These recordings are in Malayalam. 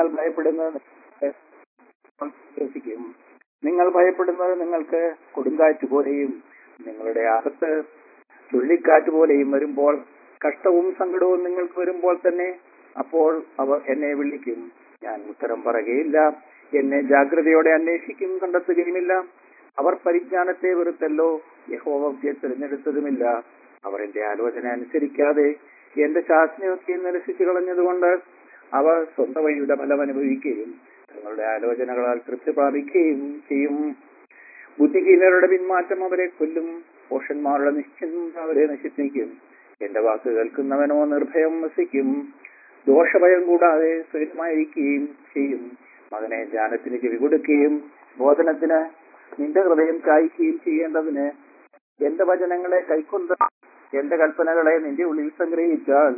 നിങ്ങൾ ഭയപ്പെടുന്നത് വിശ്വസിക്കും നിങ്ങൾ ഭയപ്പെടുന്നത് നിങ്ങൾക്ക് കൊടുങ്കാറ്റ് പോലെയും നിങ്ങളുടെ അകത്ത് ചുഴലിക്കാറ്റ് പോലെയും വരുമ്പോൾ കഷ്ടവും സങ്കടവും നിങ്ങൾക്ക് വരുമ്പോൾ തന്നെ അപ്പോൾ അവർ എന്നെ വിളിക്കും ഞാൻ ഉത്തരം പറയുകയില്ല എന്നെ ജാഗ്രതയോടെ അന്വേഷിക്കും കണ്ടെത്തുകയുമില്ല അവർ പരിജ്ഞാനത്തെ വെറുത്തല്ലോ യഹോവയെ തിരഞ്ഞെടുത്തതുമില്ല അവർ എന്റെ ആലോചന അനുസരിക്കാതെ എന്റെ ശാസനയൊക്കെ നിരസിച്ചു കളഞ്ഞതുകൊണ്ട് അവർ സ്വന്തം വഴിയുടെ ഫലം അനുഭവിക്കുകയും തങ്ങളുടെ ആലോചനകളാൽ തൃപ്തി പ്രാപിക്കുകയും ചെയ്യും ബുദ്ധിഹീനരുടെ പിന്മാറ്റം അവരെ കൊല്ലും പോഷന്മാരുടെ നിശ്ചയം അവരെ നശിപ്പിക്കും എന്റെ വാക്ക് കേൾക്കുന്നവനോ നിർഭയം വസിക്കും ദോഷഭയം കൂടാതെ സ്വയമായിരിക്കുകയും ചെയ്യും മകനെ ജ്ഞാനത്തിന് ചെവി കൊടുക്കുകയും ബോധനത്തിന് നിന്റെ ഹൃദയം ചായ്ക്കുകയും ചെയ്യേണ്ടതിന് എന്റെ വചനങ്ങളെ കൈക്കൊണ്ട് എന്റെ കൽപ്പനകളെ നിന്റെ ഉള്ളിൽ സംഗ്രഹിച്ചാൽ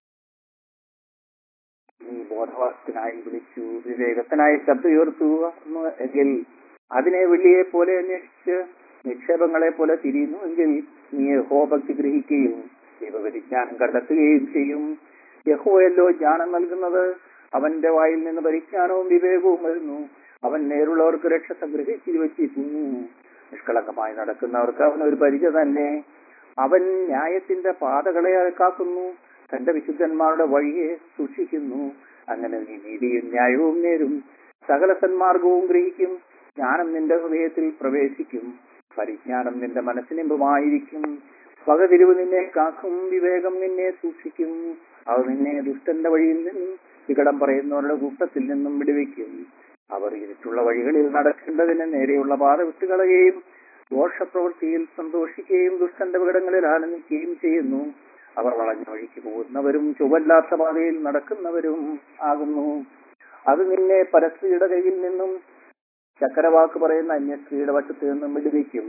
നീ ബോധവാസത്തിനായി വിളിച്ചു വിവേകത്തിനായി ശബ്ദമുയർത്തു എങ്കിൽ അതിനെ വെള്ളിയെ പോലെ അന്വേഷിച്ച് നിക്ഷേപങ്ങളെ പോലെ തിരിയുന്നു എങ്കിൽ നീ യഹോഭക്തി ഗ്രഹിക്കുകയും ദൈവപരിജ്ഞാനം കണ്ടെത്തുകയും ചെയ്യും യഹോയല്ലോ ജ്ഞാനം നൽകുന്നത് അവന്റെ വായിൽ നിന്ന് പരിജ്ഞാനവും വിവേകവും വരുന്നു അവൻ നേരുള്ളവർക്ക് രക്ഷ സംഗ്രഹിച്ചു വച്ചിരിക്കുന്നു നിഷ്കളങ്കമായി നടക്കുന്നവർക്ക് അവൻ ഒരു പരിചയ തന്നെ അവൻ ന്യായത്തിന്റെ പാതകളെ കാക്കുന്നു തന്റെ വിശുദ്ധന്മാരുടെ വഴിയെ സൂക്ഷിക്കുന്നു അങ്ങനെ നീ നീതിയും ന്യായവും നേരും സകല സന്മാർഗവും ഗ്രഹിക്കും ജ്ഞാനം നിന്റെ ഹൃദയത്തിൽ പ്രവേശിക്കും പരിജ്ഞാനം നിന്റെ മനസ്സിനിമ്പമായിരിക്കും പകതിരിവ് നിന്നെ കാക്കും വിവേകം നിന്നെ സൂക്ഷിക്കും അത് നിന്നെ ദുഷ്ടന്റെ വഴിയിൽ നിന്നും വികടം പറയുന്നവരുടെ കൂട്ടത്തിൽ നിന്നും വിടുവിക്കും അവർ ഇരുട്ടുള്ള വഴികളിൽ നടക്കേണ്ടതിന് നേരെയുള്ള പാത വിട്ടുകളയുകയും ദോഷപ്രവൃത്തിയിൽ സന്തോഷിക്കുകയും ദുഷ്ടന്റെ വികടങ്ങളിൽ ആനന്ദിക്കുകയും ചെയ്യുന്നു അവർ വളഞ്ഞ വഴിക്ക് പോകുന്നവരും ചുവല്ലാത്ത പാതയിൽ നടക്കുന്നവരും ആകുന്നു അത് നിന്നെ പരസ്ത്രീയുടെ കയ്യിൽ നിന്നും ചക്കരവാക്ക് പറയുന്ന അന്യസ്ത്രീയുടെ വശത്ത് നിന്നും വിടുവിക്കും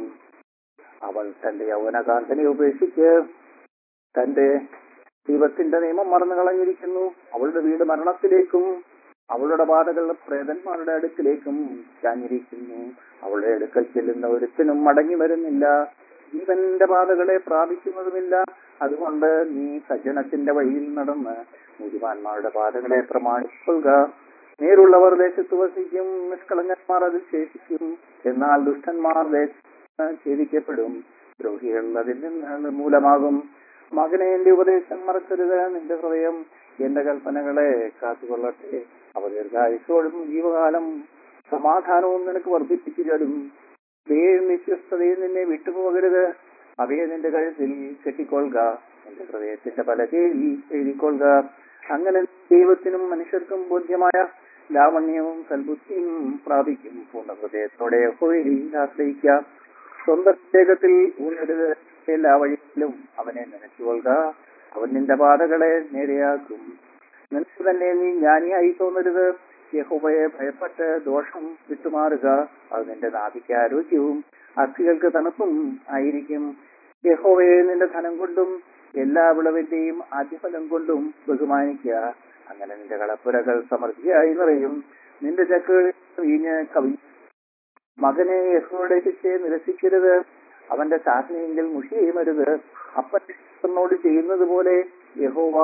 അവൾ തന്റെ യൗവനകാന്തനെ ഉപേക്ഷിച്ച് തന്റെ ദൈവത്തിന്റെ നിയമം മറന്നു കളഞ്ഞിരിക്കുന്നു അവളുടെ വീട് മരണത്തിലേക്കും അവളുടെ പാതകൾ പ്രേതന്മാരുടെ അടുക്കിലേക്കും ചാഞ്ഞിരിക്കുന്നു അവളുടെ അടുക്കൽ ചെല്ലുന്ന ഒരുത്തിനും മടങ്ങി വരുന്നില്ല ജീവന്റെ പാതകളെ പ്രാപിക്കുന്നതുമില്ല അതുകൊണ്ട് നീ സജ്ജനത്തിന്റെ വഴിയിൽ നടന്ന് നീതിമാന്മാരുടെ പാതകളെ പ്രമാണിക്കൊള്ളുക നേരുള്ളവർ ദേശത്ത് വസിക്കും നിഷ്കളങ്കന്മാർ അതിൽ ശേഷിക്കും എന്നാൽ ദുഷ്ടന്മാർ ദേശത്ത് ഛേദിക്കപ്പെടും ദ്രോഹികൾ അതിൽ നിന്ന് നിർമൂലമാകും മകനെ എന്റെ ഉപദേശം മറക്കരുത് നിന്റെ ഹൃദയം എന്റെ കൽപ്പനകളെ കാത്തുകൊള്ളട്ടെ അവ ദീർഘായുസോടും ജീവകാലം സമാധാനവും നിനക്ക് വർദ്ധിപ്പിച്ചു തരും ദയയും വിശ്വസ്തതയും നിന്നെ വിട്ടുപോകരുത് അവയെ നിന്റെ കഴുത്തിൽ കെട്ടിക്കൊള്ളുക നിന്റെ ഹൃദയത്തിന്റെ പലകയിൽ എഴുതിക്കൊള്ളുക അങ്ങനെ ദൈവത്തിനും മനുഷ്യർക്കും ബോധ്യമായ ലാവണ്യവും സൽബുദ്ധിയും പ്രാപിക്കും പൂർണ്ണ ഹൃദയത്തോടെ യഹോവയിൽ ആശ്രയിക്കുക സ്വന്തം വേഗത്തിൽ ഊന്നരുത് എല്ലാ വഴിയിലും അവനെ നനച്ചുകൊള്ളുക അവൻ നിന്റെ പാതകളെ നേരെയാക്കും നിനക്ക് തന്നെ നീ ജ്ഞാനിയായി തോന്നരുത് യഹോവയെ ഭയപ്പെട്ട് ദോഷം വിട്ടുമാറുക അത് നിന്റെ നാഭിക്ക് ആരോഗ്യവും അസ്ഥികൾക്ക് തണുപ്പും ആയിരിക്കും യഹോവയെ നിന്റെ ധനം കൊണ്ടും എല്ലാ വിളവിന്റെയും ആദ്യഫലം കൊണ്ടും ബഹുമാനിക്കുക അങ്ങനെ നിന്റെ കളപ്പുരകൾ സമൃദ്ധിയായി നിറയും നിന്റെ ചക്കുകൾ വീഞ്ഞ് കവി മകനെ യഹോയുടെ ശിക്ഷയെ നിരസിക്കരുത് അവന്റെ ശാസനയെങ്കിൽ മുഷിയുമരുത് അപ്പനോട് ചെയ്യുന്നത് പോലെ യഹോവ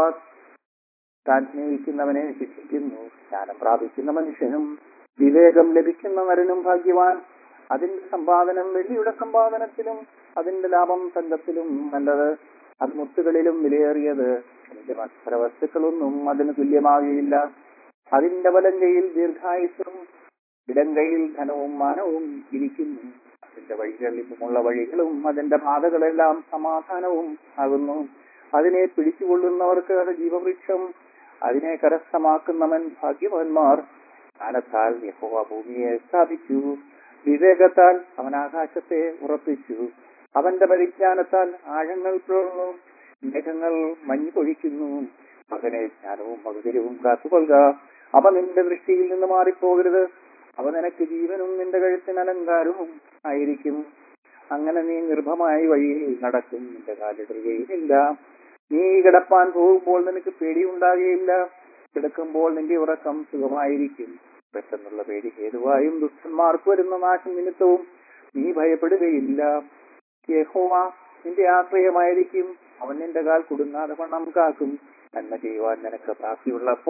താൻ സ്നേഹിക്കുന്നവനെ ശിക്ഷിക്കുന്നു ജ്ഞാനം പ്രാപിക്കുന്ന മനുഷ്യനും വിവേകം ലഭിക്കുന്ന നരനും ഭാഗ്യവാൻ അതിന്റെ സമ്പാദനം വെള്ളിയുടെ സമ്പാദനത്തിലും അതിന്റെ ലാഭം തങ്കത്തിലും നല്ലത് അത് മുത്തുകളിലും വിലയേറിയത് അതിന്റെ മത്സര വസ്തുക്കളൊന്നും അതിന് തുല്യമാകുകയില്ല അതിന്റെ വലം കൈയിൽ ദീർഘായുസും ഇടം കൈയിൽ ധനവും മാനവും ഇരിക്കുന്നു അതിന്റെ വഴികളിലുമുള്ള വഴികളും അതിന്റെ പാതകളെല്ലാം സമാധാനവും ആകുന്നു അതിനെ പിടിച്ചുകൊള്ളുന്നവർക്ക് അത് ജീവവൃക്ഷം അതിനെ കരസ്ഥമാക്കുന്നവൻ ഭാഗ്യവാന്മാർ ജ്ഞാനത്താൽ യഹോവ ഭൂമിയെ സ്ഥാപിച്ചു വിവേകത്താൽ അവൻ ആകാശത്തെ ഉറപ്പിച്ചു അവന്റെ പരിജ്ഞാനത്താൽ ആഴങ്ങൾ പിളർന്നു മേഘങ്ങൾ മഞ്ഞു പൊഴിക്കുന്നു മകനെ ജ്ഞാനവും മകുതിരവും കാത്തുകൊള്ളുക അവ നിന്റെ ദൃഷ്ടിയിൽ നിന്ന് മാറിപ്പോകരുത് അവ നിനക്ക് ജീവനും നിന്റെ കഴുത്തിന് അലങ്കാരവും ആയിരിക്കും അങ്ങനെ നീ നിർഭമായി വഴിയിൽ നടക്കും നിന്റെ കാലിടുകയില്ല നീ കിടപ്പാൻ പോകുമ്പോൾ നിനക്ക് പേടിയുണ്ടാകുകയില്ല കിടക്കുമ്പോൾ നിന്റെ ഉറക്കം സുഖമായിരിക്കും പെട്ടെന്നുള്ള പേടി ഹേതുവായും ദുഷ്ടന്മാർക്ക് വരുന്ന നാശം നിമിത്തവും നീ ഭയപ്പെടുകയില്ല യഹോവ നിന്റെ ആശ്രയമായിരിക്കും അവൻ നിന്റെ കാൽ കുടുങ്ങാതെ വണ്ണം കാക്കും നന്മ ചെയ്യുവാൻ നിനക്ക് പ്രാപ്തിയുള്ളപ്പോൾ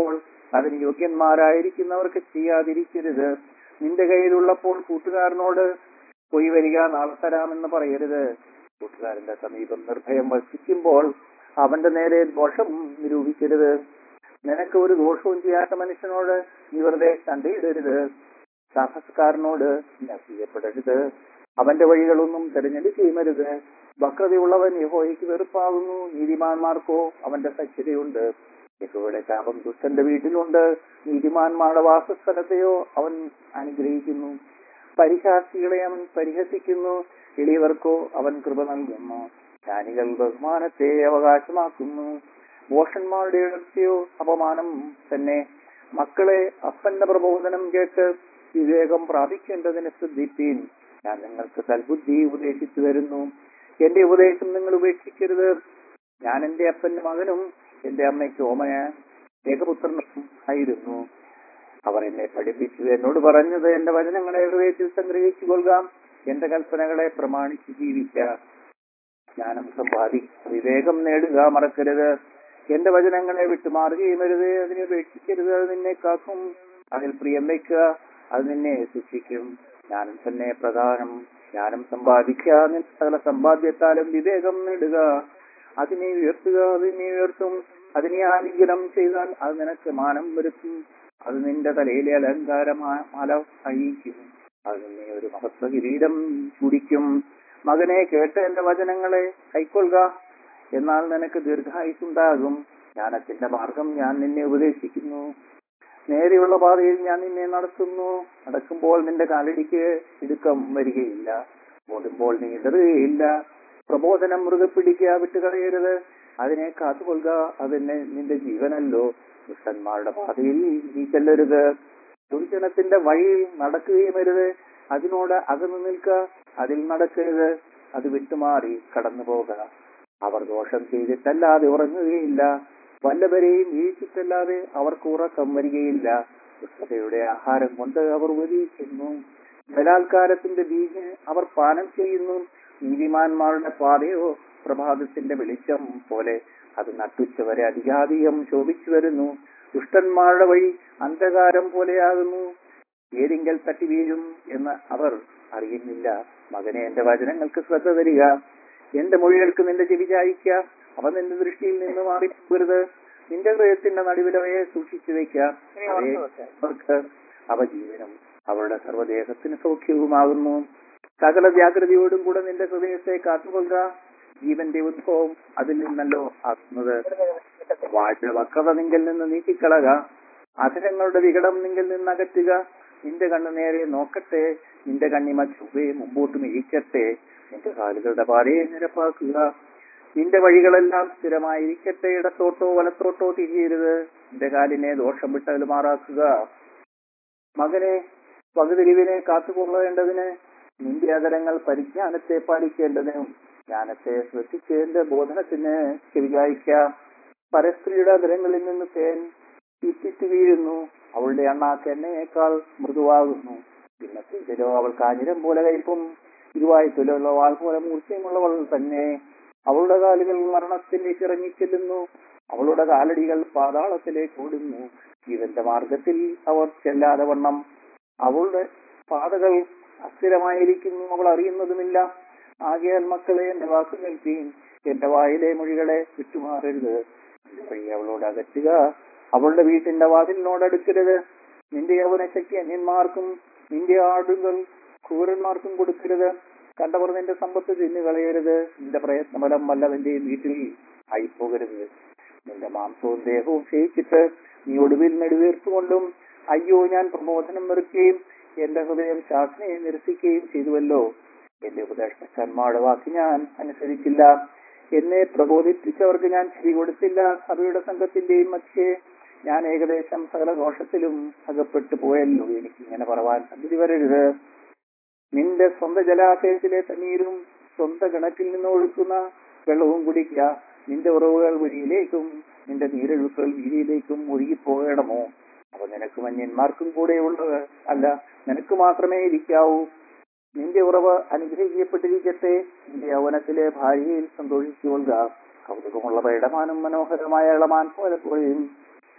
അതിന് യോഗ്യന്മാരായിരിക്കുന്നവർക്ക് ചെയ്യാതിരിക്കരുത് നിന്റെ കയ്യിലുള്ളപ്പോൾ കൂട്ടുകാരനോട് പോയി വരിക നാളെ തരാമെന്ന് പറയരുത് കൂട്ടുകാരന്റെ സമീപം നിർഭയം വസിക്കുമ്പോൾ അവന്റെ നേരെ ദോഷം നിരൂപിക്കരുത് നിനക്ക് ഒരു ദോഷവും ചെയ്യാത്ത മനുഷ്യനോട് നീ വെറുതെ ചണ്ടയിടരുത് സാഹസക്കാരനോട് നസിയപ്പെടരുത് അവന്റെ വഴികളൊന്നും തിരഞ്ഞെടുക്കുകയുമരുത് വക്രതയുള്ളവൻ യഹോയ്ക്ക് വെറുപ്പാകുന്നു നീതിമാന്മാർക്കോ അവന്റെ സഖ്യതയുണ്ട് യഹോയുടെ ശാപം ദുഷ്ടന്റെ വീട്ടിലുണ്ട് നീതിമാന്മാരുടെ വാസസ്ഥലത്തെയോ അവൻ അനുഗ്രഹിക്കുന്നു പരിഹാസികളെ അവൻ പരിഹസിക്കുന്നു എളിയവർക്കോ അവൻ കൃപ നൽകുന്നു ജ്ഞാനികൾ ബഹുമാനത്തെ അവകാശമാക്കുന്നു ഭോഷന്മാരുടെ ഇടർച്ചയോ അപമാനം തന്നെ മക്കളെ അപ്പന്റെ പ്രബോധനം കേട്ട് വിവേകം പ്രാപിക്കേണ്ടതിന് ശ്രദ്ധിപ്പീൻ ഞാൻ നിങ്ങൾക്ക് സൽബുദ്ധി ഉപദേശിച്ചു വരുന്നു എന്റെ ഉപദേശം നിങ്ങൾ ഉപേക്ഷിക്കരുത് ഞാൻ എന്റെ അപ്പന്റെ മകനും എന്റെ അമ്മയ്ക്ക് ഓമന ഏകപുത്രനും ആയിരുന്നു അവർ എന്നെ പഠിപ്പിച്ചു എന്നോട് പറഞ്ഞത് എന്റെ വചനങ്ങളെ ഹൃദയത്തിൽ സംഗ്രഹിച്ചു കൊള്ളുക എന്റെ കൽപ്പനകളെ പ്രമാണിച്ച് ജീവിക്കുക ജ്ഞാനം സമ്പാദിക്കുക വിവേകം നേടുക മറക്കരുത് എന്റെ വചനങ്ങളെ വിട്ടുമാറുകയും അരുത് അതിനെ ഉപേക്ഷിക്കരുത് അത് നിന്നെ കാക്കും അതിൽ പ്രിയം വയ്ക്കുക അത് നിന്നെ ശിക്ഷിക്കും ജ്ഞാനം തന്നെ പ്രധാനം ജ്ഞാനം സമ്പാദിക്കുക നിന്റെ സകല സമ്പാദ്യത്താലും വിവേകം നേടുക അതിനെ ഉയർത്തുക അതിനെ ഉയർത്തും അതിനെ ആലിംഗനം ചെയ്താൽ അത് നിനക്ക് മാനം വരുത്തും അത് നിന്റെ തലയിലെ അലങ്കാരമായ മാല അഴിയിക്കും അത് നിന്നെ ഒരു മഹത്വ കിരീടം ചൂടിക്കും മകനെ കേട്ട് എന്റെ വചനങ്ങളെ കൈക്കൊള്ളുക എന്നാൽ നിനക്ക് ദീർഘായുസുണ്ടാകും ജ്ഞാനത്തിന്റെ മാർഗം ഞാൻ നിന്നെ ഉപദേശിക്കുന്നു നേരെയുള്ള പാതയിൽ ഞാൻ നിന്നെ നടത്തുന്നു നടക്കുമ്പോൾ നിന്റെ കാലടിക്ക് ഇടുക്കം വരികയില്ല ഓടുമ്പോൾ നീ ഇടറുകയില്ല പ്രബോധനം മുറുകെ പിടിക്കുക വിട്ടുകളയരുത് അതിനെ കാത്തുകൊള്ളുക അതിനെ നിന്റെ ജീവനല്ലോ ദുഷ്ടന്മാരുടെ പാതയിൽ നീ ചെല്ലരുത് ദുർജനത്തിന്റെ വഴിയിൽ നടക്കുകയും അരുത് അതിനോട് അകന്നു നിൽക്കുക അതിൽ നടക്കരുത് അത് വിട്ടുമാറി കടന്നു പോകുക അവർ ദോഷം ചെയ്തിട്ടല്ലാതെ ഉറങ്ങുകയില്ല വല്ലവരെയും വീഴ്ചിട്ടല്ലാതെ അവർക്ക് ഉറക്കം വരികയില്ല ദുഷ്ടതയുടെ ആഹാരം കൊണ്ട് അവർ ഉപദേശിക്കുന്നു ബലാത്കാരത്തിന്റെ ബീജ് അവർ പാനം ചെയ്യുന്നു നീതിമാന്മാരുടെ പാതയോ പ്രഭാതത്തിന്റെ വെളിച്ചം പോലെ അത് നട്ടുച്ചവരെ അധികാധികം ശോഭിച്ചു വരുന്നു ദുഷ്ടന്മാരുടെ വഴി അന്ധകാരം പോലെയാകുന്നു ഏതെങ്കിൽ തട്ടി വീഴും എന്ന് അവർ അറിയുന്നില്ല മകനെ എന്റെ വചനങ്ങൾക്ക് ശ്രദ്ധ തരിക എന്റെ മൊഴികൾക്ക് നിന്റെ ചെവി ചായിക്ക അവ നിന്റെ ദൃഷ്ടിയിൽ നിന്ന് മാറിപ്പോകരുത് നിന്റെ ഹൃദയത്തിന്റെ നടുവിലവയെ സൂക്ഷിച്ചു വെക്കാം അവയെ അവർക്ക് അവ ജീവനും അവരുടെ സർവ്വദേഹത്തിന് സൗഖ്യവുമാകുന്നു സകല ജാഗ്രതയോടും കൂടെ നിന്റെ ഹൃദയത്തെ കാത്തുകൊള്ളുക ജീവന്റെ ഉത്ഭവം അതിൽ നിന്നല്ലോ ആക്കുന്നത് വാഴ്ച വക്രത നിങ്കിൽ നിന്ന് നീക്കിക്കളക അധരങ്ങളുടെ വികടം നിങ്കിൽ നിന്ന് അകറ്റുക നിന്റെ കണ്ണു നേരെ നോക്കട്ടെ നിന്റെ കണ്ണിമ ചുവേ മുമ്പോട്ട് മിഴിക്കട്ടെ നിന്റെ കാലുകളുടെ പാതയെ നിരപ്പാക്കുക നിന്റെ വഴികളെല്ലാം സ്ഥിരമായിരിക്കട്ടെ ഇടത്തോട്ടോ വലത്തോട്ടോ തിരിയരുത് നിന്റെ കാലിനെ ദോഷം വിട്ടതിൽ മാറാക്കുക മകനെ പകുതിരിവിനെ കാത്തുകൊള്ളേണ്ടതിന് നിന്റെ അതരങ്ങൾ പരിജ്ഞാനത്തെ പാലിക്കേണ്ടതിനും ജ്ഞാനത്തെ ശ്രദ്ധിച്ച് എന്റെ ബോധനത്തിന് ചെവിചായിക്കാം പരസ്ത്രീയുടെ അതരങ്ങളിൽ നിന്ന് തേൻ ഇറ്റിറ്റ് വീഴുന്നു അവളുടെ അണ്ണാക്ക് എണ്ണയേക്കാൾ മൃദുവാകുന്നു പിന്നത്തേതിലോ അവൾ കാഞ്ഞിരം പോലെ കയ്പും ഇരുവായുത്തിലുള്ള വാൾ പോലെ മൂർച്ചയുമുള്ളവൾ തന്നെ അവളുടെ കാലുകൾ മരണത്തിലേക്ക് ഇറങ്ങിച്ചെല്ലുന്നു അവളുടെ കാലടികൾ പാതാളത്തിലേക്ക് ഓടുന്നു ജീവന്റെ മാർഗത്തിൽ അവർ ചെല്ലാതെ വണ്ണം അവളുടെ പാതകൾ അസ്ഥിരമായിരിക്കുന്നു അവൾ അറിയുന്നതുമില്ല ആകയാൽ മക്കളെ എന്റെ വാക്ക് കേൾപ്പീൻ എന്റെ വായിലെ മൊഴികളെ വിട്ടുമാറരുത് എന്റെ വഴി അവളോട് അകറ്റുക അവളുടെ വീട്ടിന്റെ വാതിലിനോട് അടുക്കരുത് നിന്റെ യൗവനശക്തി അന്യന്മാർക്കും നിന്റെ ആടുകൾ ക്രൂരന്മാർക്കും കൊടുക്കരുത് കണ്ടവർ നിന്റെ സമ്പത്ത് തിന്നുകളയരുത് നിന്റെ പ്രയത്നഫലം വല്ലവന്റെയും വീട്ടിൽ ആയിപ്പോകരുത് നിന്റെ മാംസവും ദേഹവും ക്ഷയിച്ചിട്ട് നീ ഒടുവിൽ നെടുവീർത്തുകൊണ്ടും അയ്യോ ഞാൻ പ്രബോധനം വെറുക്കുകയും എന്റെ ഹൃദയം ശാസനയെ നിരസിക്കുകയും ചെയ്തുവല്ലോ എന്റെ ഉപദേഷ്ടന്മാരുടെ വാക്ക് ഞാൻ അനുസരിച്ചില്ല എന്നെ പ്രബോധിപ്പിച്ചവർക്ക് ഞാൻ ചെവി കൊടുത്തില്ല സഭയുടെ സംഘത്തിന്റെയും മധ്യേ ഞാൻ ഏകദേശം സകല ദോഷത്തിലും അകപ്പെട്ടു പോയല്ലോ എനിക്ക് ഇങ്ങനെ പറവാൻ അതിഥി വരരുത് നിന്റെ സ്വന്തം ജലാശയത്തിലെ തണ്ണീരും സ്വന്തം കിണറ്റിൽ നിന്ന് ഒഴുക്കുന്ന വെള്ളവും കുടിക്കുക നിന്റെ ഉറവുകൾ വഴിയിലേക്കും നിന്റെ നീരൊഴുക്കുകൾ വീതിയിലേക്കും ഒഴുകിപ്പോകണമോ അവ നിനക്ക് മന്യന്മാർക്കും കൂടെയുള്ളത് അല്ല നിനക്ക് മാത്രമേ ഇരിക്കാവൂ നിന്റെ ഉറവ് അനുഗ്രഹിക്കപ്പെട്ടിരിക്കട്ടെ നിന്റെ യൗവനത്തിലെ ഭാര്യയിൽ സന്തോഷിച്ചുകൊള്ളുക കൗതുകമുള്ള ഇടമാനും മനോഹരമായ ഇളമാൻ പോലെ പോലെയും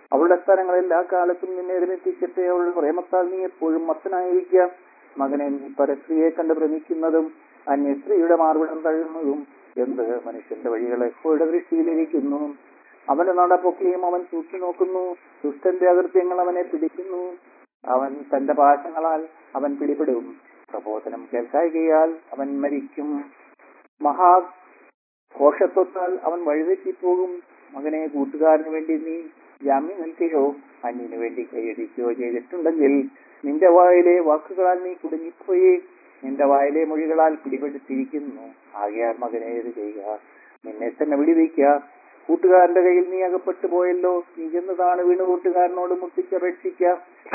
അവളുടെ സ്ഥലങ്ങൾ എല്ലാ കാലത്തും നിന്നെ രമിപ്പിക്കട്ടെ അവളുടെ പ്രേമത്താൽ നീ എപ്പോഴും മത്തനായിരിക്കുക മകനെ നീ പരസ്ത്രീയെ കണ്ട് ഭ്രമിക്കുന്നതും അന്യസ്ത്രീയുടെ മാർവിടം തഴുന്നതും എന്ത് മനുഷ്യന്റെ വഴികൾ എപ്പോഴുടെ ദൃഷ്ടിയിലിരിക്കുന്നു അവന്റെ നടപ്പൊക്കെയും അവൻ തൂക്കി നോക്കുന്നു ദുഷ്ടന്റെ അകൃത്യങ്ങൾ അവനെ പിടിക്കുന്നു അവൻ തന്റെ പാശങ്ങളാൽ അവൻ പിടിപെടും പ്രബോധനം കേൾക്കായികയാൽ അവൻ മരിക്കും മഹാ ഘോഷത്വത്താൽ അവൻ വഴിതെറ്റിപ്പോകും മകനെ കൂട്ടുകാരന് വേണ്ടി നീ ജാമ്യം നിൽക്കുകയോ അന്യന് വേണ്ടി കൈയടിക്കുകയോ ചെയ്തിട്ടുണ്ടെങ്കിൽ നിന്റെ വായിലെ വാക്കുകളാൽ നീ കുടുങ്ങിപ്പോയി നിന്റെ വായിലെ മൊഴികളാൽ പിടിപെടുത്തിയിരിക്കുന്നു ആകയാൽ മകനെ ഇത് ചെയ്യുക നിന്നെ തന്നെ വിടിവയ്ക്കുക കൂട്ടുകാരന്റെ കയ്യിൽ നീ അകപ്പെട്ടു പോയല്ലോ നീ ചെന്നതാണ് വീണ് കൂട്ടുകാരനോട് മുട്ടിച്ചപേക്ഷിക്കുക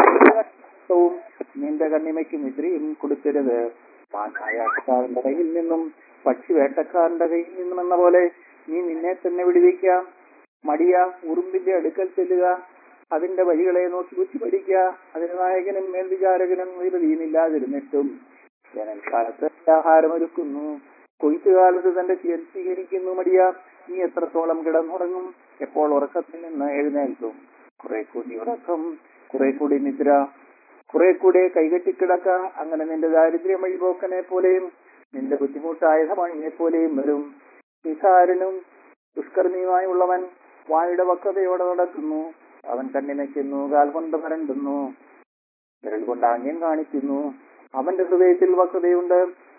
നിന്റെ കണ്ണിമയ്ക്ക് മിത്രിയും കൊടുക്കരുത് മാനായാട്ടക്കാരന്റെ കയ്യിൽ നിന്നും പക്ഷി വേട്ടക്കാരന്റെ കയ്യിൽ നിന്നും എന്ന പോലെ നീ നിന്നെ തന്നെ വിടുവിക്കുക മടിയ ഉറുമ്പിന്റെ അടുക്കൽ ചെല്ലുക അതിന്റെ വഴികളെ നോക്കി കുറ്റി പഠിക്കുക അതിന് നായകനും മേൽവിചാരകനും വിധിയുമില്ലാതിരുന്നിട്ടും വേനൽക്കാലത്ത് ആഹാരമൊരുക്കുന്നു കൊയ്ത്തുകാലത്ത് തന്റെ ചെയ്യാൻ സ്വീകരിക്കുന്നു മടിയ നീ എത്രത്തോളം കിടന്നുറങ്ങും എപ്പോൾ ഉറക്കത്തിൽ നിന്ന് എഴുന്നേൽക്കും കുറെ കൂടി ഉറക്കം കുറെ കൂടി നിദ്ര കുറെ കൂടെ കൈകെട്ടിക്കിടക്ക അങ്ങനെ നിന്റെ ദാരിദ്ര്യം വഴിപോക്കനെ പോലെയും നിന്റെ ബുദ്ധിമുട്ടായ മണിയെ പോലെയും വരും നിസാരനും ദുഷ്കർമ്മിയുമായുള്ളവൻ വായുടെ വക്രതയോടെ നടക്കുന്നു അവൻ കണ്ണിനയ്ക്കുന്നു കാൽ കൊണ്ട് പരണ്ടുന്നു വിരൽ കൊണ്ട് ആംഗ്യം കാണിക്കുന്നു അവന്റെ ഹൃദയത്തിൽ വക്രതയുണ്ട്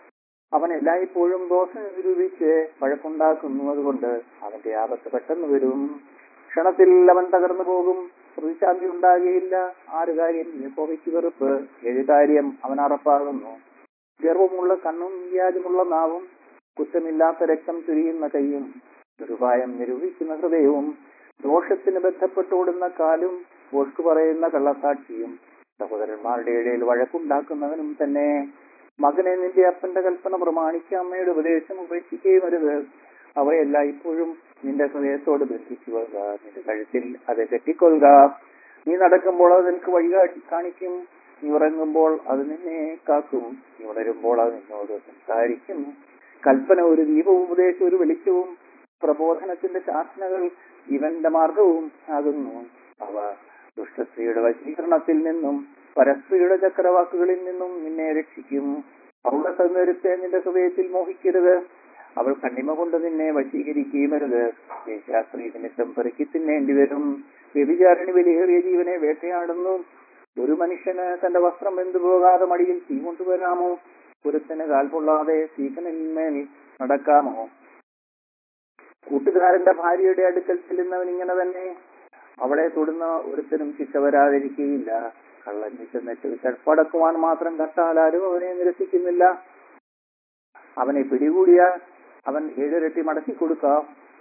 അവൻ എല്ലായ്പ്പോഴും ദോഷം നിരൂപിച്ച് വഴക്കുണ്ടാക്കുന്നു അതുകൊണ്ട് അവന്റെ ആപത്ത് പെട്ടെന്ന് വരും ക്ഷണത്തിൽ അവൻ തകർന്നു പോകും പ്രതിശാന്തി ഉണ്ടാകുകയില്ല ആറ് കാര്യം യഹോവയ്ക്ക് വെറുപ്പ് ഏഴ് കാര്യം അവൻ അറപ്പാകുന്നു ഗർവമുള്ള കണ്ണും വ്യാജമുള്ള നാവും കുറ്റമില്ലാത്ത രക്തം ചുരിയുന്ന കൈയും ദുരുപായം നിരൂപിക്കുന്ന ഹൃദയവും ദോഷത്തിന് ബന്ധപ്പെട്ടോടുന്ന കാലും പോസ്റ്റ് പറയുന്ന കള്ളസാക്ഷിയും സഹോദരന്മാരുടെ ഇടയിൽ വഴക്കുണ്ടാക്കുന്നവനും തന്നെ മകനെ നിന്റെ അപ്പന്റെ കൽപ്പന പ്രമാണിക്ക അമ്മയുടെ ഉപദേശം ഉപേക്ഷിക്കുകയും അരുത് അവയെല്ലാം ഇപ്പോഴും നിന്റെ ഹൃദയത്തോട് ബന്ധിച്ചു കൊള്ളുക നിന്റെ കഴുത്തിൽ അത് കെട്ടിക്കൊള്ളുക നീ നടക്കുമ്പോൾ അത് നിനക്ക് വഴി കാട്ടി- കാണിക്കും നീ ഉറങ്ങുമ്പോൾ അത് നിന്നെ കാക്കും നീ ഉണരുമ്പോൾ അത് നിന്നോട് സംസാരിക്കും കൽപ്പന ഒരു ദീപവും ഉപദേശം ഒരു വെളിച്ചവും പ്രബോധനത്തിന്റെ ശാസനകൾ ഇവന്റെ മാർഗവും ആകുന്നു അവ ദുഷ്ടസ്ത്രീയുടെ വശീകരണത്തിൽ നിന്നും പരസ്ത്രീയുടെ ചക്രവാക്കുകളിൽ നിന്നും നിന്നെ രക്ഷിക്കും അവളുടെ സൗന്ദര്യത്തെ നിന്റെ ഹൃദയത്തിൽ മോഹിക്കരുത് അവൾ കണ്ണിമ കൊണ്ട് നിന്നെ വശീകരിക്കുകയും അരുത് ദേശാസ്ത്രീ നിമിത്തം പെറുക്കി തിന്നേണ്ടി വരും വ്യഭിചാരണി വിലയേറിയ ജീവനെ വേട്ടയാടുന്നു ഒരു മനുഷ്യന് തന്റെ വസ്ത്രം വെന്തു പോകാതെ മടിയിൽ തീ കൊണ്ടുവരാമോ ഒരുത്തന് കാൽ പൊള്ളാതെ തീക്കനിന്മേൽ നടക്കാമോ കൂട്ടുകാരന്റെ ഭാര്യയുടെ അടുക്കൽ ചെല്ലുന്നവൻ ഇങ്ങനെ തന്നെ അവളെ തൊടുന്ന ഒരുത്തനും ശിക്ഷ വരാതിരിക്കുകയില്ല കള്ളഞ്ഞി ചെന്നിട്ട് ചടപ്പടക്കുവാൻ മാത്രം കട്ടാൽ ആരും അവനെ നിരസിക്കുന്നില്ല അവനെ പിടികൂടിയാൽ അവൻ ഏഴിരട്ടി മടക്കി കൊടുക്കാം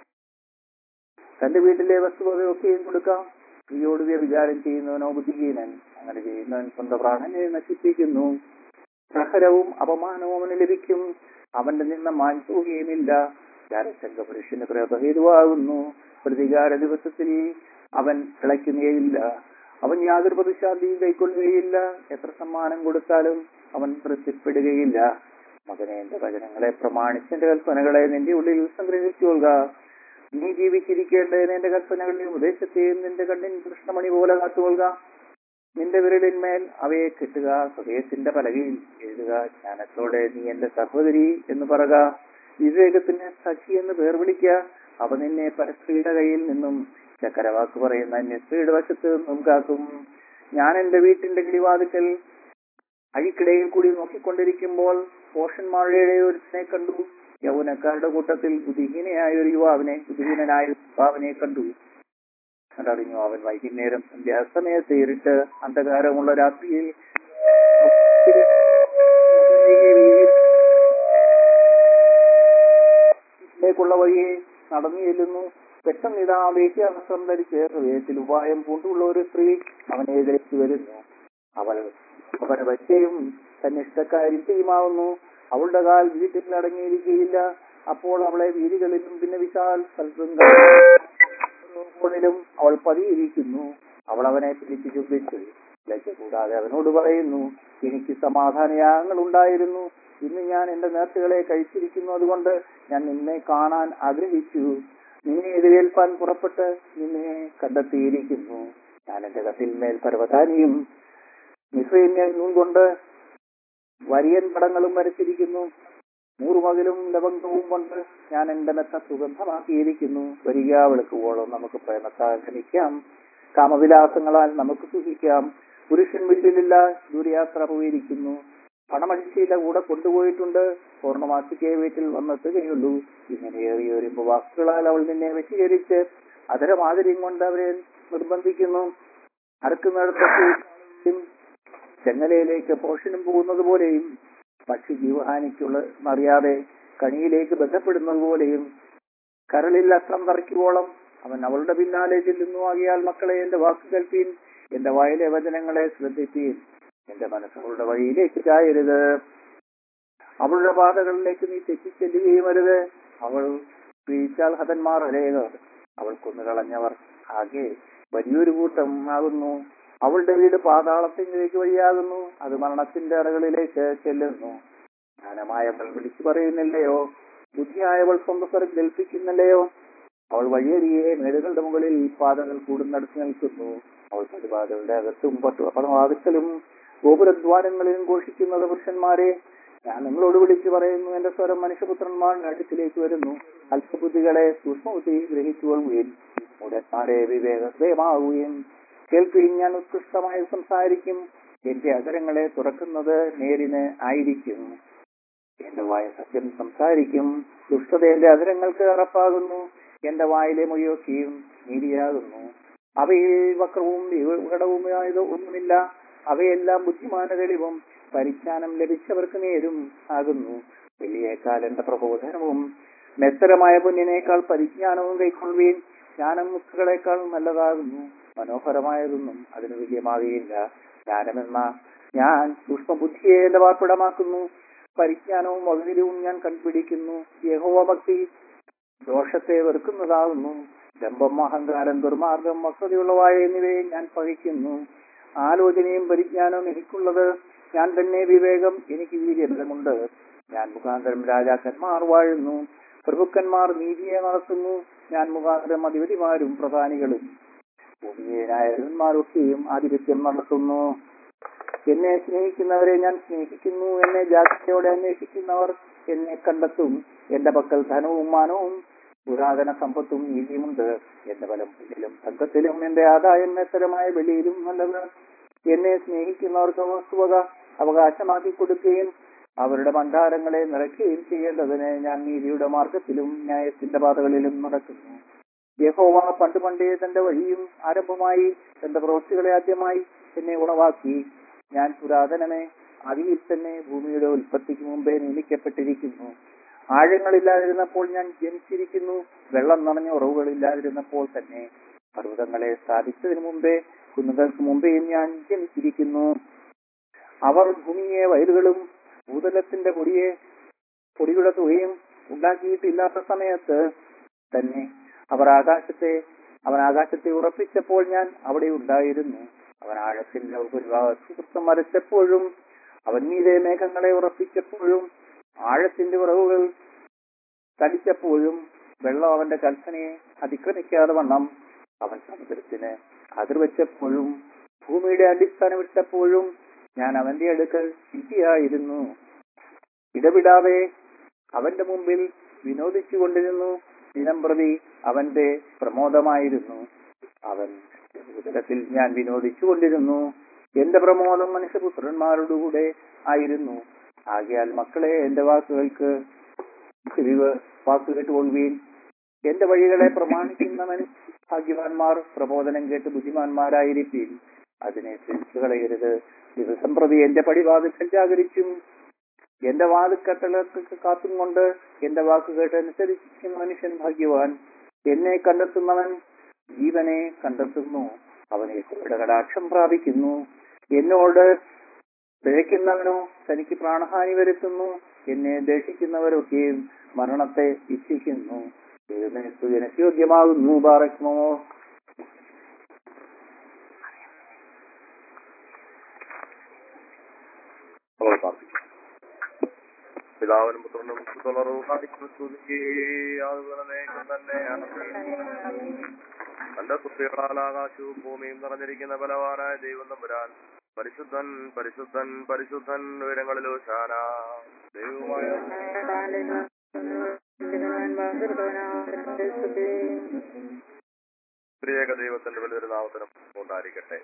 തന്റെ വീട്ടിലെ വസ്തുവകയൊക്കെയും കൊടുക്കാം സ്ത്രീയോട് വിചാരം ചെയ്യുന്നവനോ ബുദ്ധിഹീനൻ അങ്ങനെ ചെയ്യുന്നവൻ സ്വന്തം പ്രാണനെ നശിപ്പിക്കുന്നു പ്രഹരവും അപമാനവും അവന് ലഭിക്കും അവന്റെ നിന്ന് മാൻപോകുകയുമില്ല ജാരശങ്ക പുരുഷന് പ്രഭേതുവാകുന്നു പ്രതികാര ദിവസത്തിൽ അവൻ കിളയ്ക്കുന്നേയില്ല അവൻ യാതൊരു പ്രതിശാന്തിയും കൈക്കൊള്ളുകയില്ല എത്ര സമ്മാനം കൊടുത്താലും അവൻ തൃപ്തിപ്പെടുകയില്ല മകനെ എന്റെ വചനങ്ങളെ പ്രമാണിച്ച് എന്റെ കൽപ്പനകളെ നിന്റെ ഉള്ളിൽ സംഗ്രഹിച്ചുകൊള്ളുക നീ ജീവിച്ചിരിക്കേണ്ടതിന് എന്റെ കൽപ്പനകളുടെയും ഉപദേശത്തെയും നിന്റെ കണ്ണിൻ കൃഷ്ണമണി പോലെ കാത്തുകൊള്ളുക നിന്റെ വിരലിന്മേൽ അവയെ കെട്ടുക ഹൃദയത്തിന്റെ പലകയിൽ എഴുതുക ജ്ഞാനത്തോടെ നീ എന്റെ സഹോദരി എന്ന് പറക വിവേകത്തിന് സഖി എന്ന് പേർ വിളിക്കുക അവ നിന്നെ പരസ്ത്രീയുടെ കയ്യിൽ നിന്നും ചക്കരവാക്ക് പറയുന്ന അന്യസ്ത്രീയുടെ വശത്ത് നിന്നും കാക്കും ഞാൻ എന്റെ വീട്ടിന്റെ കിളിവാതിക്കൽ അഴിക്കിടയിൽ കൂടി നോക്കിക്കൊണ്ടിരിക്കുമ്പോൾ പോഷന്മാരുടെ ഒരുത്തിനെ കണ്ടു യൗവനക്കാരുടെ കൂട്ടത്തിൽ ബുദ്ധിഹീനയായ ഒരു യുവാവിനെ ബുദ്ധിഹീനനായ ഒരു യുവാവിനെ കണ്ടു കണ്ടറിഞ്ഞു അവൻ വൈകുന്നേരം സന്ധ്യാസമയത്ത് ഇരുട്ട് അന്ധകാരമുള്ള രാത്രിയിൽ ിലേക്കുള്ള വഴിയെ നടന്നു ചെല്ലുന്നു പെട്ടെന്ന് ഇതാ വേശ്യാവസ്ത്രം ധരിച്ച് ഹൃദയത്തിൽ ഉപായം പൂണ്ടുള്ള ഒരു സ്ത്രീ അവനെ എതിരേക്ക് വരുന്നു അവൾ അവന്റെ വച്ചയും തന്നിഷ്ടക്കാരി ചെയ്യുമാവുന്നു അവളുടെ കാൽ വീട്ടിൽ അടങ്ങിയിരിക്കുകയില്ല അപ്പോൾ അവളെ വീതികളിലും പിന്നെ വിശാൽ സ്ഥലത്തും അവൾ പതിയിരിക്കുന്നു അവൾ അവനെ പിടിച്ചു ചുംബിച്ചു ലജ്ജ കൂടാതെ അവനോട് പറയുന്നു എനിക്ക് സമാധാനയാഗങ്ങൾ ഉണ്ടായിരുന്നു ഇന്ന് ഞാൻ എന്റെ നേർച്ചകളെ കഴിച്ചിരിക്കുന്നു അതുകൊണ്ട് ഞാൻ നിന്നെ കാണാൻ ആഗ്രഹിച്ചു നിന്നെ എതിരേൽപ്പാൻ പുറപ്പെട്ട് നിന്നെ കണ്ടെത്തിയിരിക്കുന്നു ഞാൻ എന്റെ കത്തിന്മേൽ പർവ്വതാനിയും മിശ്രീന്യ കൊണ്ട് വരിയൻ പടങ്ങളും വരച്ചിരിക്കുന്നു നൂറുമകിലും ലവംഗവും കൊണ്ട് ഞാൻ എന്റെ മെത്ത സുഗന്ധമാക്കിയിരിക്കുന്നു വരിക വെളുക്കുവോളം നമുക്ക് പ്രേമത്താൽ ക്ഷമിക്കാം കാമവിലാസങ്ങളാൽ നമുക്ക് സുഖിക്കാം പുരുഷൻ വീട്ടിലില്ല ദൂരയാത്ര പോയിരിക്കുന്നു പണമഴിച്ചയില്ല കൂടെ കൊണ്ടുപോയിട്ടുണ്ട് പൂർണ്ണമാസിക്കെ വീട്ടിൽ വന്നെത്തുകയുള്ളൂ ഇങ്ങനെ ഏറിയൊരുമ്പോ വാക്കുകളാൽ അവൾ നിന്നെ വെച്ചീകരിച്ച് അതരമാതിരിയും കൊണ്ട് അവരെ നിർബന്ധിക്കുന്നു അറക്കുന്നിടത്തും ചെങ്ങലയിലേക്ക് പോഷനും പോകുന്നത് പോലെയും പക്ഷി ജീവഹാനിക്കുള്ള അറിയാതെ കണിയിലേക്ക് ബന്ധപ്പെടുന്നത് പോലെയും കരളിൽ അസ്ത്രം തറയ്ക്കുവോളം അവൻ അവളുടെ പിന്നാലെ ചെല്ലുന്നു ആകിയാൽ മക്കളെ എന്റെ വാക്ക് കേൾപ്പീൻ എന്റെ വായിലെ വചനങ്ങളെ ശ്രദ്ധിപ്പീൻ എന്റെ മനസ്സ് അവളുടെ വഴിയിലേക്ക് ചായരുത് അവളുടെ പാതകളിലേക്ക് നീ തെറ്റിച്ചെല്ലുകയും അരുത് അവൾ വീഴ്ചാൽ ഹതന്മാർ അരേകർ അവൾ കൊന്നുകളഞ്ഞവർ ആകെ വലിയൊരു കൂട്ടം ആകുന്നു അവളുടെ വീട് പാതാളത്തിലേക്ക് വഴിയാകുന്നു അത് മരണത്തിന്റെ അറകളിലേക്ക് ചെല്ലുന്നു ജ്ഞാനമായവൾ വിളിച്ചു പറയുന്നില്ലയോ ബുദ്ധിയായവൾ സ്വന്തം സ്വരം കേൾപ്പിക്കുന്നില്ലയോ അവൾ വഴിയരിയെ മേടുകളുടെ മുകളിൽ പാതകൾ കൂടുന്നടത്ത് നിൽക്കുന്നു അവൾ പതിപാതകളുടെ അകത്തും പട്ടു പടവാതിക്കലും ഗോപുരദ്വാരങ്ങളിലും ഘോഷിക്കുന്നത് പുരുഷന്മാരെ ഞാൻ നിങ്ങളോട് വിളിച്ചു പറയുന്നു എന്റെ സ്വരം മനുഷ്യപുത്രന്മാരുടെ അടുക്കിലേക്ക് വരുന്നു അല്പബുദ്ധികളെ സൂക്ഷ്മബുദ്ധി ഗ്രഹിച്ചുകൊള്ളുകയും ഉടന്മാരെ വിവേകസ്വയമാവുകയും കേൾക്കുകയും ഞാൻ ഉത്കൃഷ്ടമായി സംസാരിക്കും എന്റെ അകരങ്ങളെ തുറക്കുന്നത് നേരിന് ആയിരിക്കും എന്റെ വായ സത്യം സംസാരിക്കും ദുഷ്ടത എന്റെ അധരങ്ങൾക്ക് അറപ്പാകുന്നു എന്റെ വായിലെ മൊഴിയൊക്കെയും നീതിയാകുന്നു അവയിൽ വക്രവും വികടവുമായത് ഒന്നുമില്ല അവയെല്ലാം ബുദ്ധിമാന തെളിവും പരിജ്ഞാനം ലഭിച്ചവർക്ക് നേരും ആകുന്നു വെള്ളിയേക്കാൾ എന്റെ പ്രബോധനവും മെത്തരമായ പൊന്നിനേക്കാൾ പരിജ്ഞാനവും കൈക്കൊള്ളുകയും ജ്ഞാനം മുത്തുകളേക്കാൾ നല്ലതാകുന്നു മനോഹരമായതൊന്നും അതിന് തുല്യമാകുകയില്ല ജ്ഞാനമെന്ന ഞാൻ സൂക്ഷ്മബുദ്ധിയെ എന്റെ വാർപ്പിടമാക്കുന്നു പരിജ്ഞാനവും വകതിരിവും ഞാൻ കണ്ടുപിടിക്കുന്നു യഹോവ ഭക്തി ദോഷത്തെ വെറുക്കുന്നതാകുന്നു ഡംബം അഹങ്കാരം ദുർമാർഗം വസ്തുതയുള്ളവായ എന്നിവയെ ഞാൻ പഴിക്കുന്നു ആലോചനയും പരിജ്ഞാനവും എനിക്കുള്ളത് ഞാൻ തന്നെ വിവേകം എനിക്ക് വീര്യബലമുണ്ട് ഞാൻ മുഖാന്തരം രാജാക്കന്മാർ വാഴുന്നു പ്രഭുക്കന്മാർ നീതിയെ നടത്തുന്നു ഞാൻ മുഖാന്തരം അധിപതിമാരും പ്രധാനികളും ഭൂമിയെ ന്യായന്മാരൊക്കെയും ആധിപത്യം നടത്തുന്നു എന്നെ സ്നേഹിക്കുന്നവരെ ഞാൻ സ്നേഹിക്കുന്നു എന്നെ ജാഗ്രതയോടെ അന്വേഷിക്കുന്നവർ എന്നെ കണ്ടെത്തും എന്റെ പക്കൽ ധനവും മാനവും പുരാതന സമ്പത്തും നീതിയുമുണ്ട് എന്റെ ബലം പുല്ലിലും സംഘത്തിലും എന്റെ ആദായം മെത്തരമായ വെളിയിലും നല്ലത് എന്നെ സ്നേഹിക്കുന്നവർക്ക് വസ്തുവക അവകാശമാക്കി കൊടുക്കുകയും അവരുടെ ഭണ്ഡാരങ്ങളെ നിറയ്ക്കുകയും ചെയ്യേണ്ടതിന് ഞാൻ നീതിയുടെ മാർഗത്തിലും ന്യായത്തിന്റെ പാതകളിലും നടക്കുന്നു യഹോവ പണ്ട് പണ്ടേ തന്റെ വഴിയും ആരംഭമായി തന്റെ പ്രവൃത്തികളെ ആദ്യമായി എന്നെ ഉളവാക്കി ഞാൻ പുരാതനമേ അതിൽ തന്നെ ഭൂമിയുടെ ഉൽപ്പത്തിക്ക് മുമ്പേ നിയമിക്കപ്പെട്ടിരിക്കുന്നു ആഴങ്ങളില്ലാതിരുന്നപ്പോൾ ഞാൻ ജനിച്ചിരിക്കുന്നു വെള്ളം നിറഞ്ഞ ഉറവുകളില്ലാതിരുന്നപ്പോൾ തന്നെ പർവ്വതങ്ങളെ സ്ഥാപിച്ചതിനു മുമ്പേ കുന്നുകൾക്ക് മുമ്പേയും ഞാൻ ജനിച്ചിരിക്കുന്നു അവർ ഭൂമിയെ വയലുകളും ഭൂതലത്തിന്റെ പൊടിയെ പൊടിയുടെ തുകയും ഉണ്ടാക്കിയിട്ടില്ലാത്ത സമയത്ത് തന്നെ അവർ ആകാശത്തെ അവൻ ആകാശത്തെ ഉറപ്പിച്ചപ്പോൾ ഞാൻ അവിടെ ഉണ്ടായിരുന്നു അവൻ ആഴത്തിന്റെ ഒരു ഭാഗത്ത് മരച്ചപ്പോഴും അവൻ മീതെ മേഘങ്ങളെ ഉറപ്പിച്ചപ്പോഴും ആഴത്തിന്റെ ഉറവുകൾ തടിച്ചപ്പോഴും വെള്ളം അവന്റെ കൽപ്പനയെ അതിക്രമിക്കാതെ വണ്ണം അവൻ സമുദ്രത്തിന് അതിർവെച്ചപ്പോഴും ഭൂമിയുടെ അടിസ്ഥാനം ഇട്ടപ്പോഴും ഞാൻ അവന്റെ അടുക്കൽ ശില്പിയായിരുന്നു ഇടവിടാതെ അവന്റെ മുമ്പിൽ വിനോദിച്ചു കൊണ്ടിരുന്നു ദിനം പ്രതി അവന്റെ പ്രമോദമായിരുന്നു അവൻ ഉദരത്തിൽ ഞാൻ വിനോദിച്ചു കൊണ്ടിരുന്നു എന്റെ പ്രമോദം മനുഷ്യപുത്രന്മാരുടെ കൂടെ ആയിരുന്നു ആകയാൽ മക്കളെ എന്റെ വാക്കുകൾക്ക് ചെവിവ് വാക്ക് കേട്ടുകൊള്ളുകയും എന്റെ വഴികളെ പ്രമാണിക്കുന്നവൻ ഭാഗ്യവാന്മാർ പ്രബോധനം കേട്ട് ബുദ്ധിമാന്മാരായിരിക്കും അതിനെ തിരിച്ചു കളയരുത് ദിവസം പ്രതി എന്റെ പടിവാതിക്കൽ ജാഗരിച്ചും എന്റെ വാതിക്കട്ടലൊക്കെ കാത്തും കൊണ്ട് എന്റെ വാക്ക് കേട്ട് അനുസരിക്കും മനുഷ്യൻ ഭാഗ്യവാൻ എന്നെ കണ്ടെത്തുന്നവൻ ജീവനെ കണ്ടെത്തുന്നു അവനെ കുരുടെ കടാക്ഷം പ്രാപിക്കുന്നു എന്നോട് പിഴയ്ക്കുന്നവനോ തനിക്ക് പ്രാണഹാനി വരുത്തുന്നു എന്നെ ദേഷിക്കുന്നവരൊക്കെയും മരണത്തെ ഇച്ഛിക്കുന്നു ജനസ്യോഗ്യമാകുന്നു പാറയ്ക്കുമോ നമ്മൾ പ്രാർത്ഥിക്കാം പിതാവിനും പുത്രനും പുത്രനും കാണിക്കുന്നു സ്തുതി അതുപോലെ തന്നെ ആമേൻ. തന്റെ സൃഷ്ടികളാൽ ആകാശവും ഭൂമിയും നിറഞ്ഞിരിക്കുന്ന ബലവാനായ ദൈവം തമ്പുരാൻ പരിശുദ്ധൻ പരിശുദ്ധൻ പരിശുദ്ധൻ ഉയരങ്ങളിലോ ശാന ദൈവമായ പ്രിയേക ദൈവത്തിന്റെ വലിയൊരു നാമത്തിനും ഉണ്ടായിരിക്കട്ടെ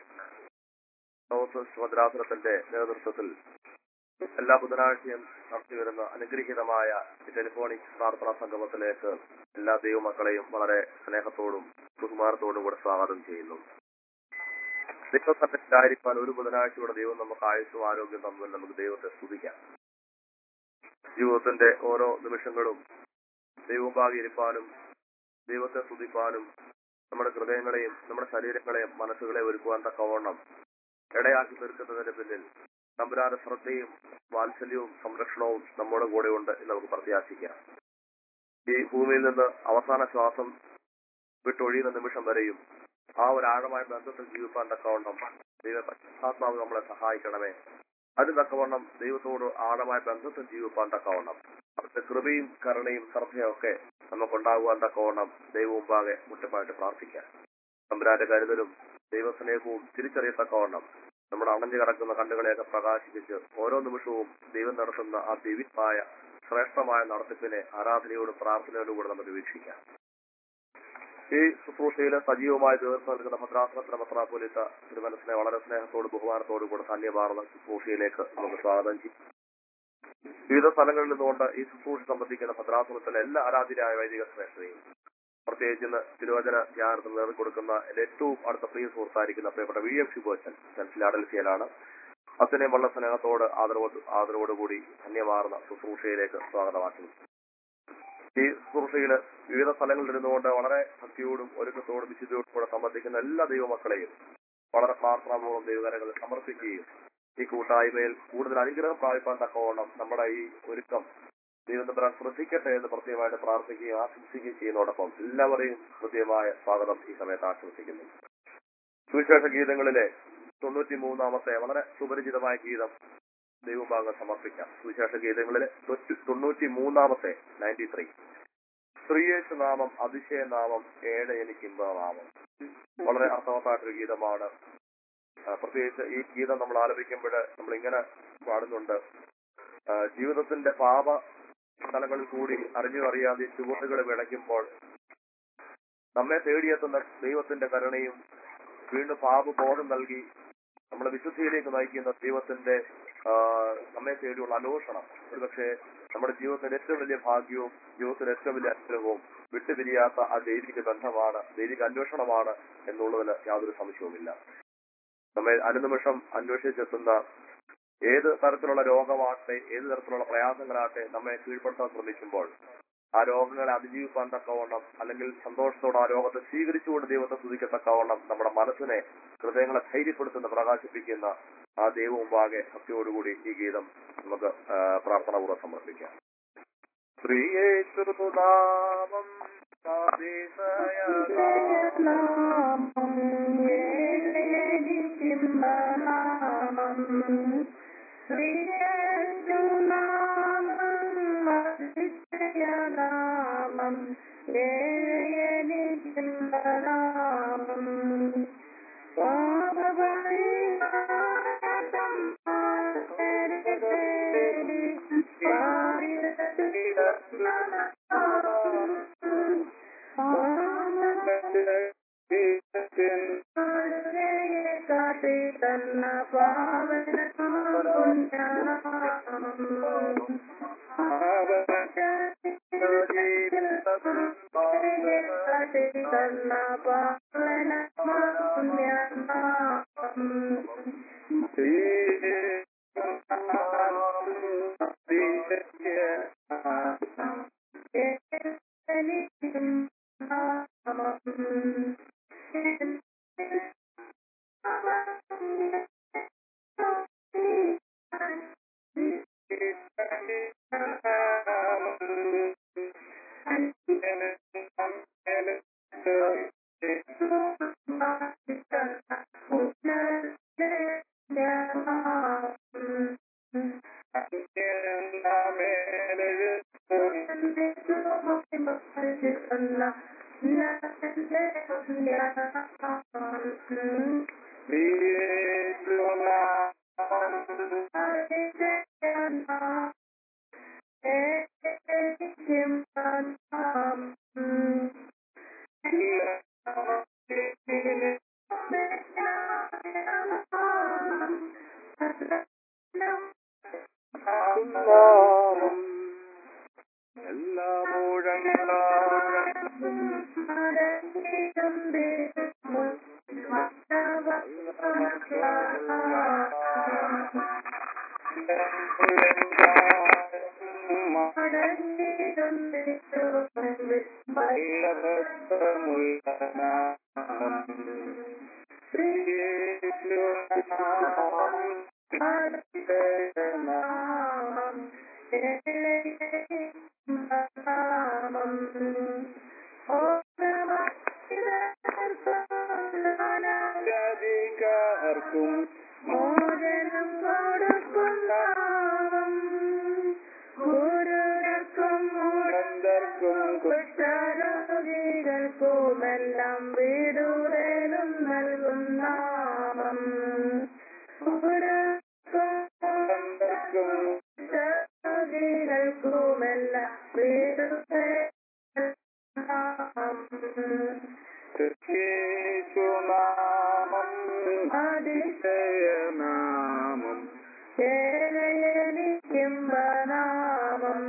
സൗത്ത് ഭദ്രാസനത്തിന്റെ നേതൃത്വത്തിൽ എല്ലാ ബുധനാഴ്ചയും നടത്തിവരുന്ന അനുഗ്രഹീതമായ ഈ ടെലിഫോണിക് പ്രാർത്ഥനാ സംഗമത്തിലേക്ക് എല്ലാ ദൈവമക്കളെയും വളരെ സ്നേഹത്തോടും ബഹുമാനത്തോടും കൂടെ സ്വാഗതം ചെയ്യുന്നു ദൈവസന്നിധിയിലായിരിക്കാൻ ഒരു ബുധനാഴ്ചയുടെ ദൈവം നമുക്ക് ആയുസ്സും ആരോഗ്യം തമ്മിൽ നമുക്ക് ദൈവത്തെ സ്തുതിക്കാം ജീവിതത്തിന്റെ ഓരോ നിമിഷങ്ങളും ദൈവഭാഗിയിരിക്കാനും ദൈവത്തെ സ്തുതിപ്പാനും നമ്മുടെ ഹൃദയങ്ങളെയും നമ്മുടെ ശരീരങ്ങളെയും മനസ്സുകളെയും ഒരുക്കുവാൻ തക്കവണ്ണം ഇടയാക്കി തീർക്കുന്നതിന് പിന്നിൽ തമ്പുരാന്റെ ശ്രദ്ധയും വാത്സല്യവും സംരക്ഷണവും നമ്മുടെ കൂടെ ഉണ്ട് എന്ന് നമുക്ക് പ്രത്യാശിക്കാം ഈ ഭൂമിയിൽ നിന്ന് അവസാന ശ്വാസം വിട്ടൊഴിയുന്ന നിമിഷം വരെയും ആ ഒരു ആഴമായ ബന്ധത്തിൽ ജീവിക്കാൻ തക്കവണ്ണം ദൈവ പരിശുദ്ധാത്മാവ് നമ്മളെ സഹായിക്കണമേ അതിന് തക്കവണ്ണം ദൈവത്തോട് ആഴമായ ബന്ധത്തിൽ ജീവിക്കാൻ തക്കവണ്ണം അവിടുത്തെ കൃപയും കരുണയും ശ്രദ്ധയൊക്കെ നമുക്കുണ്ടാകുവാൻ തക്കവണ്ണം ദൈവമുമ്പാകെ മുറ്റമായിട്ട് പ്രാർത്ഥിക്കാം തമ്പുരാന്റെ കരുതലും ദൈവസ്നേഹവും തിരിച്ചറിയത്തക്കവണ്ണം നമ്മുടെ അണഞ്ഞു കിടക്കുന്ന കണ്ണുകളെയൊക്കെ പ്രകാശിപ്പിച്ച് ഓരോ നിമിഷവും ദൈവം നടത്തുന്ന ആ ദിവ്യമായ ശ്രേഷ്ഠമായ നടത്തിപ്പിനെ ആരാധനയോടും പ്രാർത്ഥനയോടും കൂടെ നമുക്ക് വീക്ഷിക്കാം ഈ ശുശ്രൂഷയിൽ സജീവമായി തീർന്നു നൽകുന്ന ഭദ്രാസനത്തിന്റെ പത്രാപോലിത്ത തിരുമനസിനെ വളരെ സ്നേഹത്തോടും ബഹുമാനത്തോടും കൂടെ ധന്യമാർന്ന ശുശ്രൂഷയിലേക്ക് നമുക്ക് സ്വാഗതം ചെയ്യും വിവിധ സ്ഥലങ്ങളിൽ നിന്നുകൊണ്ട് ഈ ശുശ്രൂഷ സംബന്ധിക്കുന്ന ഭദ്രാസനത്തിലെ എല്ലാ ആരാധ്യരായ വൈദിക ശ്രേഷ്ഠതയും പ്രത്യേകിച്ച് ഇന്ന് തിരുവചന ധ്യാനത്തിൽ നേറി കൊടുക്കുന്ന എന്റെ ഏറ്റവും അടുത്ത പ്രിയ സുഹൃത്തായിരിക്കുന്ന പ്രിയപ്പെട്ട വി എഫ് ശുഭോച്ചൻ ഫിലാഡൽഫിയയിലാണ് അച്ഛനെയും വളരെ സ്നേഹത്തോട് ആദരവോട് ആദരവോടുകൂടി ധന്യമാർന്ന ശുശ്രൂഷയിലേക്ക് സ്വാഗതമാക്കുന്നു ഈ ശുശ്രൂഷയില് വിവിധ സ്ഥലങ്ങളിൽ ഇരുന്നുകൊണ്ട് വളരെ ഭക്തിയോടും ഒരുക്കത്തോടും വിശുദ്ധിയോടും കൂടെ സംബന്ധിക്കുന്ന എല്ലാ ദൈവമക്കളെയും വളരെ പ്രാർത്ഥനാപൂർവ്വം ദൈവകരങ്ങളിൽ സമർപ്പിക്കുകയും ഈ കൂട്ടായ്മയിൽ കൂടുതൽ അനുഗ്രഹം പ്രാപിപ്പാൻ തക്കവണ്ണം നമ്മുടെ ഈ ഒരുക്കം ദൈവത്തമ്പരാൻ ശ്രദ്ധിക്കട്ടെ എന്ന് പ്രത്യേകമായിട്ട് പ്രാർത്ഥിക്കുകയും ആശംസിക്കുകയും ചെയ്യുന്നതോടൊപ്പം എല്ലാവരെയും കൃത്യമായ സ്വാഗതം ഈ സമയത്ത് ആശംസിക്കുന്നു സുവിശേഷ ഗീതങ്ങളിലെ തൊണ്ണൂറ്റി മൂന്നാമത്തെ വളരെ സുപരിചിതമായ ഗീതം ദൈവഭാഗം സമർപ്പിക്കാം സുവിശേഷ ഗീതങ്ങളിലെ തൊണ്ണൂറ്റി മൂന്നാമത്തെ നയൻറ്റി ത്രീ ശ്രീയേശു നാമം അതിശയ നാമം ഏഴ് എനിക്ക് നാമം വളരെ അർത്ഥവത്തായിട്ടൊരു ഗീതമാണ് ആ, പ്രത്യേകിച്ച് ഈ ഗീതം നമ്മൾ ആലപിക്കുമ്പോൾ നമ്മൾ ഇങ്ങനെ പാടുന്നുണ്ട് ആ, ജീവിതത്തിന്റെ പാപ സ്ഥലങ്ങളിൽ കൂടി അറിഞ്ഞു അറിയാതെ ചുവടുകൾ വിളയ്ക്കുമ്പോൾ നമ്മെ തേടിയെത്തുന്ന ദൈവത്തിന്റെ കരുണയും വീണ്ടും പാപബോധം നൽകി നമ്മളെ വിശുദ്ധിയിലേക്ക് നയിക്കുന്ന ദൈവത്തിന്റെ ആ, നമ്മെ തേടിയുള്ള അന്വേഷണം ഒരുപക്ഷെ നമ്മുടെ ജീവിതത്തിന്റെ ഏറ്റവും വലിയ ഭാഗ്യവും ജീവിതത്തിന്റെ ഏറ്റവും വലിയ അനുഗ്രഹവും വിട്ടുപിരിയാത്ത ആ ദൈവിക ബന്ധമാണ് ദൈവിക അന്വേഷണമാണ് എന്നുള്ളതിൽ യാതൊരു സംശയവുമില്ല നമ്മെ അനുനിമിഷം അന്വേഷിച്ചെത്തുന്ന ഏത് തരത്തിലുള്ള രോഗമാകട്ടെ ഏത് തരത്തിലുള്ള പ്രയാസങ്ങളാകട്ടെ നമ്മെ കീഴ്പ്പെടുത്താൻ ശ്രമിക്കുമ്പോൾ ആ രോഗങ്ങളെ അതിജീവിക്കാൻ തക്കവണ്ണം അല്ലെങ്കിൽ സന്തോഷത്തോടെ ആ രോഗത്തെ സ്വീകരിച്ചുകൊണ്ട് ദൈവത്തെ സ്തുതിക്കത്തക്കവണ്ണം നമ്മുടെ മനസ്സിനെ ഹൃദയങ്ങളെ ധൈര്യപ്പെടുത്തുന്ന പ്രകാശിപ്പിക്കുന്ന ആ ദൈവം മുമ്പാകെ ഭക്തിയോടുകൂടി ഈ ഗീതം നമുക്ക് ആ, പ്രാർത്ഥനാപൂർവ്വം സമർപ്പിക്കാം ശ്രീയേശുനാമം Thank you. എല്ലാ മൂഴങ്ങളാലും അധികാർക്കും മോചനം കൊടുക്കും നാമം ഗുരുടർക്കും അന്തർക്കും കുഷ്ഠരോഗികൾക്കുമെല്ലാം വീടുവേലും നൽകും നാമം ഗുരുക്കും കുഷ്ഠരോഗികൾക്കുമെല്ലാം വീടുവേലും നാമം യേശുനാമം അതിശയനാമം ചേരയനിക്കും നാമം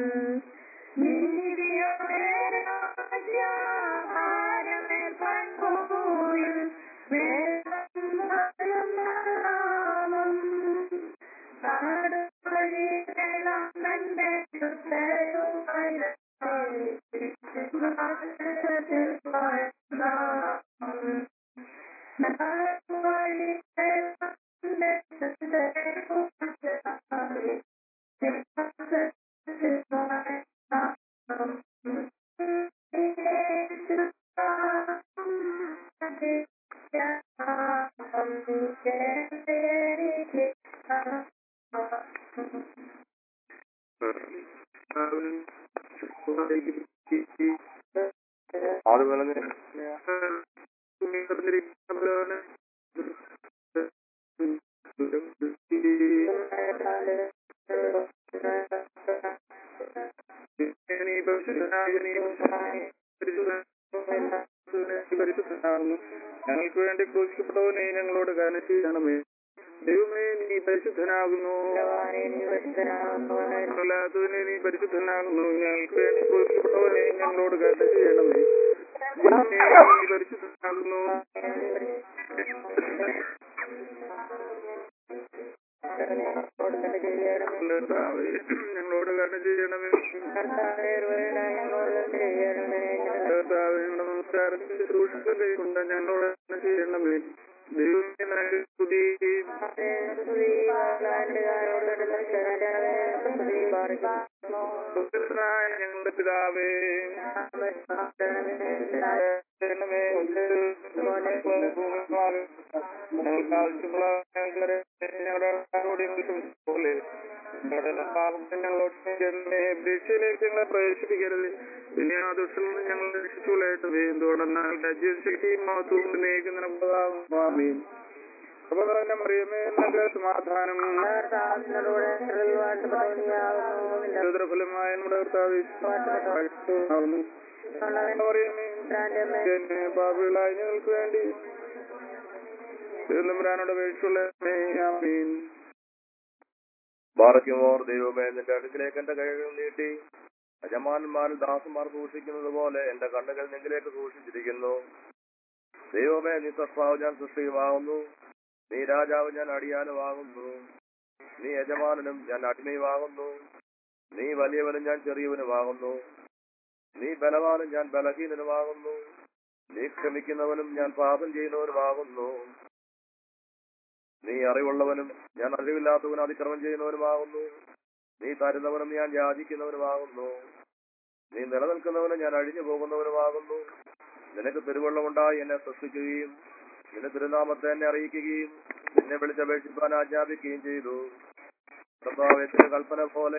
അതുപോലെ ഞങ്ങൾക്ക് വേണ്ടി ക്രൂശിക്കപ്പെട്ടവനെ ഞങ്ങളോട് കാര്യം ചെയ്യണമേ ദൈവമേ നീ പരിശുദ്ധനാകുന്നു അല്ലാത്തവനെ നീ പരിശുദ്ധനാകുന്നു ഞങ്ങൾക്ക് വേണ്ടി ക്രൂശിക്കപ്പെട്ടവനെ ഞങ്ങളോട് കാര്യം ചെയ്യണമേ ദൈവമേ നീ പരിശുദ്ധനാകുന്നു കർത്താവേ, ഞങ്ങളോട് കാര്യം ചെയ്യണമേ കർത്താവേ, ഞങ്ങളുടെ നമസ്കാരത്തിൽ ശുശ്രൂഷകൾ കൈക്കൊണ്ട് ഞങ്ങളോട് കാര്യം ചെയ്യണമേ ദൈവമേ നല്ല സ്തുതി സ്വർഗ്ഗസ്ഥനായ ഞങ്ങളുടെ പിതാവേ ചെയ്യണമേ ഞങ്ങൾക്ക് ആവശ്യമുള്ള ഞങ്ങളുടെ ഞങ്ങളുടെ പോലെ ഞങ്ങളുടെ പാപത്തെ ഞങ്ങളോട് ക്ഷമിക്കണമേ. പരീക്ഷയിലേക്ക് ഞങ്ങളെ പ്രവേശിപ്പിക്കരുത് പിന്നെ ആ ദുഷ്ടൽ നിന്ന് ഞങ്ങൾ രക്ഷിച്ചുകൊള്ളേട്ടവേ എന്തുകൊണ്ടെന്നാൽ രാജ്യവും ശക്തിയും മഹത്വവും സ്വാമീൻ അപ്പൊ തന്നെ മറിയമേ നല്ല സമാധാനം ഫലമായ നമ്മുടെ കർത്താവ് ആവുന്നു. മറിയമേ എന്നെ പാപികളായ ഞങ്ങൾക്ക് വേണ്ടി തിരുനമ്പുരാനോട് വീഴ്ചയുള്ള ആമീൻ ബാറയ്ക്കുമോർ ദൈവമേ നിന്റെ അടുക്കിലേക്ക് എന്റെ കൈകൾ നീട്ടി യജമാനന്മാരിൽ ദാസന്മാർ സൂക്ഷിക്കുന്നത് പോലെ എന്റെ കണ്ണുകൾ നിങ്കിലേക്ക് സൂക്ഷിച്ചിരിക്കുന്നു ദൈവമേ നീ സത്വാവ് ഞാൻ സൃഷ്ടിയുമാകുന്നു നീ രാജാവ് ഞാൻ അടിയാനുമാകുന്നു നീ യജമാനനും ഞാൻ അടിമയുമാകുന്നു നീ വലിയവനും ഞാൻ ചെറിയവനുമാകുന്നു നീ ബലവാനും ഞാൻ ബലഹീനനുമാകുന്നു നീ ക്ഷമിക്കുന്നവനും ഞാൻ പാപം ചെയ്യുന്നവനുമാകുന്നു നീ അറിവുള്ളവനും ഞാൻ അറിവില്ലാത്തവനും അതിക്രമം ചെയ്യുന്നവനുമാകുന്നു നീ തരുന്നവനും ഞാൻ യാചിക്കുന്നവനുമാകുന്നു നീ നിലനിൽക്കുന്നവനും ഞാൻ അഴിഞ്ഞു പോകുന്നവനുമാകുന്നു നിനക്ക് തിരുവള്ളമുണ്ടായി എന്നെ സൃഷ്ടിക്കുകയും നിന്റെ തിരുനാമത്തെ എന്നെ അറിയിക്കുകയും നിന്നെ വിളിച്ചപേക്ഷിപ്പാൻ ആജ്ഞാപിക്കുകയും ചെയ്തു കർത്താവത്തിന്റെ കൽപ്പന പോലെ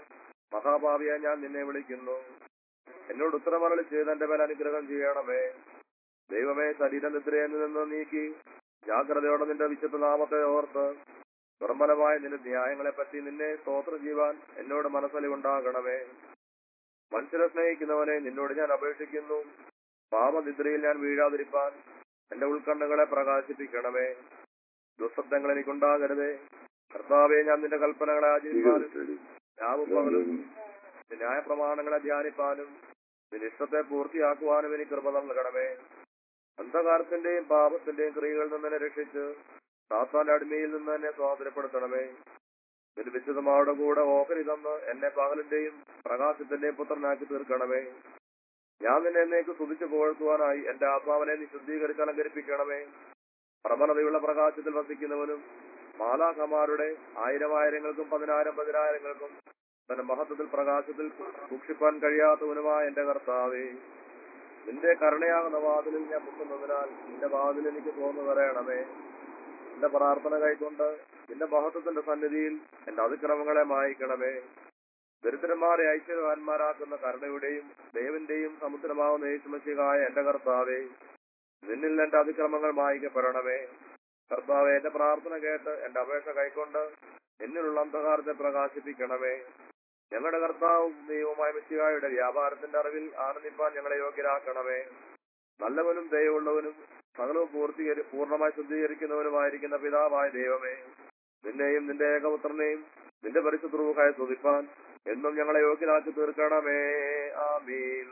മഹാഭാവിയായി ഞാൻ നിന്നെ വിളിക്കുന്നു എന്നോട് ഉത്തരമരളി ചെയ്ത് എന്റെ മേൽ അനുഗ്രഹം ചെയ്യണമേ ദൈവമേ ശരീരനിദ്രയിൽ നിന്ന് നീക്കി ജാഗ്രതയോടെ നിന്റെ വിശുദ്ധ നാമത്തെ ഓർത്ത് നിർമ്മലമായ നിന്റെ ന്യായങ്ങളെ പറ്റി നിന്നെ സ്തോത്രം ചെയ്യുവാൻ എന്നോട് മനസ്സലിവുണ്ടാകണമേ മനുഷ്യരെ സ്നേഹിക്കുന്നവനെ നിന്നോട് ഞാൻ അപേക്ഷിക്കുന്നു പാപനിദ്രയിൽ ഞാൻ വീഴാതിരിപ്പാൻ എന്റെ ഉൾക്കണ്ണുകളെ പ്രകാശിപ്പിക്കണമേ ദുസ്സബ്ദങ്ങൾ എനിക്കുണ്ടാകരുതേ കർത്താവെ ഞാൻ നിന്റെ കൽപ്പനകളെ ആചരിപ്പാനും രാവും പകലും നിന്റെ ന്യായപ്രമാണങ്ങളെ ധ്യാനിപ്പാനും നിന്റെ ഇഷ്ടത്തെ പൂർത്തിയാക്കുവാനും എനിക്ക് കൃപ നൽകണമേ അന്ധകാരത്തിന്റെയും പാപത്തിന്റെയും ക്രിയകളിൽ നിന്ന് എന്നെ രക്ഷിച്ച് സാത്താന്റെ അടിമയിൽ നിന്ന് എന്നെ സ്വാതന്ത്ര്യപ്പെടുത്തണമേ നിന്റെ വിശുദ്ധമാരുടെ കൂടെ ഓഹരി തന്ന് എന്നെ പകലിന്റെയും പ്രകാശത്തിന്റെയും പുത്രനാക്കി തീർക്കണമേ ഞാൻ നിന്നെ എന്നേക്ക് സ്തുതിച്ചു പുകഴ്ത്തുവാനായി എന്റെ ആത്മാവിനെ നീ ശുദ്ധീകരിച്ച് അലങ്കരിപ്പിക്കണമേ പ്രബലതയുള്ള പ്രകാശത്തിൽ വസിക്കുന്നവനും മാലാഖമാരുടെ ആയിരം ആയിരങ്ങൾക്കും പതിനായിരം പതിനായിരങ്ങൾക്കും തന്റെ മഹത്വത്തിൽ പ്രകാശത്തിൽ സൂക്ഷിപ്പാൻ കഴിയാത്തവനുമായ എന്റെ കർത്താവേ നിന്റെ കരുണയാകുന്ന വാതിലിൽ ഞാൻ മുട്ടുന്നതിനാൽ നിന്റെ വാതിൽ എനിക്ക് തോന്നു തരയണമേ എന്റെ പ്രാർത്ഥന കൈക്കൊണ്ട് നിന്റെ മഹത്വത്തിന്റെ സന്നിധിയിൽ എന്റെ അതിക്രമങ്ങളെ മായിക്കണമേ ദരിദ്രന്മാരെ ഐശ്വര്യവാന്മാരാക്കുന്ന കരുണയുടെയും ദൈവന്റെയും സമുദ്രമാവുന്ന യേശുമശികായ എന്റെ കർത്താവേ നിന്നിൽ എന്റെ അതിക്രമങ്ങൾ മായിക്കപ്പെടണമേ കർത്താവെ എന്റെ പ്രാർത്ഥന കേട്ട് എന്റെ അപേക്ഷ കൈക്കൊണ്ട് എന്നിലുള്ള അന്ധകാരത്തെ പ്രകാശിപ്പിക്കണമേ ഞങ്ങളുടെ കർത്താവും ദൈവമായ മെസ്സികായുടെ വ്യാപാരത്തിന്റെ അറിവിൽ ആനന്ദിപ്പാൻ ഞങ്ങളെ യോഗ്യരാക്കണമേ നല്ലവനും ദയവുള്ളവനും സകലവും പൂർത്തീകരി പൂർണ്ണമായി ശുദ്ധീകരിക്കുന്നവനുമായിരിക്കുന്ന പിതാവായ ദൈവമേ നിന്നെയും നിന്റെ ഏകപുത്രനെയും നിന്റെ പരിശുദ്ധ റൂഹായി സ്തുതിപ്പാൻ എന്നും ഞങ്ങളെ യോഗ്യരാക്കി തീർക്കണമേ ആമീൻ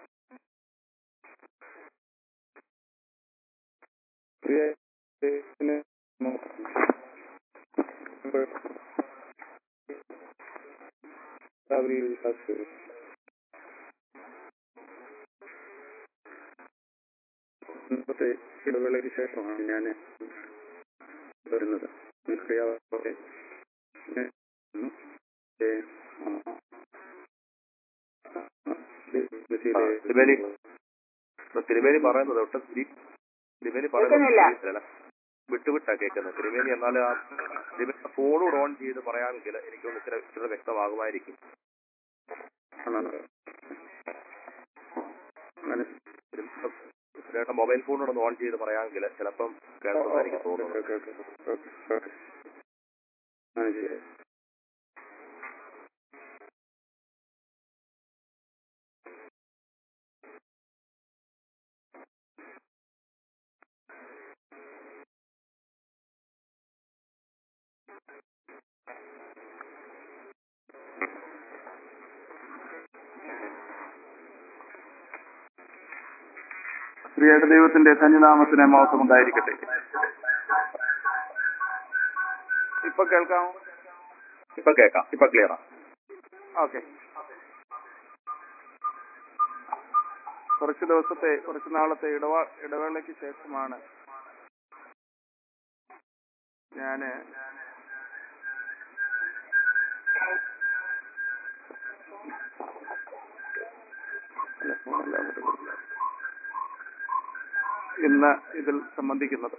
ഇന്നത്തെ ഇടവേളയ്ക്ക് ശേഷമാണ് ഞാൻ വരുന്നത് നിങ്ങൾക്കറിയാവുന്നതുപോലെ ഞാൻ ഇന്ന് ഏ, ആ, ആ, ബസ്സിലെ- തിരുമേനി തിരുമേനി പറയുന്നത് ഒട്ടും തിരി- തിരുമേനി കേൾക്കുന്നില്ല. പറയുന്നത് വിട്ടുവിട്ടാ കേൾക്കുന്നത് തിരുമേനി എന്നാൽ ആ തിരുമേനി ഫോണൂടെ ഓൺ ചെയ്ത് പറയാമെങ്കിൽ എനിക്കൊന്ന് ഇച്ചിരി ഇച്ചിരി വ്യക്തമാകുമായിരിക്കും ആണോ? അങ്ങനെ ചേട്ടൻ മൊബൈൽ ഫോണൂടെ ഒന്ന് ഓൺ ചെയ്ത് പറയാമെങ്കിൽ ചിലപ്പം കേൾക്കുന്നതായിരിക്കും ഓക്കെ, തോന്നുന്നത് ഓക്കെ, ഓക്കെ, ഓക്കെ, ഓക്കെ. അങ്ങനെ ചെയ്യാം. പ്രിയയുടെ ദൈവത്തിന്റെ സന്നിധാമത്തിന് മഹത്വം ഉണ്ടായിരിക്കട്ടെ ഇപ്പൊ കേൾക്കാമോ ഇപ്പൊ കേൾക്കാം ഇപ്പൊ ക്ലിയറാ ഓക്കെ കുറച്ച് ദിവസത്തെ കുറച്ച് നാളത്തെ ഇടവാ ഇടവേളയ്ക്ക് ശേഷമാണ് ഞാന് അല്ല, ഫോണല്ല അങ്ങോട്ട് കൊടുക്കുക. ഇന്ന് ഇതിൽ സംബന്ധിക്കുന്നത്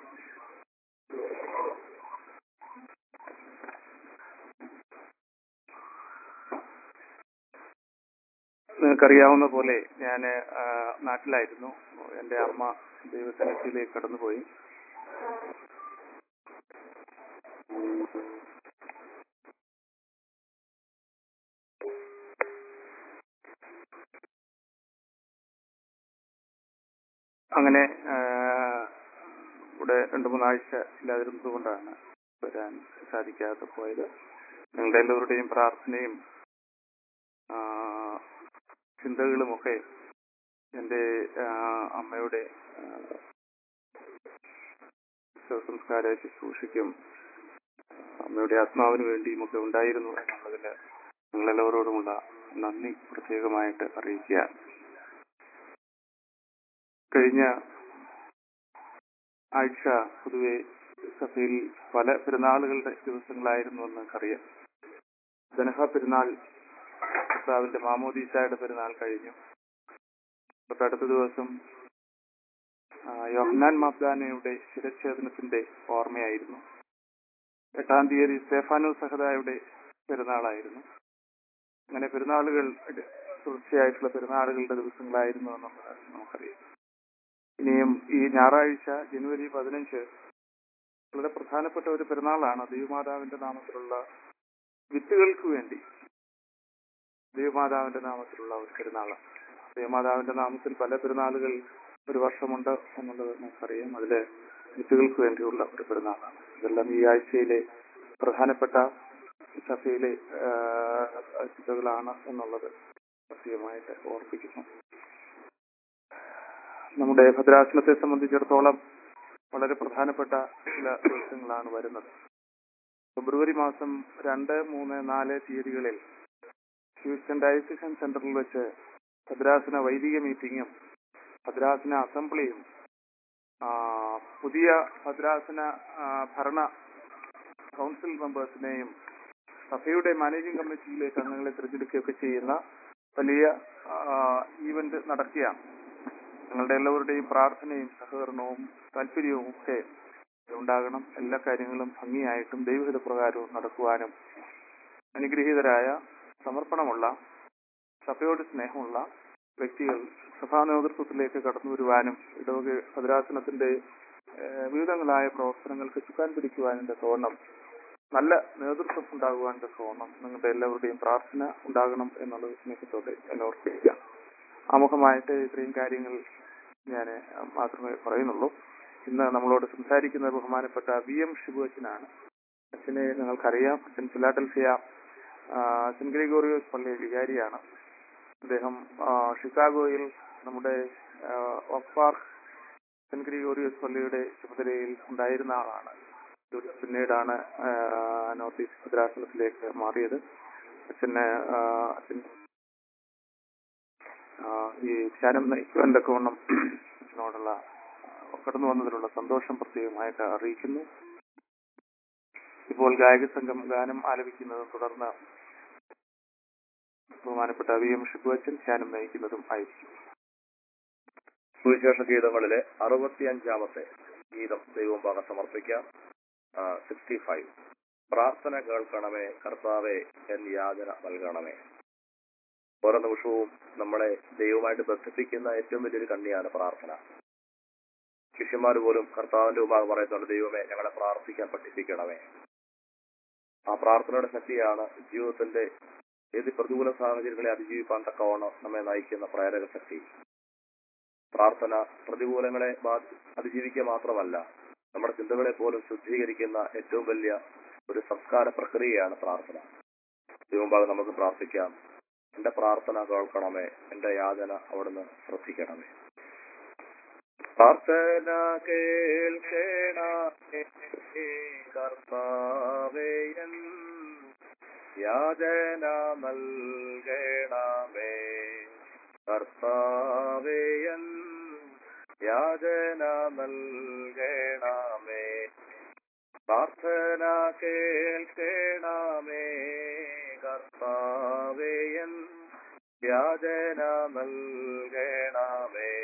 നിങ്ങൾക്കറിയാവുന്ന പോലെ ഞാൻ നാട്ടിലായിരുന്നു എൻ്റെ അമ്മ ദൈവസന്നിധിയിലേക്ക് കടന്നുപോയി അങ്ങനെ ആ, ഇവിടെ രണ്ടു മൂന്നാഴ്ച ഇല്ലാതിരുന്നത് കൊണ്ടാണ് വരാൻ സാധിക്കാതെ പോയത് നിങ്ങളുടെ എല്ലാവരുടെയും പ്രാർത്ഥനയും ആ, ചിന്തകളുമൊക്കെ എൻ്റെ ആ, അമ്മയുടെ ആ, ശവസംസ്കാര ശുശ്രൂഷയ്ക്കും അമ്മയുടെ ആത്മാവിന് വേണ്ടിയുമൊക്കെ ഉണ്ടായിരുന്നു എന്നുള്ളതിൽ നിങ്ങളെല്ലാവരോടുമുള്ള നന്ദി പ്രത്യേകമായിട്ട് അറിയിക്കുക കഴിഞ്ഞ ആഴ്ച പൊതുവെ സഭയിൽ പല പെരുന്നാളുകളുടെ ദിവസങ്ങളായിരുന്നു എന്ന് നമുക്കറിയാം ദനഹ പെരുന്നാൾ കർത്താവിന്റെ മാമോദീസായുടെ പെരുന്നാൾ കഴിഞ്ഞു തൊട്ടടുത്ത ദിവസം ആ, യോഹന്നാൻ മാപ്ലാനയുടെ ശിരച്ഛേദനത്തിന്റെ ഓർമ്മയായിരുന്നു എട്ടാം തീയതി സ്റ്റേഫാനോ സഹദായുടെ പെരുന്നാളായിരുന്നു അങ്ങനെ പെരുന്നാളുകൾ തുടർച്ചയായിട്ടുള്ള പെരുന്നാളുകളുടെ ദിവസങ്ങളായിരുന്നു എന്നുള്ളത് നമുക്കറിയാം ഇനിയും ഈ ഞായറാഴ്ച ജനുവരി പതിനഞ്ച് വളരെ പ്രധാനപ്പെട്ട ഒരു പെരുന്നാളാണ് ദൈവമാതാവിന്റെ നാമത്തിലുള്ള വിത്തുകൾക്ക് വേണ്ടി ദൈവമാതാവിന്റെ നാമത്തിലുള്ള ഒരു പെരുന്നാള് ദൈവമാതാവിന്റെ നാമത്തിൽ പല പെരുന്നാളുകൾ ഒരു വർഷമുണ്ട് എന്നുള്ളത് നമുക്കറിയാം അതില് വിത്തുകൾക്ക് വേണ്ടിയുള്ള ഒരു പെരുന്നാളാണ് ഇതെല്ലാം ഈ ആഴ്ചയിലെ പ്രധാനപ്പെട്ട സഭയിലെ ആ, ചിന്തകളാണ് എന്നുള്ളത് പ്രത്യേകമായിട്ട് ഓർപ്പിക്കുന്നു നമ്മുടെ ഭദ്രാസനത്തെ സംബന്ധിച്ചിടത്തോളം വളരെ പ്രധാനപ്പെട്ട ചില ദിവസങ്ങളാണ് വരുന്നത് ഫെബ്രുവരി മാസം രണ്ട് മൂന്ന് നാല് തീയതികളിൽ ഹ്യൂസ്റ്റൺ ഡയസിഷൻ സെന്ററിൽ വെച്ച് ഭദ്രാസന വൈദിക മീറ്റിംഗും ഭദ്രാസന അസംബ്ലിയും ആ, പുതിയ ഭദ്രാസന ആ, ഭരണ കൗൺസിൽ മെമ്പേഴ്സിനെയും സഭയുടെ മാനേജിംഗ് കമ്മിറ്റിയിലേക്ക് അംഗങ്ങളെ തിരഞ്ഞെടുക്കുകയൊക്കെ ചെയ്യുന്ന വലിയ ഈവന്റ് നടക്കുകയാണ് നിങ്ങളുടെ എല്ലാവരുടെയും പ്രാർത്ഥനയും സഹകരണവും താല്പര്യവും ഒക്കെ ഉണ്ടാകണം എല്ലാ കാര്യങ്ങളും ഭംഗിയായിട്ടും ദൈവഹിത പ്രകാരവും നടക്കുവാനും അനുഗ്രഹീതരായ സമർപ്പണമുള്ള സഭയോട് സ്നേഹമുള്ള വ്യക്തികൾ സഭാ നേതൃത്വത്തിലേക്ക് കടന്നു വരുവാനും ഇടവക ഭദ്രാസനത്തിന്റെ ഏഹ്, വിവിധങ്ങളായ പ്രവർത്തനങ്ങൾക്ക് ചുക്കാൻ പിടിക്കുവാനും തക്കവണ്ണം നല്ല നേതൃത്വം ഉണ്ടാകുവാൻ തക്കവണ്ണം നിങ്ങളുടെ എല്ലാവരുടെയും പ്രാർത്ഥന ഉണ്ടാകണം എന്നുള്ളത് സ്നേഹത്തോടെ എന്നെ ഓർപ്പിക്കുക ആമുഖമായിട്ട് ഇത്രയും കാര്യങ്ങൾ ഞാൻ മാത്രമേ പറയുന്നുള്ളൂ ഇന്ന് നമ്മളോട് സംസാരിക്കുന്ന ബഹുമാനപ്പെട്ട വി എം ഷിബുവച്ചനാണ് അച്ഛനെ നിങ്ങൾക്കറിയാം അച്ഛൻ ഫിലാഡൽഫിയ ആ, സെന്റ് ഗ്രിഗോറിയോസ് പള്ളി വികാരിയാണ് അദ്ദേഹം ആ, ഷിക്കാഗോയിൽ നമ്മുടെ ഒക്പാർക്ക് സെന്റ് ഗ്രിഗോറിയോസ് പള്ളിയുടെ ചുമതലയിൽ ഉണ്ടായിരുന്ന ആളാണ് പിന്നീടാണ് ആ, നോർത്ത് ഈസ്റ്റ് ഭദ്രാസനത്തിലേക്ക് മാറിയത് അച്ഛന് ആ, അച്ഛൻ ആ, ഈ ധ്യാനം നയിക്കുവാൻ തക്കവണ്ണം അച്ഛനോടുള്ള ആ, കടന്നു വന്നതിലുള്ള സന്തോഷം പ്രത്യേകമായിട്ട് അറിയിക്കുന്നു ഇപ്പോൾ ഗായക സംഘം ഗാനം ആലപിക്കുന്നതും തുടർന്ന് ബഹുമാനപ്പെട്ട വി എം ഷിബുവച്ചൻ ധ്യാനം നയിക്കുന്നതും ആയിരിക്കും സുവിശേഷ ഗീതങ്ങളിലെ അറുപത്തിയഞ്ചാമത്തെ ഗീതം ദൈവം ഭാഗം സമർപ്പിക്കാം സിക്സ്റ്റി ഫൈവ് പ്രാർത്ഥന കേൾക്കണമേ കർത്താവെ എൻ യാചന നൽകണമേ ഓരോ നിമിഷവും നമ്മളെ ദൈവമായിട്ട് ബന്ധിപ്പിക്കുന്ന ഏറ്റവും വലിയൊരു കണ്ണിയാണ് പ്രാർത്ഥന ശിഷ്യന്മാർ പോലും കർത്താവിന്റെ മുമ്പാകെ പറയുന്നുണ്ട് ദൈവമേ ഞങ്ങളെ പ്രാർത്ഥിക്കാൻ പഠിപ്പിക്കണമേ ആ പ്രാർത്ഥനയുടെ ശക്തിയാണ് ജീവിതത്തിന്റെ ഏത് പ്രതികൂല സാഹചര്യങ്ങളെ അതിജീവിക്കാൻ തക്കവണ്ണം നമ്മെ നയിക്കുന്ന പ്രേരക ശക്തി പ്രാർത്ഥന പ്രതികൂലങ്ങളെ ബാധി- അതിജീവിക്കുക മാത്രമല്ല നമ്മുടെ ചിന്തകളെ പോലും ശുദ്ധീകരിക്കുന്ന ഏറ്റവും വലിയ ഒരു സംസ്കാര പ്രക്രിയയാണ് പ്രാർത്ഥന ദൈവമുമ്പാകെ നമുക്ക് പ്രാർത്ഥിക്കാം എന്റെ പ്രാർത്ഥന കേൾക്കണമേ എന്റെ യാതന അവിടുന്ന് ശ്രദ്ധിക്കണമേ പ്രാർത്ഥന കേൾക്കണമേ കർത്താവേയൻ യാചന നൽകണമേ കർത്താവേയൻ യാചന നൽകണമേ പ്രാർത്ഥന കേൾക്കണമേ കർത്താവേയൻ യാചന നൽകണമേ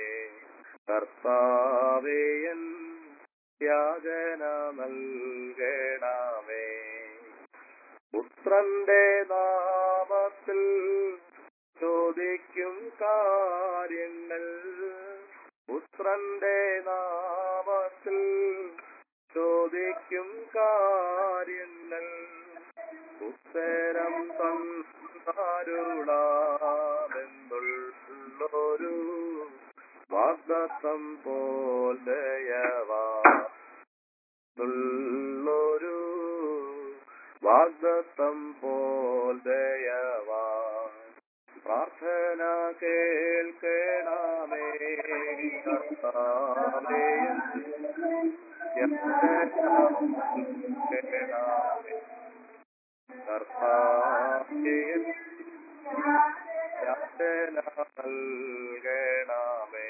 കർത്താവേയൻ യാചന നൽകണമേ പുത്രന്റെ നാമത്തിൽ ചോദിക്കും കാര്യങ്ങൾ പുത്രന്റെ നാമത്തിൽ ചോദിക്കും കാര്യങ്ങൾ ഉത്തരം തന്നാരുളാമെന്നുള്ളൊരു വാഗ്ദത്തം പോലെയവാ ുള്ളൊരു വാഗ്ദത്തം പോലെയവാ പ്രാർത്ഥന കേൾക്കണമേ കർത്താവേ കേൾക്കണമേ കർത്താവേ യാതന നൽകണമേ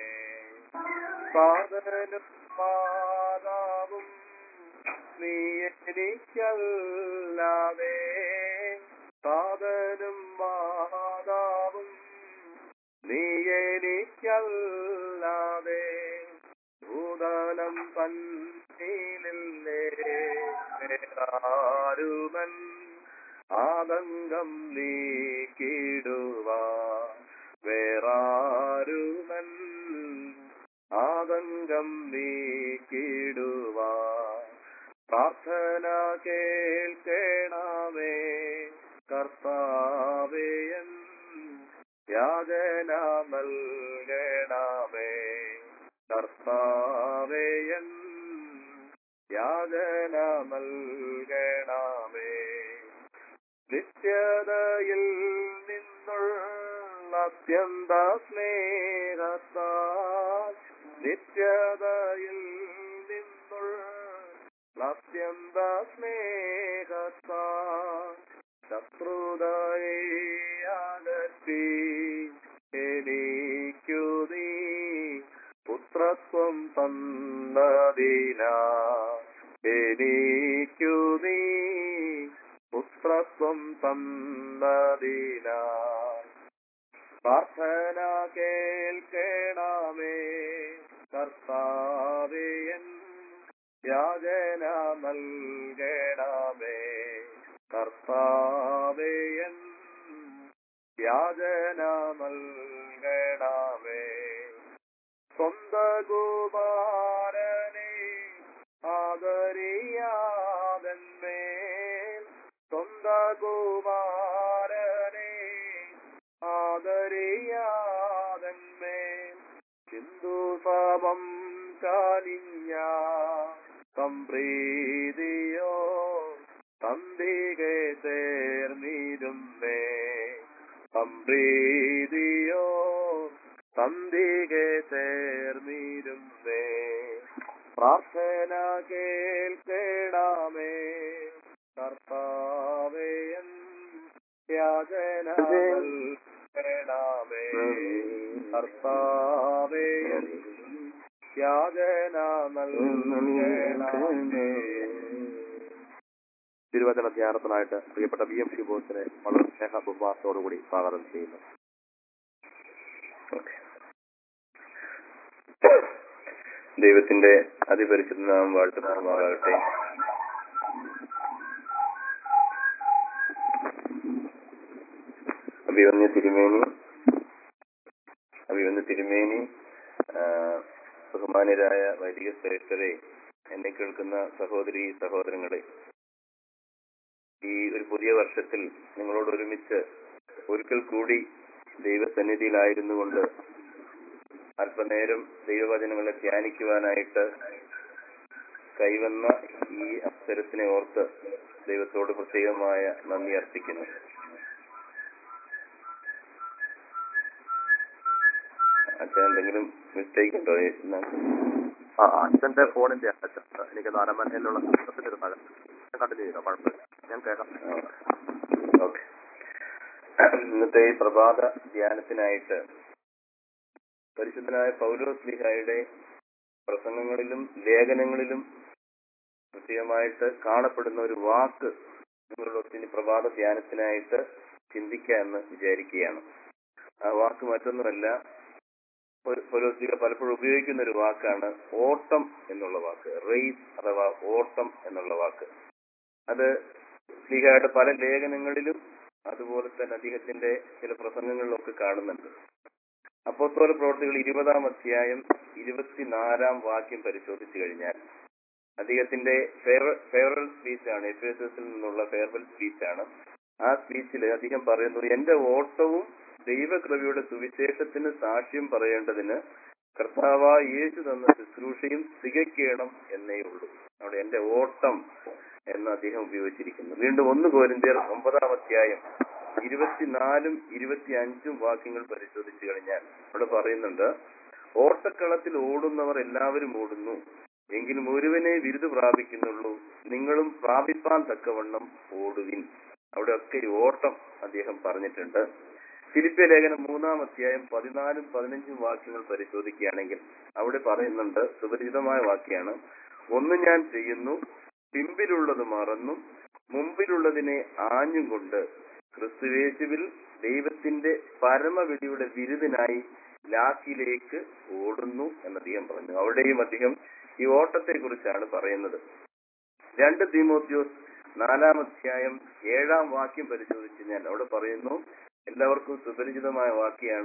സാധനം മാതാവും നീ എനിക്കല്ലാതെ സാധനം മാതാവും നീ എനിക്കല്ലാതെ ഭൂതലം തന്നീലില്ലേ ആരുമൻ ആതങ്കം നീക്കിടുവാ വേറാരുമൻ ആതങ്കം ഭാരം നീക്കിടുവാ പ്രാർത്ഥന കേൾക്കണമേ കർത്താവേയൻ യാചന നൽകണമേ കർത്താവേയൻ യാചന നൽകണമേ നിത്യതയിൽ നിന്നുള്ള അത്യന്ത സ്നേഹത്താൽ നിത്യതയിൽ നിന്നുള്ള അത്യന്ത സ്നേഹത്താൽ ശത്രുതയെ അകറ്റി എനിക്കു നീ പുത്രത്വം തന്നതിന എനിക്കു നീ പുത്രത്വം തന്നതിന പ്രാർത്ഥന കേൾക്കണമേ കർത്താവേയൻ യാചന നൽകണമേ കർത്താവേയൻ യാചന നൽകണമേ സ്വന്ത കുമാരനെ ആദരിയാതന്മേൽ സ്വന്ത കുമാരനെ ആദരിയാതന്മേൽ സിന്ധു പാപം കാലിഞ്ഞ സംപ്രീതിയോ തന്തികെ ചേർന്നിരുന്നേ സംപ്രീതിയോ തന്തികെ ചേർന്നിരുന്നേ പ്രാർത്ഥന കേൾക്കണമേ കർത്താവേയൻ യാചന നൽകണമേ കർത്താവേയൻ യാചന നൽകണമേ തിരുവചന ധ്യാനത്തിനായിട്ട് പ്രിയപ്പെട്ട ബി എം സി ബോസിനെ വളരെ സ്നേഹ ബഹുമാനത്തോടുകൂടി സ്വാഗതം ചെയ്യുന്നു ദൈവത്തിന്റെ അതിപരിശുദ്ധ നാമം വാഴ്ത്തപ്പെടുമാറാകട്ടെ അഭിവന്യ തിരുമേനി അഭിവന്യ തിരുമേനി ആ, ബഹുമാന്യരായ വൈദിക ശ്രേഷ്ഠരെ എന്നെ കേൾക്കുന്ന സഹോദരി സഹോദരങ്ങളെ ഈ ഒരു പുതിയ വർഷത്തിൽ നിങ്ങളോട് ഒരുമിച്ച് ഒരിക്കൽ കൂടി ദൈവസന്നിധിയിലായിരുന്നു കൊണ്ട് അല്പനേരം ദൈവവചനങ്ങളെ ധ്യാനിക്കുവാനായിട്ട് കൈവന്ന ഈ അവസരത്തിനെ ഓർത്ത് ദൈവത്തോട് പ്രത്യേകമായ നന്ദി അർപ്പിക്കുന്നു അച്ഛൻ എന്തെങ്കിലും മിസ്റ്റേക്ക് ഉണ്ടോ ആ അച്ഛന്റെ ഫോണിന്റെ അച്ഛൻ എനിക്ക് നാലമനയിലുള്ള സിസ്റ്റത്തിന്റെ ഒരു മഴ കണ്ടിന്യൂ ചെയ്തോ കുഴപ്പമില്ല ഞാൻ കേൾക്കാം ഓക്കെ ഇന്നത്തെ ഈ പ്രഭാത ധ്യാനത്തിനായിട്ട് പരിശുദ്ധനായ പൗലോസ് ലിഹായുടെ പ്രസംഗങ്ങളിലും ലേഖനങ്ങളിലും പ്രത്യേകമായിട്ട് കാണപ്പെടുന്ന ഒരു വാക്ക് നിങ്ങളുടെ ഒത്തിരി പ്രഭാത ധ്യാനത്തിനായിട്ട് ചിന്തിക്കാമെന്ന് വിചാരിക്കുകയാണ് ആ വാക്ക് മറ്റൊന്നുമല്ല പൗലോസ്ലിക പലപ്പോഴും ഉപയോഗിക്കുന്ന ഒരു വാക്കാണ് ഓട്ടം എന്നുള്ള വാക്ക് റേസ് അഥവാ ഓട്ടം എന്നുള്ള വാക്ക് അത് സ്ലീഹയുടെ പല ലേഖനങ്ങളിലും അതുപോലെ തന്നെ അദ്ദേഹത്തിന്റെ ചില പ്രസംഗങ്ങളിലൊക്കെ കാണുന്നുണ്ട് അപ്പോസ്തോല പ്രവർത്തികൾ ഇരുപതാം അധ്യായം ഇരുപത്തിനാലാം വാക്യം പരിശോധിച്ചു കഴിഞ്ഞാൽ അദ്ദേഹത്തിന്റെ ഫേവറൽ സ്പീച്ചാണ് എഫ് എസ് എസിൽ നിന്നുള്ള ഫേവറൽ സ്പീച്ചാണ് ആ സ്പീച്ചിൽ അദ്ദേഹം പറയുന്നു എന്റെ ഓട്ടവും ദൈവകൃപയുടെ സുവിശേഷത്തിന് സാക്ഷ്യം പറയേണ്ടതിന് കർത്താവായ യേശു തന്ന ശുശ്രൂഷയും തികയ്ക്കണം എന്നേ ഉള്ളൂ അവിടെ എന്റെ ഓട്ടം എന്ന് അദ്ദേഹം ഉപയോഗിച്ചിരിക്കുന്നു വീണ്ടും ഒന്ന് കോരിന്തിയർ ഒമ്പതാം അധ്യായം ഇരുപത്തിനാലും ഇരുപത്തി അഞ്ചും വാക്യങ്ങൾ പരിശോധിച്ചു കഴിഞ്ഞാൽ അവിടെ പറയുന്നുണ്ട് ഓട്ടക്കളത്തിൽ ഓടുന്നവർ എല്ലാവരും ഓടുന്നു എങ്കിലും ഒരുവനെ വിരുദ് പ്രാപിക്കുന്നുള്ളൂ നിങ്ങളും പ്രാപിപ്പാൻ തക്കവണ്ണം ഓടുവിൻ അവിടെയൊക്കെ ഈ ഓട്ടം അദ്ദേഹം പറഞ്ഞിട്ടുണ്ട് ഫിലിപ്പിയ ലേഖനം മൂന്നാം അധ്യായം പതിനാലും പതിനഞ്ചും വാക്യങ്ങൾ പരിശോധിക്കുകയാണെങ്കിൽ അവിടെ പറയുന്നുണ്ട് സുപരിചിതമായ വാക്യാണ് ഒന്ന് ഞാൻ ചെയ്യുന്നു പിമ്പിലുള്ളത് മറന്നും മുമ്പിലുള്ളതിനെ ആഞ്ഞും കൊണ്ട് ക്രിസ്തുവേശുവിൽ ദൈവത്തിന്റെ പരമവിളിയുടെ വിരുദിനായി ലാക്കിലേക്ക് ഓടുന്നു എന്ന് അദ്ദേഹം പറഞ്ഞു അവിടെയും അദ്ദേഹം ഈ ഓട്ടത്തെ കുറിച്ചാണ് പറയുന്നത് രണ്ട് തീമോത്യോസ് നാലാം അധ്യായം ഏഴാം വാക്യം പരിശോധിച്ചു കഴിഞ്ഞാൽ അവിടെ പറയുന്നു എല്ലാവർക്കും സുപരിചിതമായ വാക്യാണ്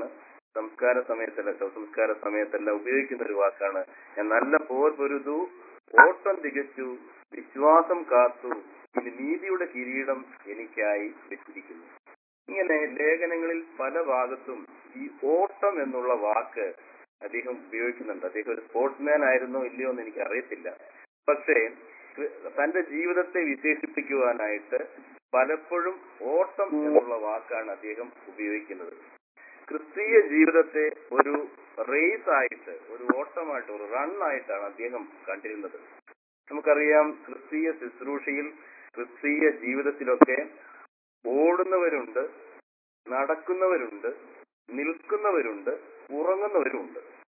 സംസ്കാര സമയത്തല്ല ശവസംസ്കാര സമയത്തല്ല ഉപയോഗിക്കുന്ന ഒരു വാക്കാണ് ഞാൻ നല്ല പോർ പൊരുതു ഓട്ടം തികച്ചു വിശ്വാസം കാത്തു ഇനി നീതിയുടെ കിരീടം എനിക്കായി വെച്ചിരിക്കുന്നു ഇങ്ങനെ ലേഖനങ്ങളിൽ പല ഭാഗത്തും ഈ ഓട്ടം എന്നുള്ള വാക്ക് അദ്ദേഹം ഉപയോഗിക്കുന്നുണ്ട് അദ്ദേഹം ഒരു സ്പോർട്സ്മാൻ ആയിരുന്നോ ഇല്ലയോ എന്ന് എനിക്ക് അറിയത്തില്ല പക്ഷേ തന്റെ ജീവിതത്തെ വിശേഷിപ്പിക്കുവാനായിട്ട് പലപ്പോഴും ഓട്ടം എന്നുള്ള വാക്കാണ് അദ്ദേഹം ഉപയോഗിക്കുന്നത് ക്രിസ്തീയ ജീവിതത്തെ ഒരു റേസ് ആയിട്ട് ഒരു ഓട്ടമായിട്ട് ഒരു റൺ ആയിട്ടാണ് അദ്ദേഹം കണ്ടിരുന്നത് നമുക്കറിയാം ക്രിസ്തീയ ശുശ്രൂഷയിൽ ക്രിസ്തീയ ജീവിതത്തിലൊക്കെ ഓടുന്നവരുണ്ട് നടക്കുന്നവരുണ്ട് നിൽക്കുന്നവരുണ്ട് ഉറങ്ങുന്നവരുമുണ്ട്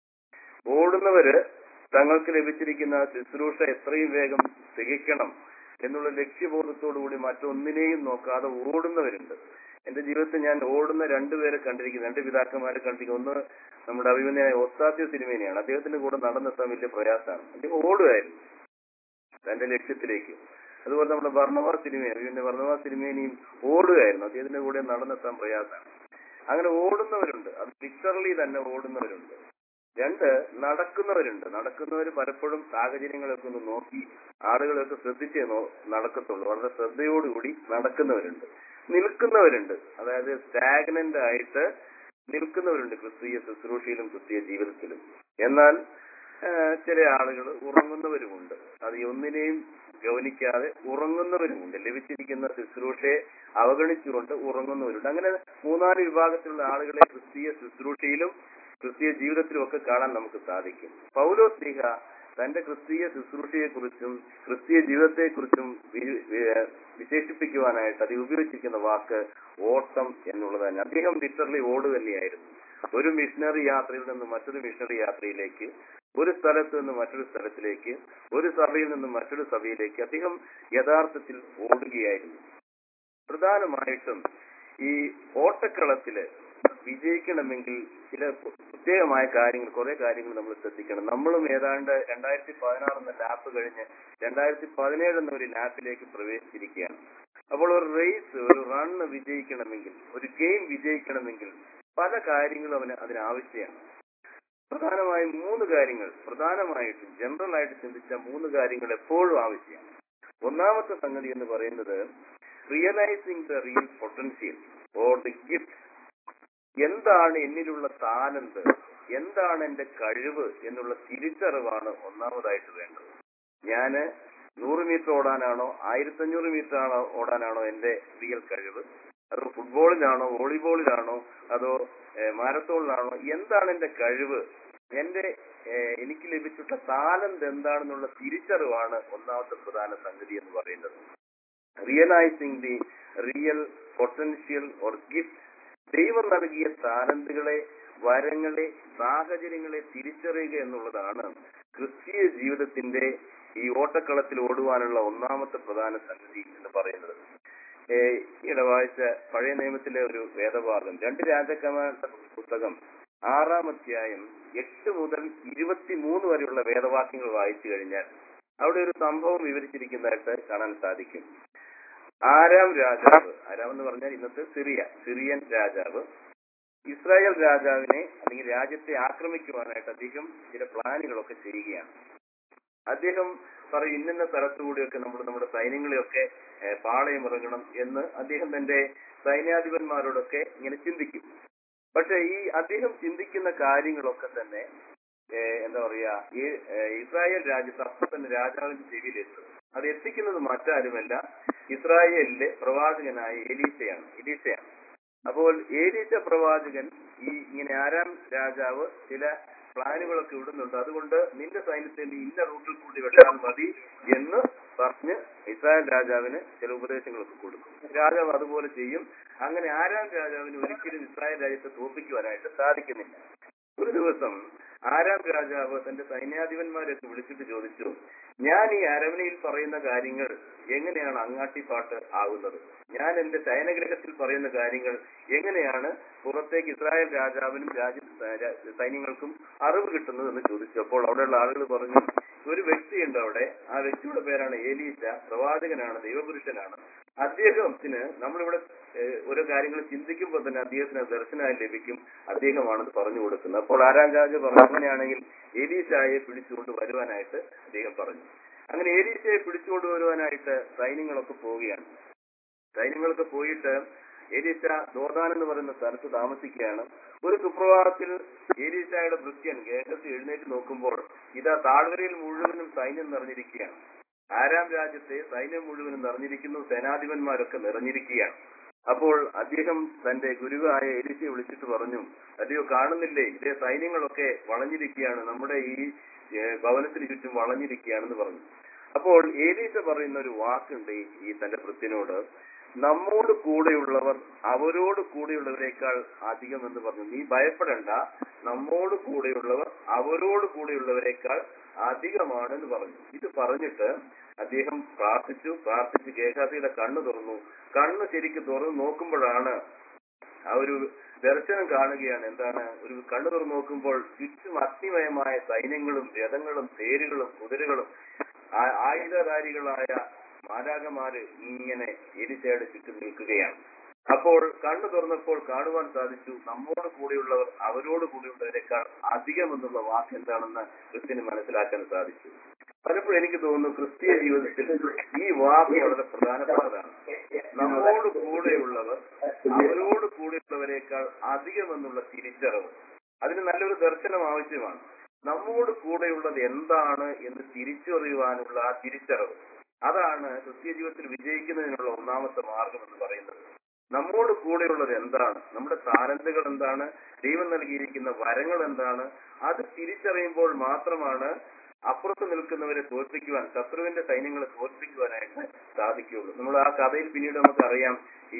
ഓടുന്നവര് തങ്ങൾക്ക് ലഭിച്ചിരിക്കുന്ന ശുശ്രൂഷ എത്രയും വേഗം തികയ്ക്കണം എന്നുള്ള ലക്ഷ്യബോധത്തോടു കൂടി മറ്റൊന്നിനെയും നോക്കാതെ ഓടുന്നവരുണ്ട് എന്റെ ജീവിതത്തിൽ ഞാൻ ഓടുന്ന രണ്ടുപേരെ കണ്ടിരിക്കുന്നു രണ്ട് പിതാക്കന്മാരെ കണ്ടിരിക്കുന്നു ഒന്ന് നമ്മുടെ അഭിമന്യായ ഒസ്താദ്യ സിനിമേനെയാണ് അദ്ദേഹത്തിന്റെ കൂടെ നടന്നെത്താൻ വലിയ പ്രയാസമാണ് അദ്ദേഹം ഓടുകയായിരുന്നു തന്റെ ലക്ഷ്യത്തിലേക്ക് അതുപോലെ നമ്മുടെ വർണ്ണവാ സിനിമ അഭിമന്യ വർണ്ണവാ സിനിമേനെയും ഓടുകയായിരുന്നു അദ്ദേഹത്തിന്റെ കൂടെ നടന്നെത്താൻ പ്രയാസമാണ് അങ്ങനെ ഓടുന്നവരുണ്ട് അത് ലിറ്ററലി തന്നെ ഓടുന്നവരുണ്ട് രണ്ട് നടക്കുന്നവരുണ്ട് നടക്കുന്നവർ പലപ്പോഴും സാഹചര്യങ്ങളൊക്കെ ഒന്ന് നോക്കി ആളുകളെയൊക്കെ ശ്രദ്ധിച്ചേ നോ- നടക്കത്തുള്ളൂ വളരെ ശ്രദ്ധയോടുകൂടി നടക്കുന്നവരുണ്ട് നിൽക്കുന്നവരുണ്ട് അതായത് സ്റ്റാഗ്നന്റ് ആയിട്ട് നിൽക്കുന്നവരുണ്ട് ക്രിസ്തീയ ശുശ്രൂഷയിലും ക്രിസ്തീയ ജീവിതത്തിലും എന്നാൽ ആ, ചില ആളുകൾ ഉറങ്ങുന്നവരുമുണ്ട് അത് ഈ ഒന്നിനെയും ഗൗനിക്കാതെ ഉറങ്ങുന്നവരുമുണ്ട് ലഭിച്ചിരിക്കുന്ന ശുശ്രൂഷയെ അവഗണിച്ചുകൊണ്ട് ഉറങ്ങുന്നവരുണ്ട് അങ്ങനെ മൂന്നാല് വിഭാഗത്തിലുള്ള ആളുകളെ ക്രിസ്തീയ ശുശ്രൂഷയിലും ക്രിസ്തീയ ജീവിതത്തിലും ഒക്കെ കാണാൻ നമുക്ക് സാധിക്കും പൗലോ സ്ലീഹ തന്റെ ക്രിസ്തീയ ശുശ്രൂഷയെക്കുറിച്ചും ക്രിസ്തീയ ജീവിതത്തെക്കുറിച്ചും വി- വി- വിശേഷിപ്പിക്കുവാനായിട്ട് അത് ഉപയോഗിച്ചിരിക്കുന്ന വാക്ക് ഓട്ടം എന്നുള്ളത് തന്നെ അദ്ദേഹം ലിറ്ററലി ഓട് തന്നെയായിരുന്നു ഒരു മിഷണറി യാത്രയിൽ നിന്ന് മറ്റൊരു മിഷണറി യാത്രയിലേക്ക് ഒരു സ്ഥലത്ത് നിന്ന് മറ്റൊരു സ്ഥലത്തിലേക്ക് ഒരു സഭയിൽ നിന്ന് മറ്റൊരു സഭയിലേക്ക് അദ്ദേഹം യഥാർത്ഥത്തിൽ ഓടുകയായിരുന്നു പ്രധാനമായിട്ടും ഈ ഓട്ടക്കളത്തില് വിജയിക്കണമെങ്കിൽ ചില പ്രത്യേകമായ കാര്യങ്ങൾ കുറെ കാര്യങ്ങൾ നമ്മൾ ശ്രദ്ധിക്കണം നമ്മളും ഏതാണ്ട് രണ്ടായിരത്തി പതിനാറ് എന്ന ലാപ്പ് കഴിഞ്ഞ് രണ്ടായിരത്തി പതിനേഴ് എന്ന ഒരു ലാപ്പിലേക്ക് പ്രവേശിച്ചിരിക്കുകയാണ് അപ്പോൾ ഒരു റേസ് ഒരു റൺ വിജയിക്കണമെങ്കിൽ ഒരു ഗെയിം വിജയിക്കണമെങ്കിൽ പല കാര്യങ്ങളും അവന് അതിനാവശ്യമാണ് പ്രധാനമായും മൂന്ന് കാര്യങ്ങൾ പ്രധാനമായിട്ടും ജനറൽ ആയിട്ട് ചിന്തിച്ച മൂന്ന് കാര്യങ്ങൾ എപ്പോഴും ആവശ്യമാണ് ഒന്നാമത്തെ സംഗതി എന്ന് പറയുന്നത് realising the real potential or the gift എന്താണ് എന്നിലുള്ള താലന്ത് എന്താണ് എന്റെ കഴിവ് എന്നുള്ള തിരിച്ചറിവാണ് ഒന്നാമതായിട്ട് വേണ്ടത് ഞാന് നൂറ് മീറ്റർ ഓടാനാണോ ആയിരത്തഞ്ഞൂറ് മീറ്റർ ആണോ ഓടാനാണോ എന്റെ റിയൽ കഴിവ് അതോ ഫുട്ബോളിലാണോ വോളിബോളിലാണോ അതോ ഏഹ്, മാരത്തോണിലാണോ എന്താണ് എന്റെ കഴിവ് എന്റെ ഏഹ്, എനിക്ക് ലഭിച്ചിട്ടുള്ള താലന്ത് എന്താണെന്നുള്ള തിരിച്ചറിവാണ് ഒന്നാമത്തെ പ്രധാന സംഗതി എന്ന് പറയുന്നത് realising the real potential or gift ദൈവം നൽകിയ താലന്തുകളെ വരങ്ങളെ സാഹചര്യങ്ങളെ തിരിച്ചറിയുക എന്നുള്ളതാണ് ക്രിസ്തീയ ജീവിതത്തിന്റെ ഈ ഓട്ടക്കളത്തിൽ ഓടുവാനുള്ള ഒന്നാമത്തെ പ്രധാന സംഗതി എന്ന് പറയുന്നത് ഏഹ് ഈയിടെ വായിച്ച പഴയ നിയമത്തിലെ ഒരു വേദഭാഗം രണ്ട് രാജാക്കന്മാരുടെ പുസ്തകം ആറാം അധ്യായം എട്ട് മുതൽ ഇരുപത്തിമൂന്ന് വരെയുള്ള വേദവാക്യങ്ങൾ വായിച്ചു കഴിഞ്ഞാൽ അവിടെ ഒരു സംഭവം വിവരിച്ചിരിക്കുന്നതായിട്ട് കാണാൻ സാധിക്കും ആരാം രാജാവ് ആരാം എന്ന് പറഞ്ഞാൽ ഇന്നത്തെ സിറിയ സിറിയൻ രാജാവ് ഇസ്രായേൽ രാജാവിനെ അല്ലെങ്കിൽ രാജ്യത്തെ ആക്രമിക്കുവാനായിട്ട് അദ്ദേഹം ചില പ്ലാനുകളൊക്കെ ചെയ്യുകയാണ് അദ്ദേഹം പറയും ഇന്നിന്ന സ്ഥലത്തുകൂടിയൊക്കെ നമ്മൾ നമ്മുടെ സൈന്യങ്ങളെയൊക്കെ ഏഹ്, പാളയമിറങ്ങണം എന്ന് അദ്ദേഹം തന്റെ സൈന്യാധിപന്മാരോടൊക്കെ ഇങ്ങനെ ചിന്തിക്കും പക്ഷെ ഈ അദ്ദേഹം ചിന്തിക്കുന്ന കാര്യങ്ങളൊക്കെ തന്നെ ഏഹ്, എന്താ പറയാ ഈ ഏഹ്, ഇസ്രായേൽ രാജ്യത്ത് അപ്പൊ തന്നെ രാജാവിന്റെ ചെവിയിലെത്തും അത് എത്തിക്കുന്നത് മറ്റാരുമല്ല ഇസ്രായേലിലെ പ്രവാചകനായ എലീശയാണ് എലീശയാണ് അപ്പോൾ ഏലീശ പ്രവാചകൻ ഈ ഇങ്ങനെ ആരാം രാജാവ് ചില പ്ലാനുകളൊക്കെ ഇടുന്നുണ്ട് അതുകൊണ്ട് നിന്റെ സൈന്യത്തെ നീ ഇന്ന റൂട്ടിൽ കൂടി വെട്ടാൻ മതി എന്ന് പറഞ്ഞ് ഇസ്രായേൽ രാജാവിന് ചില ഉപദേശങ്ങളൊക്കെ കൊടുക്കും രാജാവ് അതുപോലെ ചെയ്യും അങ്ങനെ ആരാം രാജാവിന് ഒരിക്കലും ഇസ്രായേൽ രാജ്യത്തെ തോൽപ്പിക്കുവാനായിട്ട് സാധിക്കുന്നില്ല ഒരു ദിവസം ആരാം രാജാവ് തന്റെ സൈന്യാധിപന്മാരെയൊക്കെ വിളിച്ചിട്ട് ചോദിച്ചു ഞാൻ ഈ അരവണയിൽ പറയുന്ന കാര്യങ്ങൾ എങ്ങനെയാണ് അങ്ങാട്ടിപ്പാട്ട് ആകുന്നത് ഞാൻ എന്റെ ശയനഗ്രഹത്തിൽ പറയുന്ന കാര്യങ്ങൾ എങ്ങനെയാണ് പുറത്തേക്ക് ഇസ്രായേൽ രാജാവിനും രാജ്യ രാ- സൈന്യങ്ങൾക്കും അറിവ് കിട്ടുന്നത് എന്ന് ചോദിച്ചു അപ്പോൾ അവിടെയുള്ള ആളുകൾ പറഞ്ഞു ഒരു വ്യക്തിയുണ്ട് അവിടെ ആ വ്യക്തിയുടെ പേരാണ് ഏലീശ പ്രവാചകനാണ് ദൈവപുരുഷനാണ് അദ്ദേഹത്തിന് നമ്മളിവിടെ ഏഹ്, ഓരോ കാര്യങ്ങൾ ചിന്തിക്കുമ്പോൾ തന്നെ അദ്ദേഹത്തിന് ദർശനമായി ലഭിക്കും അദ്ദേഹമാണത് പറഞ്ഞു കൊടുക്കുന്നത് അപ്പോൾ ആരാം രാജ പറഞ്ഞു അങ്ങനെയാണെങ്കിൽ എലീശായെ പിടിച്ചുകൊണ്ട് വരുവാനായിട്ട് അദ്ദേഹം പറഞ്ഞു അങ്ങനെ എലീശയെ പിടിച്ചുകൊണ്ട് വരുവാനായിട്ട് സൈന്യങ്ങളൊക്കെ പോവുകയാണ് സൈന്യങ്ങളൊക്കെ പോയിട്ട് എലീശ ദോദാൻ എന്ന് പറയുന്ന സ്ഥലത്ത് താമസിക്കുകയാണ് ഒരു സുപ്രഭാതത്തിൽ എലീശായുടെ ഭൃത്യൻ ഗേഹത്തിൽ എഴുന്നേറ്റ് നോക്കുമ്പോൾ ഇതാ താഴ്വരയിൽ മുഴുവനും സൈന്യം നിറഞ്ഞിരിക്കുകയാണ് ആരാം രാജ്യത്തെ സൈന്യം മുഴുവനും നിറഞ്ഞിരിക്കുന്നു സേനാധിപന്മാരൊക്കെ നിറഞ്ഞിരിക്കുകയാണ് അപ്പോൾ അദ്ദേഹം തന്റെ ഗുരുവായ എലിശയെ വിളിച്ചിട്ട് പറഞ്ഞു അല്ലയോ കാണുന്നില്ലേ ഇതേ സൈന്യങ്ങളൊക്കെ വളഞ്ഞിരിക്കുകയാണ് നമ്മുടെ ഈ ഏഹ്, ഭവനത്തിന് ചുറ്റും വളഞ്ഞിരിക്കുകയാണെന്ന് പറഞ്ഞു അപ്പോൾ ഏലീശ പറയുന്ന ഒരു വാക്കുണ്ട് ഈ- ഈ തന്റെ ഭൃത്യനോട് നമ്മോട് കൂടെയുള്ളവർ അവരോട് കൂടെയുള്ളവരെക്കാൾ അധികം എന്ന് പറഞ്ഞു നീ ഭയപ്പെടണ്ട നമ്മോട് കൂടെയുള്ളവർ അവരോട് കൂടെയുള്ളവരെക്കാൾ അധികമാണെന്ന് പറഞ്ഞു ഇത് പറഞ്ഞിട്ട് അദ്ദേഹം പ്രാർത്ഥിച്ചു പ്രാർത്ഥിച്ച് ഗേഹാസിയുടെ കണ്ണ് തുറന്നു കണ്ണ് ശരിക്ക് തുറന്നു നോക്കുമ്പോഴാണ് ആ ഒരു ദർശനം കാണുകയാണ് എന്താണ് ഒരു കണ്ണു തുറന്നു നോക്കുമ്പോൾ ചുറ്റും അഗ്നിമയമായ സൈന്യങ്ങളും രഥങ്ങളും തേരുകളും കുതിരകളും ആ- ആയുധധാരികളായ മാലാകമാര് ഇങ്ങനെ എരിശയുടെ ചുറ്റും നിൽക്കുകയാണ് അപ്പോൾ കണ്ണു തുറന്നപ്പോൾ കാണുവാൻ സാധിച്ചു നമ്മോട് കൂടെയുള്ളവർ അവരോട് കൂടെയുള്ളവരെക്കാൾ അധികം എന്നുള്ള വാക്ക് എന്താണെന്ന് ക്രിസ്ത്യന് മനസ്സിലാക്കാൻ സാധിച്ചു പലപ്പോഴും എനിക്ക് തോന്നുന്നു ക്രിസ്തീയ ജീവിതത്തിൽ ഈ വാക്ക് വളരെ പ്രധാനപ്പെട്ടതാണ് നമ്മോട് കൂടെയുള്ളവർ അവരോട് കൂടെയുള്ളവരെക്കാൾ അധികം എന്നുള്ള തിരിച്ചറിവ് അതിന് നല്ലൊരു ദർശനം ആവശ്യമാണ് നമ്മോട് കൂടെയുള്ളത് എന്താണ് എന്ന് തിരിച്ചറിയുവാനുള്ള ആ തിരിച്ചറിവ് അതാണ് ക്രിസ്തീയ ജീവിതത്തിൽ വിജയിക്കുന്നതിനുള്ള ഒന്നാമത്തെ മാർഗം എന്ന് പറയുന്നത് നമ്മോട് കൂടെയുള്ളത് എന്താണ് നമ്മുടെ താലന്തുകൾ എന്താണ് ദൈവം നൽകിയിരിക്കുന്ന വരങ്ങൾ എന്താണ് അത് തിരിച്ചറിയുമ്പോൾ മാത്രമാണ് അപ്പുറത്ത് നിൽക്കുന്നവരെ തോൽപ്പിക്കുവാൻ ശത്രുവിന്റെ സൈന്യങ്ങളെ തോൽപ്പിക്കുവാനായിട്ട് സാധിക്കുകയുള്ളൂ നമ്മൾ ആ കഥയിൽ പിന്നീട് നമുക്കറിയാം ഈ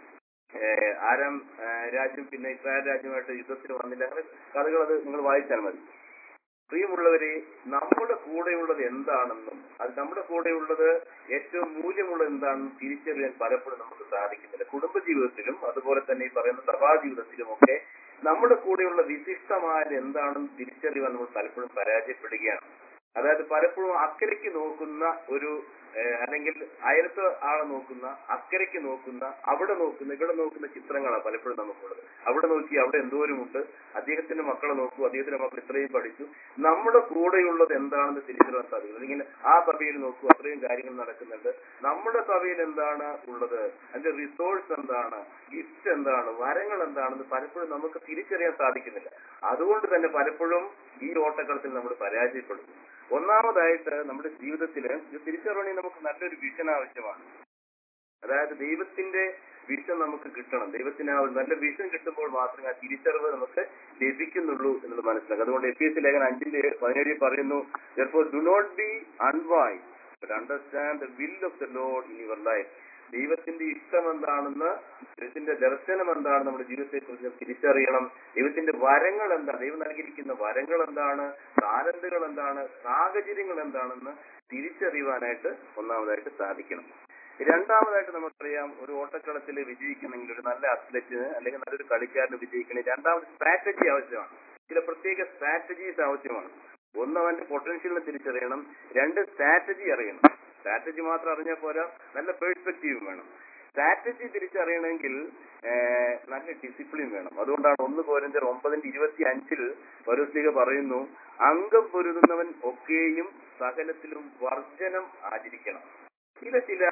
ഏഹ്, ആരാം ഏഹ്, രാജ്യം പിന്നെ ഇസ്രായേൽ രാജ്യമായിട്ട് യുദ്ധത്തിന് വന്നില്ല അങ്ങനെ കഥകൾ അത് നിങ്ങൾ വായിച്ചാൽ മതി പ്രിയമുള്ളവരെ നമ്മുടെ കൂടെയുള്ളത് എന്താണെന്നും അത് നമ്മുടെ കൂടെയുള്ളത് ഏറ്റവും മൂല്യമുള്ളത് എന്താണെന്നും തിരിച്ചറിയാൻ പലപ്പോഴും നമുക്ക് സാധിക്കുന്നില്ല കുടുംബ ജീവിതത്തിലും അതുപോലെ തന്നെ ഈ പറയുന്ന സഭാ ജീവിതത്തിലും ഒക്കെ നമ്മുടെ കൂടെയുള്ള വിശിഷ്ടമായത് എന്താണെന്ന് തിരിച്ചറിയാൻ നമ്മൾ പലപ്പോഴും പരാജയപ്പെടുകയാണ് അതായത് പലപ്പോഴും അക്കരയ്ക്ക് നോക്കുന്ന ഒരു ഏഹ്, അല്ലെങ്കിൽ അയലത്ത് ആളെ നോക്കുന്ന അക്കരയ്ക്ക് നോക്കുന്ന അവിടെ നോക്കുന്ന ഇവിടെ നോക്കുന്ന ചിത്രങ്ങളാണ് പലപ്പോഴും നമുക്കുള്ളത് അവിടെ നോക്കി അവിടെ എന്തോരമുണ്ട് അദ്ദേഹത്തിന്റെ മക്കളെ നോക്കൂ അദ്ദേഹത്തിന്റെ മക്കൾ ഇത്രയും പഠിച്ചു നമ്മുടെ കൂടെയുള്ളത് എന്താണെന്ന് തിരിച്ചറിയാൻ സാധിക്കും അല്ലെങ്കിൽ ആ സഭയിൽ നോക്കൂ അത്രയും കാര്യങ്ങൾ നടക്കുന്നുണ്ട് നമ്മുടെ സഭയിൽ എന്താണ് ഉള്ളത് അതിന്റെ റിസോഴ്സ് എന്താണ് ഗിഫ്റ്റ് എന്താണ് വരങ്ങൾ എന്താണെന്ന് പലപ്പോഴും നമുക്ക് തിരിച്ചറിയാൻ സാധിക്കുന്നില്ല അതുകൊണ്ട് തന്നെ പലപ്പോഴും ഈ ഓട്ടക്കളത്തിൽ നമ്മൾ പരാജയപ്പെടുന്നു ഒന്നാമതായിട്ട് നമ്മുടെ ജീവിതത്തിൽ ഇത് തിരിച്ചറിയണമെങ്കിൽ നമുക്ക് നല്ലൊരു വിഷൻ ആവശ്യമാണ് അതായത് ദൈവത്തിന്റെ വിഷൻ നമുക്ക് കിട്ടണം ദൈവത്തിന് ആ ഒരു നല്ല വിഷൻ കിട്ടുമ്പോൾ മാത്രമേ ആ തിരിച്ചറിവ് നമുക്ക് ലഭിക്കുന്നുള്ളൂ എന്നുള്ളത് മനസ്സിലാക്കുക അതുകൊണ്ട് എഫ് എസ് ലേഖനം അഞ്ചിന്റെ പതിനേഴിൽ പറയുന്നു do not be unwise but understand the will of the Lord in your life ദൈവത്തിന്റെ ഇഷ്ടം എന്താണെന്ന് ദൈവത്തിന്റെ ദർശനം എന്താണെന്ന് നമ്മുടെ ജീവിതത്തെ കുറിച്ച് തിരിച്ചറിയണം ദൈവത്തിന്റെ വരങ്ങൾ എന്താണ് ദൈവം നൽകിയിരിക്കുന്ന വരങ്ങൾ എന്താണ് താലന്തുകൾ എന്താണ് സാഹചര്യങ്ങൾ എന്താണെന്ന് തിരിച്ചറിയുവാനായിട്ട് ഒന്നാമതായിട്ട് സാധിക്കണം രണ്ടാമതായിട്ട് നമുക്കറിയാം ഒരു ഓട്ടക്കളത്തിൽ വിജയിക്കണമെങ്കിൽ ഒരു നല്ല അത്ലറ്റിന് അല്ലെങ്കിൽ നല്ലൊരു കളിക്കാരന് വിജയിക്കണമെങ്കിൽ രണ്ടാമത് സ്ട്രാറ്റജി ആവശ്യമാണ് ചില പ്രത്യേക സ്ട്രാറ്റജീസ് ആവശ്യമാണ് ഒന്ന് അവന്റെ പൊട്ടൻഷ്യലിനെ തിരിച്ചറിയണം രണ്ട് സ്ട്രാറ്റജി അറിയണം സ്ട്രാറ്റജി മാത്രം അറിഞ്ഞാൽ പോരാ നല്ല പേഴ്സ്പെക്റ്റീവും വേണം സ്ട്രാറ്റജി തിരിച്ചറിയണമെങ്കിൽ ഏഹ്, നല്ല ഡിസിപ്ലിൻ വേണം അതുകൊണ്ടാണ് ഒന്ന് കോരഞ്ചർ ഒമ്പതിന്റെ ഇരുപത്തി അഞ്ചിൽ പൗരസ്ലിക പറയുന്നു അംഗം പൊരുതുന്നവൻ ഒക്കെയും സകലത്തിലും വർജനം ആചരിക്കണം ചില ചില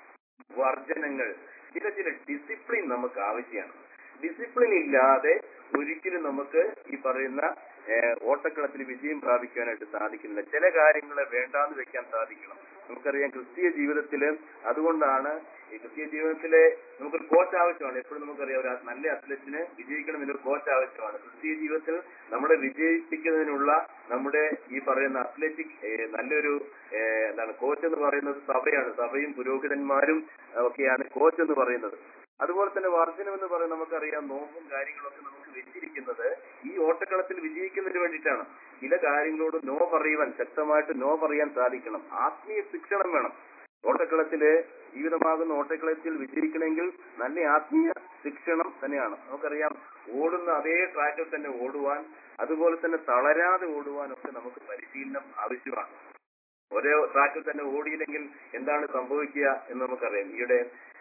വർജനങ്ങൾ ചില ചില ഡിസിപ്ലിൻ നമുക്ക് ആവശ്യമാണ് ഡിസിപ്ലിൻ ഇല്ലാതെ ഒരിക്കലും നമുക്ക് ഈ പറയുന്ന ഏഹ്, ഓട്ടക്കളത്തിൽ വിജയം പ്രാപിക്കാനായിട്ട് സാധിക്കുന്നില്ല ചില കാര്യങ്ങളെ വേണ്ടാന്ന് വെക്കാൻ സാധിക്കണം നമുക്കറിയാം ക്രിസ്തീയ ജീവിതത്തില് അതുകൊണ്ടാണ് ഈ ക്രിസ്തീയ ജീവിതത്തിലെ നമുക്കൊരു കോച്ച് ആവശ്യമാണ് എപ്പോഴും നമുക്കറിയാം ഒരു നല്ല അത്ലറ്റിന് വിജയിക്കണമെങ്കിൽ ഒരു കോച്ച് ആവശ്യമാണ് ക്രിസ്തീയ ജീവിതത്തിൽ നമ്മളെ വിജയിപ്പിക്കുന്നതിനുള്ള നമ്മുടെ ഈ പറയുന്ന അത്ലറ്റിക് ഏഹ്, നല്ലൊരു ഏഹ്, എന്താണ് കോച്ച് എന്ന് പറയുന്നത് സഭയാണ് സഭയും പുരോഹിതന്മാരും ഏഹ്, ഒക്കെയാണ് കോച്ച് എന്ന് പറയുന്നത് അതുപോലെ തന്നെ വർജനം എന്ന് പറയുന്നത് നമുക്കറിയാം നോമ്പും കാര്യങ്ങളൊക്കെ നമുക്ക് വെച്ചിരിക്കുന്നത് ഈ ഓട്ടക്കളത്തിൽ വിജയിക്കുന്നതിന് വേണ്ടിയിട്ടാണ് ചില കാര്യങ്ങളോട് നോ പറയുവാൻ ശക്തമായിട്ട് നോ പറയാൻ സാധിക്കണം ആത്മീയ ശിക്ഷണം വേണം ഓട്ടക്കളത്തില് ജീവിതമാകുന്ന ഓട്ടക്കളത്തിൽ വിജയിക്കണമെങ്കിൽ നല്ല ആത്മീയ ശിക്ഷണം തന്നെയാണ് നമുക്കറിയാം ഓടുന്ന അതേ ട്രാക്കിൽ തന്നെ ഓടുവാൻ അതുപോലെ തന്നെ തളരാതെ ഓടുവാൻ ഒക്കെ നമുക്ക് പരിശീലനം ആവശ്യമാണ് ഒരേ ട്രാക്കിൽ തന്നെ ഓടിയില്ലെങ്കിൽ എന്താണ് സംഭവിക്കുക എന്ന് നമുക്കറിയാം ഈയിടെ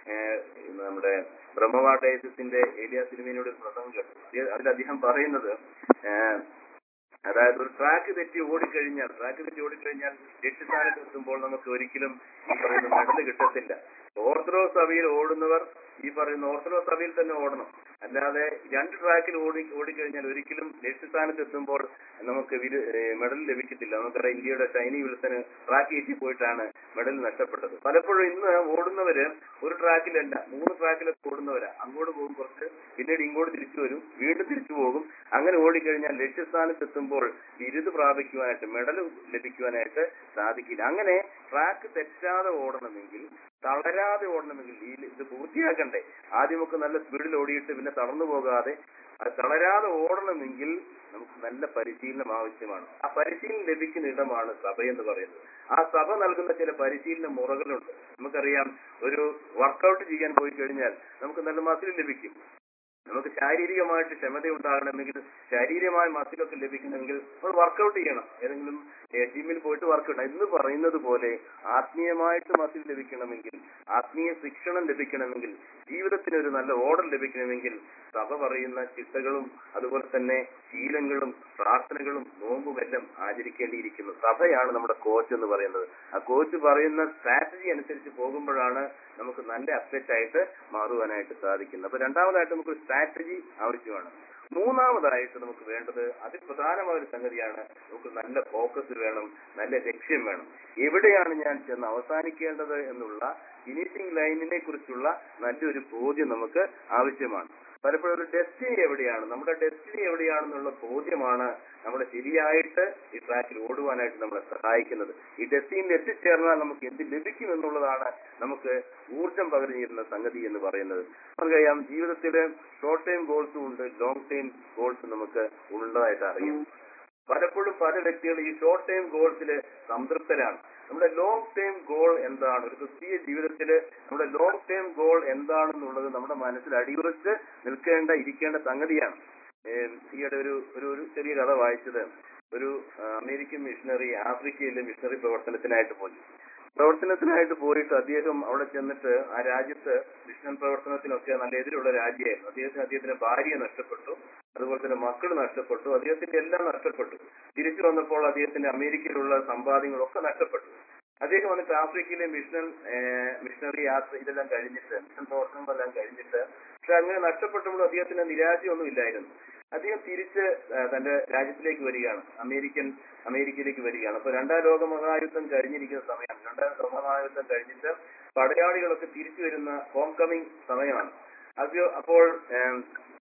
ഏഹ്, നമ്മുടെ ബ്രഹ്മവാട്ടേജസിന്റെ ഏലിയ സിനിമയിലൂടെ ഒരു പ്രസംഗം കേട്ടു അതിൽ- അതിൽ അദ്ദേഹം പറയുന്നത് ഏഹ്, അതായത് ഒരു ട്രാക്ക് തെറ്റി ഓടിക്കഴിഞ്ഞാൽ ട്രാക്ക് തെറ്റി ഓടിക്കഴിഞ്ഞാൽ ലക്ഷ്യസ്ഥാനത്ത് എത്തുമ്പോൾ നമുക്ക് ഒരിക്കലും ഈ പറയുന്ന മെഡൽ കിട്ടത്തില്ല ഓർത്തഡോക്സ് സഭയിൽ ഓടുന്നവർ ഈ പറയുന്ന ഓർത്തഡോക്സ് സഭയിൽ തന്നെ ഓടണം അല്ലാതെ രണ്ട് ട്രാക്കിൽ ഓടി ഓടിക്കഴിഞ്ഞാൽ ഒരിക്കലും ലക്ഷ്യസ്ഥാനത്ത് എത്തുമ്പോൾ നമുക്ക് വിരു- ഏഹ് മെഡൽ ലഭിക്കത്തില്ല നമുക്കറിയാം ഇന്ത്യയുടെ ഷൈനി വിൽസന് ട്രാക്ക് ഏറ്റി പോയിട്ടാണ് മെഡൽ നഷ്ടപ്പെട്ടത് പലപ്പോഴും ഇന്ന് ഓടുന്നവര് ഒരു ട്രാക്കിലല്ല മൂന്ന് ട്രാക്കിലൊക്കെ ഓടുന്നവരാ അങ്ങോട്ട് പോകും കുറച്ച് പിന്നീട് ഇങ്ങോട്ട് തിരിച്ചു വരും വീണ്ടും തിരിച്ചു പോകും അങ്ങനെ ഓടിക്കഴിഞ്ഞാൽ ലക്ഷ്യസ്ഥാനത്ത് എത്തുമ്പോൾ ബിരുദ പ്രാപിക്കുവാനായിട്ട് മെഡൽ ലഭിക്കുവാനായിട്ട് സാധിക്കില്ല അങ്ങനെ ട്രാക്ക് തെറ്റാതെ ഓടണമെങ്കിൽ തളരാതെ ഓടണമെങ്കിൽ ഈ ഇത് പൂർത്തിയാക്കണ്ടേ ആദ്യമൊക്കെ നല്ല സ്പീഡിൽ ഓടിയിട്ട് പിന്നെ തളർന്നു പോകാതെ അത് തളരാതെ ഓടണമെങ്കിൽ നമുക്ക് നല്ല പരിശീലനം ആവശ്യമാണ് ആ പരിശീലനം ലഭിക്കുന്ന ഇടമാണ് സഭ എന്ന് പറയുന്നത് ആ സഭ നൽകുന്ന ചില പരിശീലന മുറകളുണ്ട് നമുക്കറിയാം ഒരു വർക്കൗട്ട് ചെയ്യാൻ പോയി കഴിഞ്ഞാൽ നമുക്ക് നല്ല മസിൽ ലഭിക്കും നമുക്ക് ശാരീരികമായിട്ട് ക്ഷമത ഉണ്ടാകണമെങ്കിൽ ശാരീരികമായ മസിലൊക്കെ ലഭിക്കണമെങ്കിൽ നമ്മൾ വർക്കൗട്ട് ചെയ്യണം ഏതെങ്കിലും ജിമ്മിൽ പോയിട്ട് വർക്കൗട്ട് എന്ന് പറയുന്നത് പോലെ ആത്മീയമായിട്ട് മസിൽ ലഭിക്കണമെങ്കിൽ ആത്മീയ ശിക്ഷണം ലഭിക്കണമെങ്കിൽ ജീവിതത്തിന് ഒരു നല്ല ഓർഡർ ലഭിക്കണമെങ്കിൽ സഭ പറയുന്ന ചിട്ടകളും അതുപോലെ തന്നെ ശീലങ്ങളും പ്രാർത്ഥനകളും നോമ്പും എല്ലാം ആചരിക്കേണ്ടിയിരിക്കുന്നു സഭയാണ് നമ്മുടെ കോച്ച് എന്ന് പറയുന്നത് ആ കോച്ച് പറയുന്ന സ്ട്രാറ്റജി അനുസരിച്ച് പോകുമ്പോഴാണ് നമുക്ക് നല്ല അപ്ഡേറ്റ് ആയിട്ട് മാറുവാനായിട്ട് സാധിക്കുന്നത് അപ്പൊ രണ്ടാമതായിട്ട് നമുക്ക് സ്ട്രാറ്റജി ആവശ്യമാണ് മൂന്നാമതായിട്ട് നമുക്ക് വേണ്ടത് അതിപ്രധാനമായ ഒരു സംഗതിയാണ് നമുക്ക് നല്ല ഫോക്കസ് വേണം നല്ല ലക്ഷ്യം വേണം എവിടെയാണ് ഞാൻ ചെന്ന് അവസാനിക്കേണ്ടത് എന്നുള്ള ഫിനിഷിംഗ് ലൈനിനെ കുറിച്ചുള്ള നല്ലൊരു ബോധ്യം നമുക്ക് ആവശ്യമാണ് പലപ്പോഴും ഒരു ഡെസ്റ്റിനി എവിടെയാണ് നമ്മുടെ ഡെസ്റ്റിനി എവിടെയാണെന്നുള്ള ബോധ്യമാണ് നമ്മളെ ശരിയായിട്ട് ഈ ട്രാക്കിൽ ഓടുവാനായിട്ട് നമ്മളെ സഹായിക്കുന്നത് ഈ ഡെസ്റ്റിനിയിൽ എത്തിച്ചേർന്നാൽ നമുക്ക് എന്ത് ലഭിക്കും എന്നുള്ളതാണ് നമുക്ക് ഊർജം പകരുന്ന സംഗതി എന്ന് പറയുന്നത് നമുക്കറിയാം ജീവിതത്തിൽ ഷോർട്ട് ടൈം ഗോൾസും ഉണ്ട് ലോങ് ടൈം ഗോൾസും നമുക്ക് ഉള്ളതായിട്ട് അറിയാം പലപ്പോഴും പല വ്യക്തികളും ഈ ഷോർട്ട് ടൈം ഗോൾസിൽ സംതൃപ്തരാണ് നമ്മുടെ ലോങ് ടൈം ഗോൾ എന്താണ് ഒരു ക്രിസ്തീയ ജീവിതത്തിൽ നമ്മുടെ ലോങ് ടൈം ഗോൾ എന്താണെന്നുള്ളത് നമ്മുടെ മനസ്സിൽ അടിയുറച്ച് നിൽക്കേണ്ട ഇരിക്കേണ്ട സംഗതിയാണ് ഏഹ് ഈയിടെ ഒരു ഒരു ഒരു ചെറിയ കഥ വായിച്ചത് ഒരു ആ, അമേരിക്കൻ മിഷണറി ആഫ്രിക്കയിലെ മിഷണറി പ്രവർത്തനത്തിനായിട്ട് പോയി പ്രവർത്തനത്തിനായിട്ട് പോയിട്ട് അദ്ദേഹം അവിടെ ചെന്നിട്ട് ആ രാജ്യത്ത് മിഷൻ പ്രവർത്തനത്തിനൊക്കെ നല്ല എതിരുള്ള രാജ്യമായിരുന്നു അദ്ദേഹത്തിന് അദ്ദേഹത്തിന്റെ ഭാര്യയെ നഷ്ടപ്പെട്ടു അതുപോലെ തന്നെ മക്കൾ നഷ്ടപ്പെട്ടു അദ്ദേഹത്തിന്റെ എല്ലാം നഷ്ടപ്പെട്ടു തിരിച്ചു വന്നപ്പോൾ അദ്ദേഹത്തിന്റെ അമേരിക്കയിലുള്ള സമ്പാദ്യങ്ങളൊക്കെ നഷ്ടപ്പെട്ടു അദ്ദേഹം വന്നിട്ട് ആഫ്രിക്കയിലെ മിഷണൽ മിഷണറി യാത്ര ഇതെല്ലാം കഴിഞ്ഞിട്ട് മിഷൻ പ്രവർത്തനങ്ങളെല്ലാം കഴിഞ്ഞിട്ട് പക്ഷെ അങ്ങനെ നഷ്ടപ്പെട്ടപ്പോൾ അദ്ദേഹത്തിന് നിരാശയൊന്നും ഇല്ലായിരുന്നു അദ്ദേഹം തിരിച്ച് ആ, തന്റെ രാജ്യത്തിലേക്ക് വരികയാണ് അമേരിക്കൻ അമേരിക്കയിലേക്ക് വരികയാണ് അപ്പൊ രണ്ടാം ലോക മഹായുദ്ധം കഴിഞ്ഞിരിക്കുന്ന സമയമാണ് രണ്ടാം ലോക മഹായുദ്ധം കഴിഞ്ഞിട്ട് പടയാളികളൊക്കെ തിരിച്ചു വരുന്ന ഹോം കമ്മിങ് സമയമാണ് അത് അപ്പോൾ ഏം,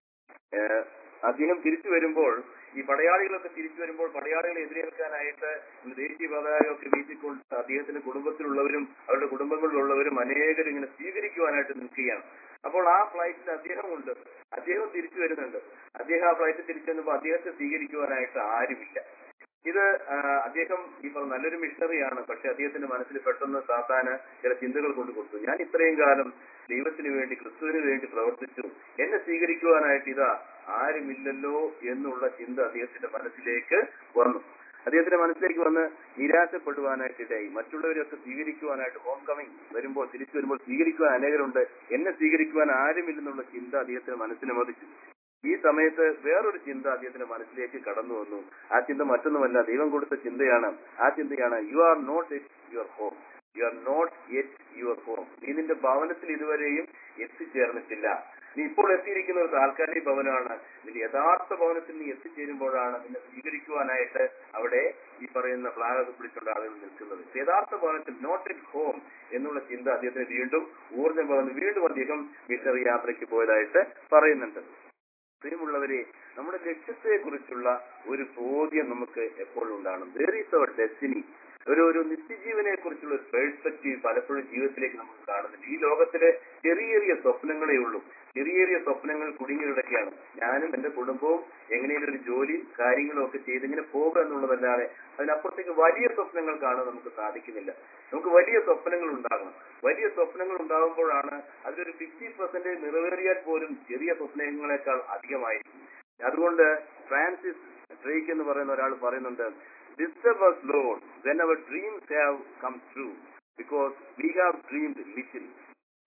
ഏഹ് അദ്ദേഹം തിരിച്ചു വരുമ്പോൾ ഈ പടയാളികളൊക്കെ തിരിച്ചു വരുമ്പോൾ പടയാളികളെ എതിരേൽക്കാനായിട്ട് ദേശീയ പതാകയൊക്കെ വീശിക്കൊണ്ട് അദ്ദേഹത്തിന്റെ കുടുംബത്തിലുള്ളവരും അവരുടെ കുടുംബങ്ങളിലുള്ളവരും അനേകരും ഇങ്ങനെ സ്വീകരിക്കുവാനായിട്ട് നിൽക്കുകയാണ് അപ്പോൾ ആ ഫ്ലൈറ്റിൽ അദ്ദേഹമുണ്ട് അദ്ദേഹം തിരിച്ചു വരുന്നുണ്ട് അദ്ദേഹം ആ ഫ്ലൈറ്റിൽ തിരിച്ചു വന്നപ്പോൾ അദ്ദേഹത്തെ സ്വീകരിക്കുവാനായിട്ട് ആരുമില്ല ഇത് ആ, അദ്ദേഹം ഈ പറഞ്ഞ നല്ലൊരു മിഷണറിയാണ് പക്ഷെ അദ്ദേഹത്തിന്റെ മനസ്സിൽ പെട്ടെന്ന് സാത്താന് ചില ചിന്തകൾ കൊണ്ട് കൊടുത്തു ഞാൻ ഇത്രയും കാലം ദൈവത്തിന് വേണ്ടി ക്രിസ്തുവിന് വേണ്ടി പ്രവർത്തിച്ചു എന്നെ സ്വീകരിക്കുവാനായിട്ട് ഇതാ ആരുമില്ലല്ലോ എന്നുള്ള ചിന്ത അദ്ദേഹത്തിന്റെ മനസ്സിലേക്ക് വന്നു അദ്ദേഹത്തിന്റെ മനസ്സിലേക്ക് വന്ന് നിരാശപ്പെടുവാനായിട്ട് ഇടയായി മറ്റുള്ളവരെയൊക്കെ സ്വീകരിക്കുവാനായിട്ട് ഹോം കമ്മിങ് വരുമ്പോൾ തിരിച്ചു വരുമ്പോൾ സ്വീകരിക്കുവാൻ അനേകരുണ്ട് എന്നെ സ്വീകരിക്കുവാൻ ആരുമില്ലെന്നുള്ള ചിന്ത അദ്ദേഹത്തിന്റെ മനസ്സിനെ മതിച്ചു ഈ സമയത്ത് വേറൊരു ചിന്ത അദ്ദേഹത്തിന്റെ മനസ്സിലേക്ക് കടന്നു വന്നു ആ ചിന്ത മറ്റൊന്നുമല്ല ദൈവം കൊടുത്ത ചിന്തയാണ് ആ ചിന്തയാണ് you are not at your home you are not at your home നീ നിന്റെ ഭവനത്തിൽ ഇതുവരെയും എത്തിച്ചേർന്നിട്ടില്ല നീ ഇപ്പോൾ എത്തിയിരിക്കുന്ന ഒരു താൽക്കാലിക ഭവനമാണ് നിന്റെ യഥാർത്ഥ ഭവനത്തിൽ നീ എത്തിച്ചേരുമ്പോഴാണ് നിന്നെ സ്വീകരിക്കുവാനായിട്ട് അവിടെ ഈ പറയുന്ന ഫ്ലാഗൊക്കെ പിടിച്ചുകൊണ്ട് ആളുകൾ നിൽക്കുന്നത് യഥാർത്ഥ ഭവനത്തിൽ നോട്ട് എറ്റ് ഹോം എന്നുള്ള ചിന്ത അദ്ദേഹത്തിന് വീണ്ടും ഊർജ്ജം പകർന്ന് വീണ്ടും അദ്ദേഹം മിഷണറി യാത്രയ്ക്ക് പോയതായിട്ട് പറയുന്നുണ്ട് പ്രിയമുള്ളവരെ നമ്മുടെ ലക്ഷ്യത്തെ കുറിച്ചുള്ള ഒരു ബോധ്യം നമുക്ക് എപ്പോഴും ഉണ്ടാകണം ദർ ഈസ് അവർ ഡെസ്റ്റിനി ഒരു ഒരു നിത്യജീവനെ കുറിച്ചുള്ള ഒരു പെർസ്പെക്റ്റീവ് പലപ്പോഴും ജീവിതത്തിലേക്ക് നമുക്ക് കാണുന്നില്ല ഈ ലോകത്തിലെ ചെറിയ ചെറിയ സ്വപ്നങ്ങളേ ഉള്ളൂ ചെറിയ ചെറിയ സ്വപ്നങ്ങൾ കുടുങ്ങി കിടക്കുകയാണ് ഞാനും എന്റെ കുടുംബവും എങ്ങനെയും ഒരു ജോലി കാര്യങ്ങളും ഒക്കെ ചെയ്ത് ഇങ്ങനെ പോകുക എന്നുള്ളതല്ലാതെ അതിനപ്പുറത്തേക്ക് വലിയ സ്വപ്നങ്ങൾ കാണാൻ നമുക്ക് സാധിക്കുന്നില്ല നമുക്ക് വലിയ സ്വപ്നങ്ങൾ ഉണ്ടാകണം വലിയ സ്വപ്നങ്ങൾ ഉണ്ടാകുമ്പോഴാണ് അതിലൊരു ഫിഫ്റ്റി പെർസെന്റേജ് നിറവേറിയാൽ പോലും ചെറിയ സ്വപ്നങ്ങളെക്കാൾ അധികമായിരിക്കും അതുകൊണ്ട് ഫ്രാൻസിസ് ഡ്രേക്ക് എന്ന് പറയുന്ന ഒരാൾ പറയുന്നുണ്ട് disturb us Lord when our dreams have come true because we have dreamed little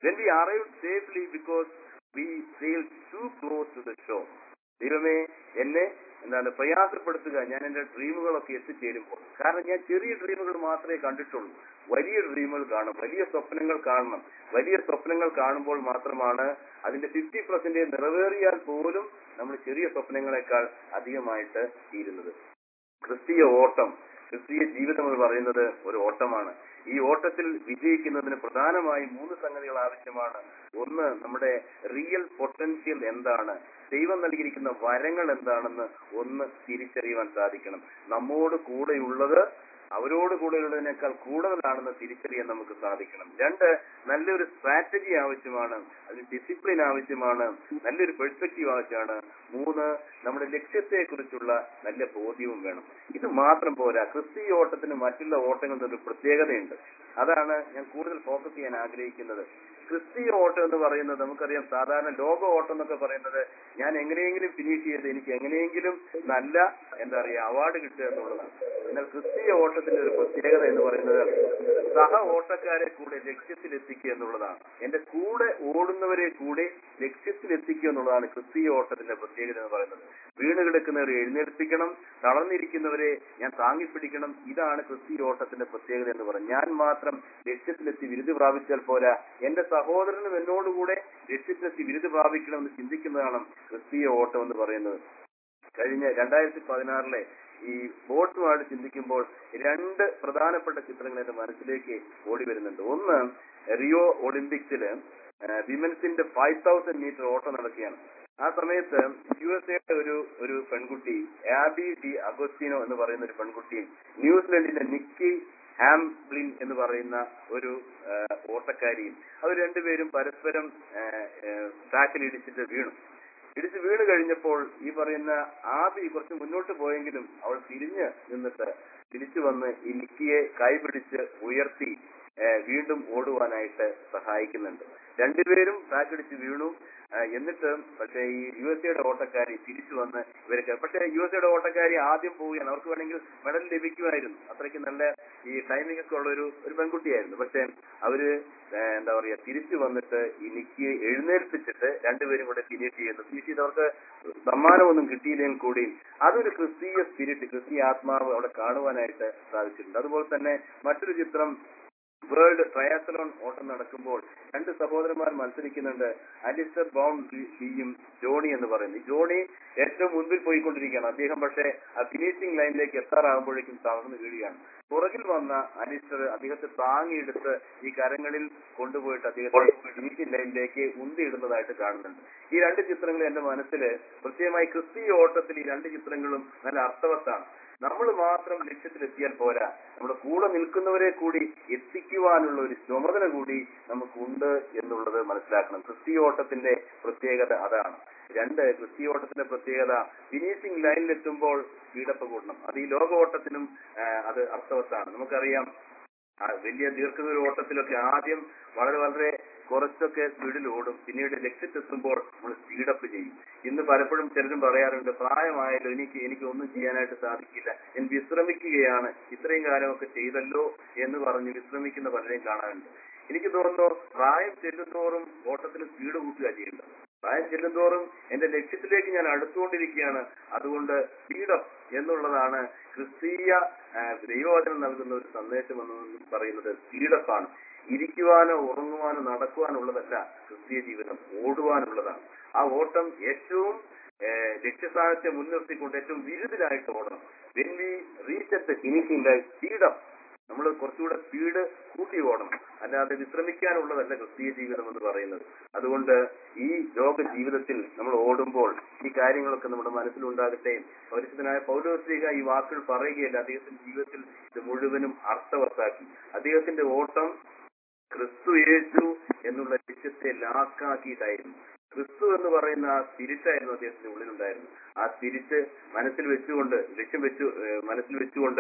When we arrived safely because we sailed too close to the shore. ദൈവമേ എന്നെ എന്താണ് പ്രയാസപ്പെടുത്തുക ഞാൻ എന്റെ ഡ്രീമുകളൊക്കെ എത്തിച്ചേരുമ്പോൾ കാരണം ഞാൻ ചെറിയ ഡ്രീമുകൾ മാത്രമേ കണ്ടിട്ടുള്ളൂ വലിയ ഡ്രീമുകൾ കാണും വലിയ സ്വപ്നങ്ങൾ കാണണം വലിയ സ്വപ്നങ്ങൾ കാണുമ്പോൾ മാത്രമാണ് അതിന്റെ ഫിഫ്റ്റി പെർസെന്റേജ് നിറവേറിയാൽ പോലും നമ്മൾ ചെറിയ സ്വപ്നങ്ങളെക്കാൾ അധികമായിട്ട് തീരുന്നത് ക്രിസ്തീയ ഓട്ടം ക്രിസ്തീയ ജീവിതം എന്ന് പറയുന്നത് ഒരു ഓട്ടമാണ് ഈ ഓട്ടത്തിൽ വിജയിക്കുന്നതിന് പ്രധാനമായും മൂന്ന് സംഗതികൾ ആവശ്യമാണ് ഒന്ന് നമ്മുടെ റിയൽ പൊട്ടൻഷ്യൽ എന്താണ് ദൈവം നൽകിയിരിക്കുന്ന വരങ്ങൾ എന്താണെന്ന് ഒന്ന് തിരിച്ചറിയുവാൻ സാധിക്കണം നമ്മോട് കൂടെയുള്ളത് അവരോട് കൂടെയുള്ളതിനേക്കാൾ കൂടുതലാണെന്ന് തിരിച്ചറിയാൻ നമുക്ക് സാധിക്കണം രണ്ട് നല്ലൊരു സ്ട്രാറ്റജി ആവശ്യമാണ് അതിന് ഡിസിപ്ലിൻ ആവശ്യമാണ് നല്ലൊരു പെർസ്പെക്റ്റീവ് ആവശ്യമാണ് മൂന്ന് നമ്മുടെ ലക്ഷ്യത്തെ കുറിച്ചുള്ള നല്ല ബോധ്യവും വേണം ഇത് മാത്രം പോരാ ക്രിസ്തീയ ഓട്ടത്തിന് മറ്റുള്ള ഓട്ടങ്ങളുടെ ഒരു പ്രത്യേകതയുണ്ട് അതാണ് ഞാൻ കൂടുതൽ ഫോക്കസ് ചെയ്യാൻ ആഗ്രഹിക്കുന്നത് ക്രിസ്തീയ ഓട്ടം എന്ന് പറയുന്നത് നമുക്കറിയാം സാധാരണ ലോക ഓട്ടം എന്നൊക്കെ പറയുന്നത് ഞാൻ എങ്ങനെയെങ്കിലും ഫിനിഷ് ചെയ്ത് എനിക്ക് എങ്ങനെയെങ്കിലും നല്ല എന്താ പറയുക അവാർഡ് കിട്ടുക എന്നുള്ളതാണ് എന്നാൽ ക്രിസ്തീയ ഓട്ടത്തിന്റെ ഒരു പ്രത്യേകത എന്ന് പറയുന്നത് സഹ ഓട്ടക്കാരെ കൂടെ ലക്ഷ്യത്തിലെത്തിക്കുക എന്നുള്ളതാണ് എന്റെ കൂടെ ഓടുന്നവരെ കൂടെ ലക്ഷ്യത്തിലെത്തിക്കുക എന്നുള്ളതാണ് ക്രിസ്തീയ ഓട്ടത്തിന്റെ പ്രത്യേകത എന്ന് പറയുന്നത് വീണ് കിടക്കുന്നവരെ എഴുന്നേൽപ്പിക്കണം തളർന്നിരിക്കുന്നവരെ ഞാൻ താങ്ങിപ്പിടിക്കണം ഇതാണ് ക്രിസ്തീയ ഓട്ടത്തിന്റെ പ്രത്യേകത എന്ന് പറയുന്നത് ഞാൻ മാത്രം ലക്ഷ്യത്തിലെത്തി വിരുദ്ധ പ്രാപിച്ചാൽ പോരാ എന്റെ സഹോദരനും എന്നോടുകൂടെ ലക്ഷ്യത്തിലെത്തി വിരുദ്ധ പ്രാപിക്കണമെന്ന് ചിന്തിക്കുന്നതാണ് ക്രിസ്തീയ ഓട്ടം എന്ന് പറയുന്നത് കഴിഞ്ഞ രണ്ടായിരത്തി പതിനാറിലെ ഈ ബോട്ടുമായിട്ട് ചിന്തിക്കുമ്പോൾ രണ്ട് പ്രധാനപ്പെട്ട ചിത്രങ്ങൾ എന്റെ മനസ്സിലേക്ക് ഓടി വരുന്നുണ്ട് ഒന്ന് റിയോ ഒളിമ്പിക്സില് വിമൻസിന്റെ ഫൈവ് തൗസൻഡ് മീറ്റർ ഓട്ടം നടക്കുകയാണ് ആ സമയത്ത് യു എസ് എയുടെ ഒരു ഒരു പെൺകുട്ടി ആബി ഡി അഗോസ്റ്റിനോ എന്ന് പറയുന്ന ഒരു പെൺകുട്ടിയും ന്യൂസിലൻഡിന്റെ നിക്കി ഹാംബ്ലിൻ എന്ന് പറയുന്ന ഒരു ആ, ഓട്ടക്കാരിയും അവർ രണ്ടുപേരും പരസ്പരം ട്രാക്കിൽ ഇടിച്ചിട്ട് വീണു ഇടിച്ച് വീണ് കഴിഞ്ഞപ്പോൾ ഈ പറയുന്ന ആബി കുറച്ച് മുന്നോട്ട് പോയെങ്കിലും അവൾ തിരിഞ്ഞ് നിന്നിട്ട് തിരിച്ചു വന്ന് ഈ നിക്കിയെ കൈപിടിച്ച് ഉയർത്തി ആ, വീണ്ടും ഓടുവാനായിട്ട് സഹായിക്കുന്നുണ്ട് രണ്ടുപേരും ട്രാക്കടിച്ച് വീണു ആ, എന്നിട്ട് പക്ഷേ ഈ യു എസ് എയുടെ ഓട്ടക്കാരി തിരിച്ചു വന്ന് ഇവർക്ക് പക്ഷേ യു എസ് എയുടെ ഓട്ടക്കാരി ആദ്യം പോവുകയാണ് അവർക്ക് വേണമെങ്കിൽ മെഡൽ ലഭിക്കുമായിരുന്നു അത്രയ്ക്ക് നല്ല ഈ ടൈമിംഗ് ഒക്കെ ഉള്ള ഒരു ഒരു പെൺകുട്ടിയായിരുന്നു പക്ഷേ അവര് ആ, എന്താ പറയാ തിരിച്ചു വന്നിട്ട് ഈ നിക്കിയെ എഴുന്നേൽപ്പിച്ചിട്ട് രണ്ടുപേരും കൂടെ ഫിനിഷ് ചെയ്യുന്നു ഫിനിഷ് ചെയ്തവർക്ക് സമ്മാനമൊന്നും കിട്ടിയില്ലെങ്കിൽ കൂടി അതൊരു ക്രിസ്തീയ സ്പിരിറ്റ് ക്രിസ്തീയ ആത്മാവ് അവിടെ കാണുവാനായിട്ട് സാധിച്ചിട്ടുണ്ട് അതുപോലെ തന്നെ മറ്റൊരു ചിത്രം വേൾഡ് ട്രയാത്തലോൺ ഓട്ടം നടക്കുമ്പോൾ രണ്ട് സഹോദരന്മാർ മത്സരിക്കുന്നുണ്ട് അലിസ്റ്റർ ബൗൺ ജിയും ജോണി എന്ന് പറയുന്നത് ഈ ജോണി ഏറ്റവും മുൻപിൽ പോയിക്കൊണ്ടിരിക്കുകയാണ് അദ്ദേഹം പക്ഷേ ആ ഫിനിഷിംഗ് ലൈനിലേക്ക് എത്താറാകുമ്പോഴേക്കും തളർന്നു വീഴുകയാണ് പുറകിൽ വന്ന അലിസ്റ്റർ അദ്ദേഹത്തെ താങ്ങിയെടുത്ത് ഈ കരങ്ങളിൽ കൊണ്ടുപോയിട്ട് അദ്ദേഹത്തെ ഫിനിഷിംഗ് ലൈനിലേക്ക് ഉന്തിയിടുന്നതായിട്ട് കാണുന്നുണ്ട് ഈ രണ്ട് ചിത്രങ്ങൾ എന്റെ മനസ്സിൽ പ്രത്യേകമായി ക്രിസ്തീയ ഓട്ടത്തിൽ ഈ രണ്ട് ചിത്രങ്ങളും നല്ല അർത്ഥവത്താണ് നമ്മൾ മാത്രം ലക്ഷ്യത്തിലെത്തിയാൽ പോരാ നമ്മുടെ കൂടെ നിൽക്കുന്നവരെ കൂടി എത്തിക്കുവാനുള്ള ഒരു ചുമതല കൂടി നമുക്കുണ്ട് എന്നുള്ളത് മനസ്സിലാക്കണം ക്രിസ്തീയ ഓട്ടത്തിന്റെ പ്രത്യേകത അതാണ് രണ്ട് ക്രിസ്തീയ ഓട്ടത്തിന്റെ പ്രത്യേകത ഫിനിഷിംഗ് ലൈനിലെത്തുമ്പോൾ സ്പീഡപ്പ് കൂട്ടണം അത് ഈ ലോക ഓട്ടത്തിനും ആ, അത് അർത്ഥവത്താണ് നമുക്കറിയാം ആ, വലിയ ദീർഘദൂര ഓട്ടത്തിലൊക്കെ ആദ്യം വളരെ വളരെ കുറച്ചൊക്കെ സ്പീഡിൽ ഓടും പിന്നീട് ലക്ഷ്യത്തെത്തുമ്പോൾ നമ്മൾ സ്പീഡപ്പ് ചെയ്യും ഇന്ന് പലപ്പോഴും ചിലരും പറയാറുണ്ട് പ്രായമായാലും എനിക്ക് എനിക്ക് ഒന്നും ചെയ്യാനായിട്ട് സാധിക്കില്ല ഞാൻ വിശ്രമിക്കുകയാണ് ഇത്രയും കാലമൊക്കെ ചെയ്തല്ലോ എന്ന് പറഞ്ഞ് വിശ്രമിക്കുന്ന പലരെയും കാണാറുണ്ട് എനിക്ക് തോന്നുന്നു പ്രായം ചെല്ലുന്തോറും ഓട്ടത്തിന് സ്പീഡ് കൂട്ടുക ചെയ്യേണ്ടത് പ്രായം ചെല്ലുന്തോറും എന്റെ ലക്ഷ്യത്തിലേക്ക് ഞാൻ അടുത്തുകൊണ്ടിരിക്കുകയാണ് അതുകൊണ്ട് സ്പീഡപ്പ് എന്നുള്ളതാണ് ക്രിസ്തീയ ആ, ദൈവവചനം നൽകുന്ന ഒരു സന്ദേശം എന്ന് പറയുന്നത് സ്പീഡപ്പാണ് ഇരിക്കുവാനോ ഉറങ്ങുവാനോ നടക്കുവാനുള്ളതല്ല ക്രിസ്തീയ ജീവിതം ഓടുവാനുള്ളതാണ് ആ ഓട്ടം ഏറ്റവും ഏഹ്, ലക്ഷ്യസ്ഥാനത്തെ മുൻനിർത്തിക്കൊണ്ട് ഏറ്റവും വിരുദിലായിട്ട് ഓടണം when we reach at the finishing line speed up നമ്മൾ കുറച്ചുകൂടെ സ്പീഡ് കൂട്ടി ഓടണം അല്ലാതെ വിശ്രമിക്കാനുള്ളതല്ല ക്രിസ്തീയ ജീവിതം എന്ന് പറയുന്നത് അതുകൊണ്ട് ഈ ലോക ജീവിതത്തിൽ നമ്മൾ ഓടുമ്പോൾ ഈ കാര്യങ്ങളൊക്കെ നമ്മുടെ മനസ്സിലുണ്ടാകട്ടെ പരിശുദ്ധനായ പൗലോസ്ലിക ഈ വാക്കുകൾ പറയുകയല്ല അദ്ദേഹത്തിന്റെ ജീവിതത്തിൽ ഇത് മുഴുവനും അർത്ഥവത്താക്കി അദ്ദേഹത്തിന്റെ ഓട്ടം ക്രിസ്തു യേശു എന്നുള്ള ലക്ഷ്യത്തെ ലാക്കാക്കിയിട്ടായിരുന്നു ക്രിസ്തു എന്ന് പറയുന്ന ആ സ്പിരിറ്റായിരുന്നു അദ്ദേഹത്തിന്റെ ഉള്ളിലുണ്ടായിരുന്നു ആ സ്പിരിറ്റ് മനസ്സിൽ വെച്ചുകൊണ്ട് ലക്ഷ്യം വെച്ചു ഏഹ് മനസ്സിൽ വെച്ചുകൊണ്ട്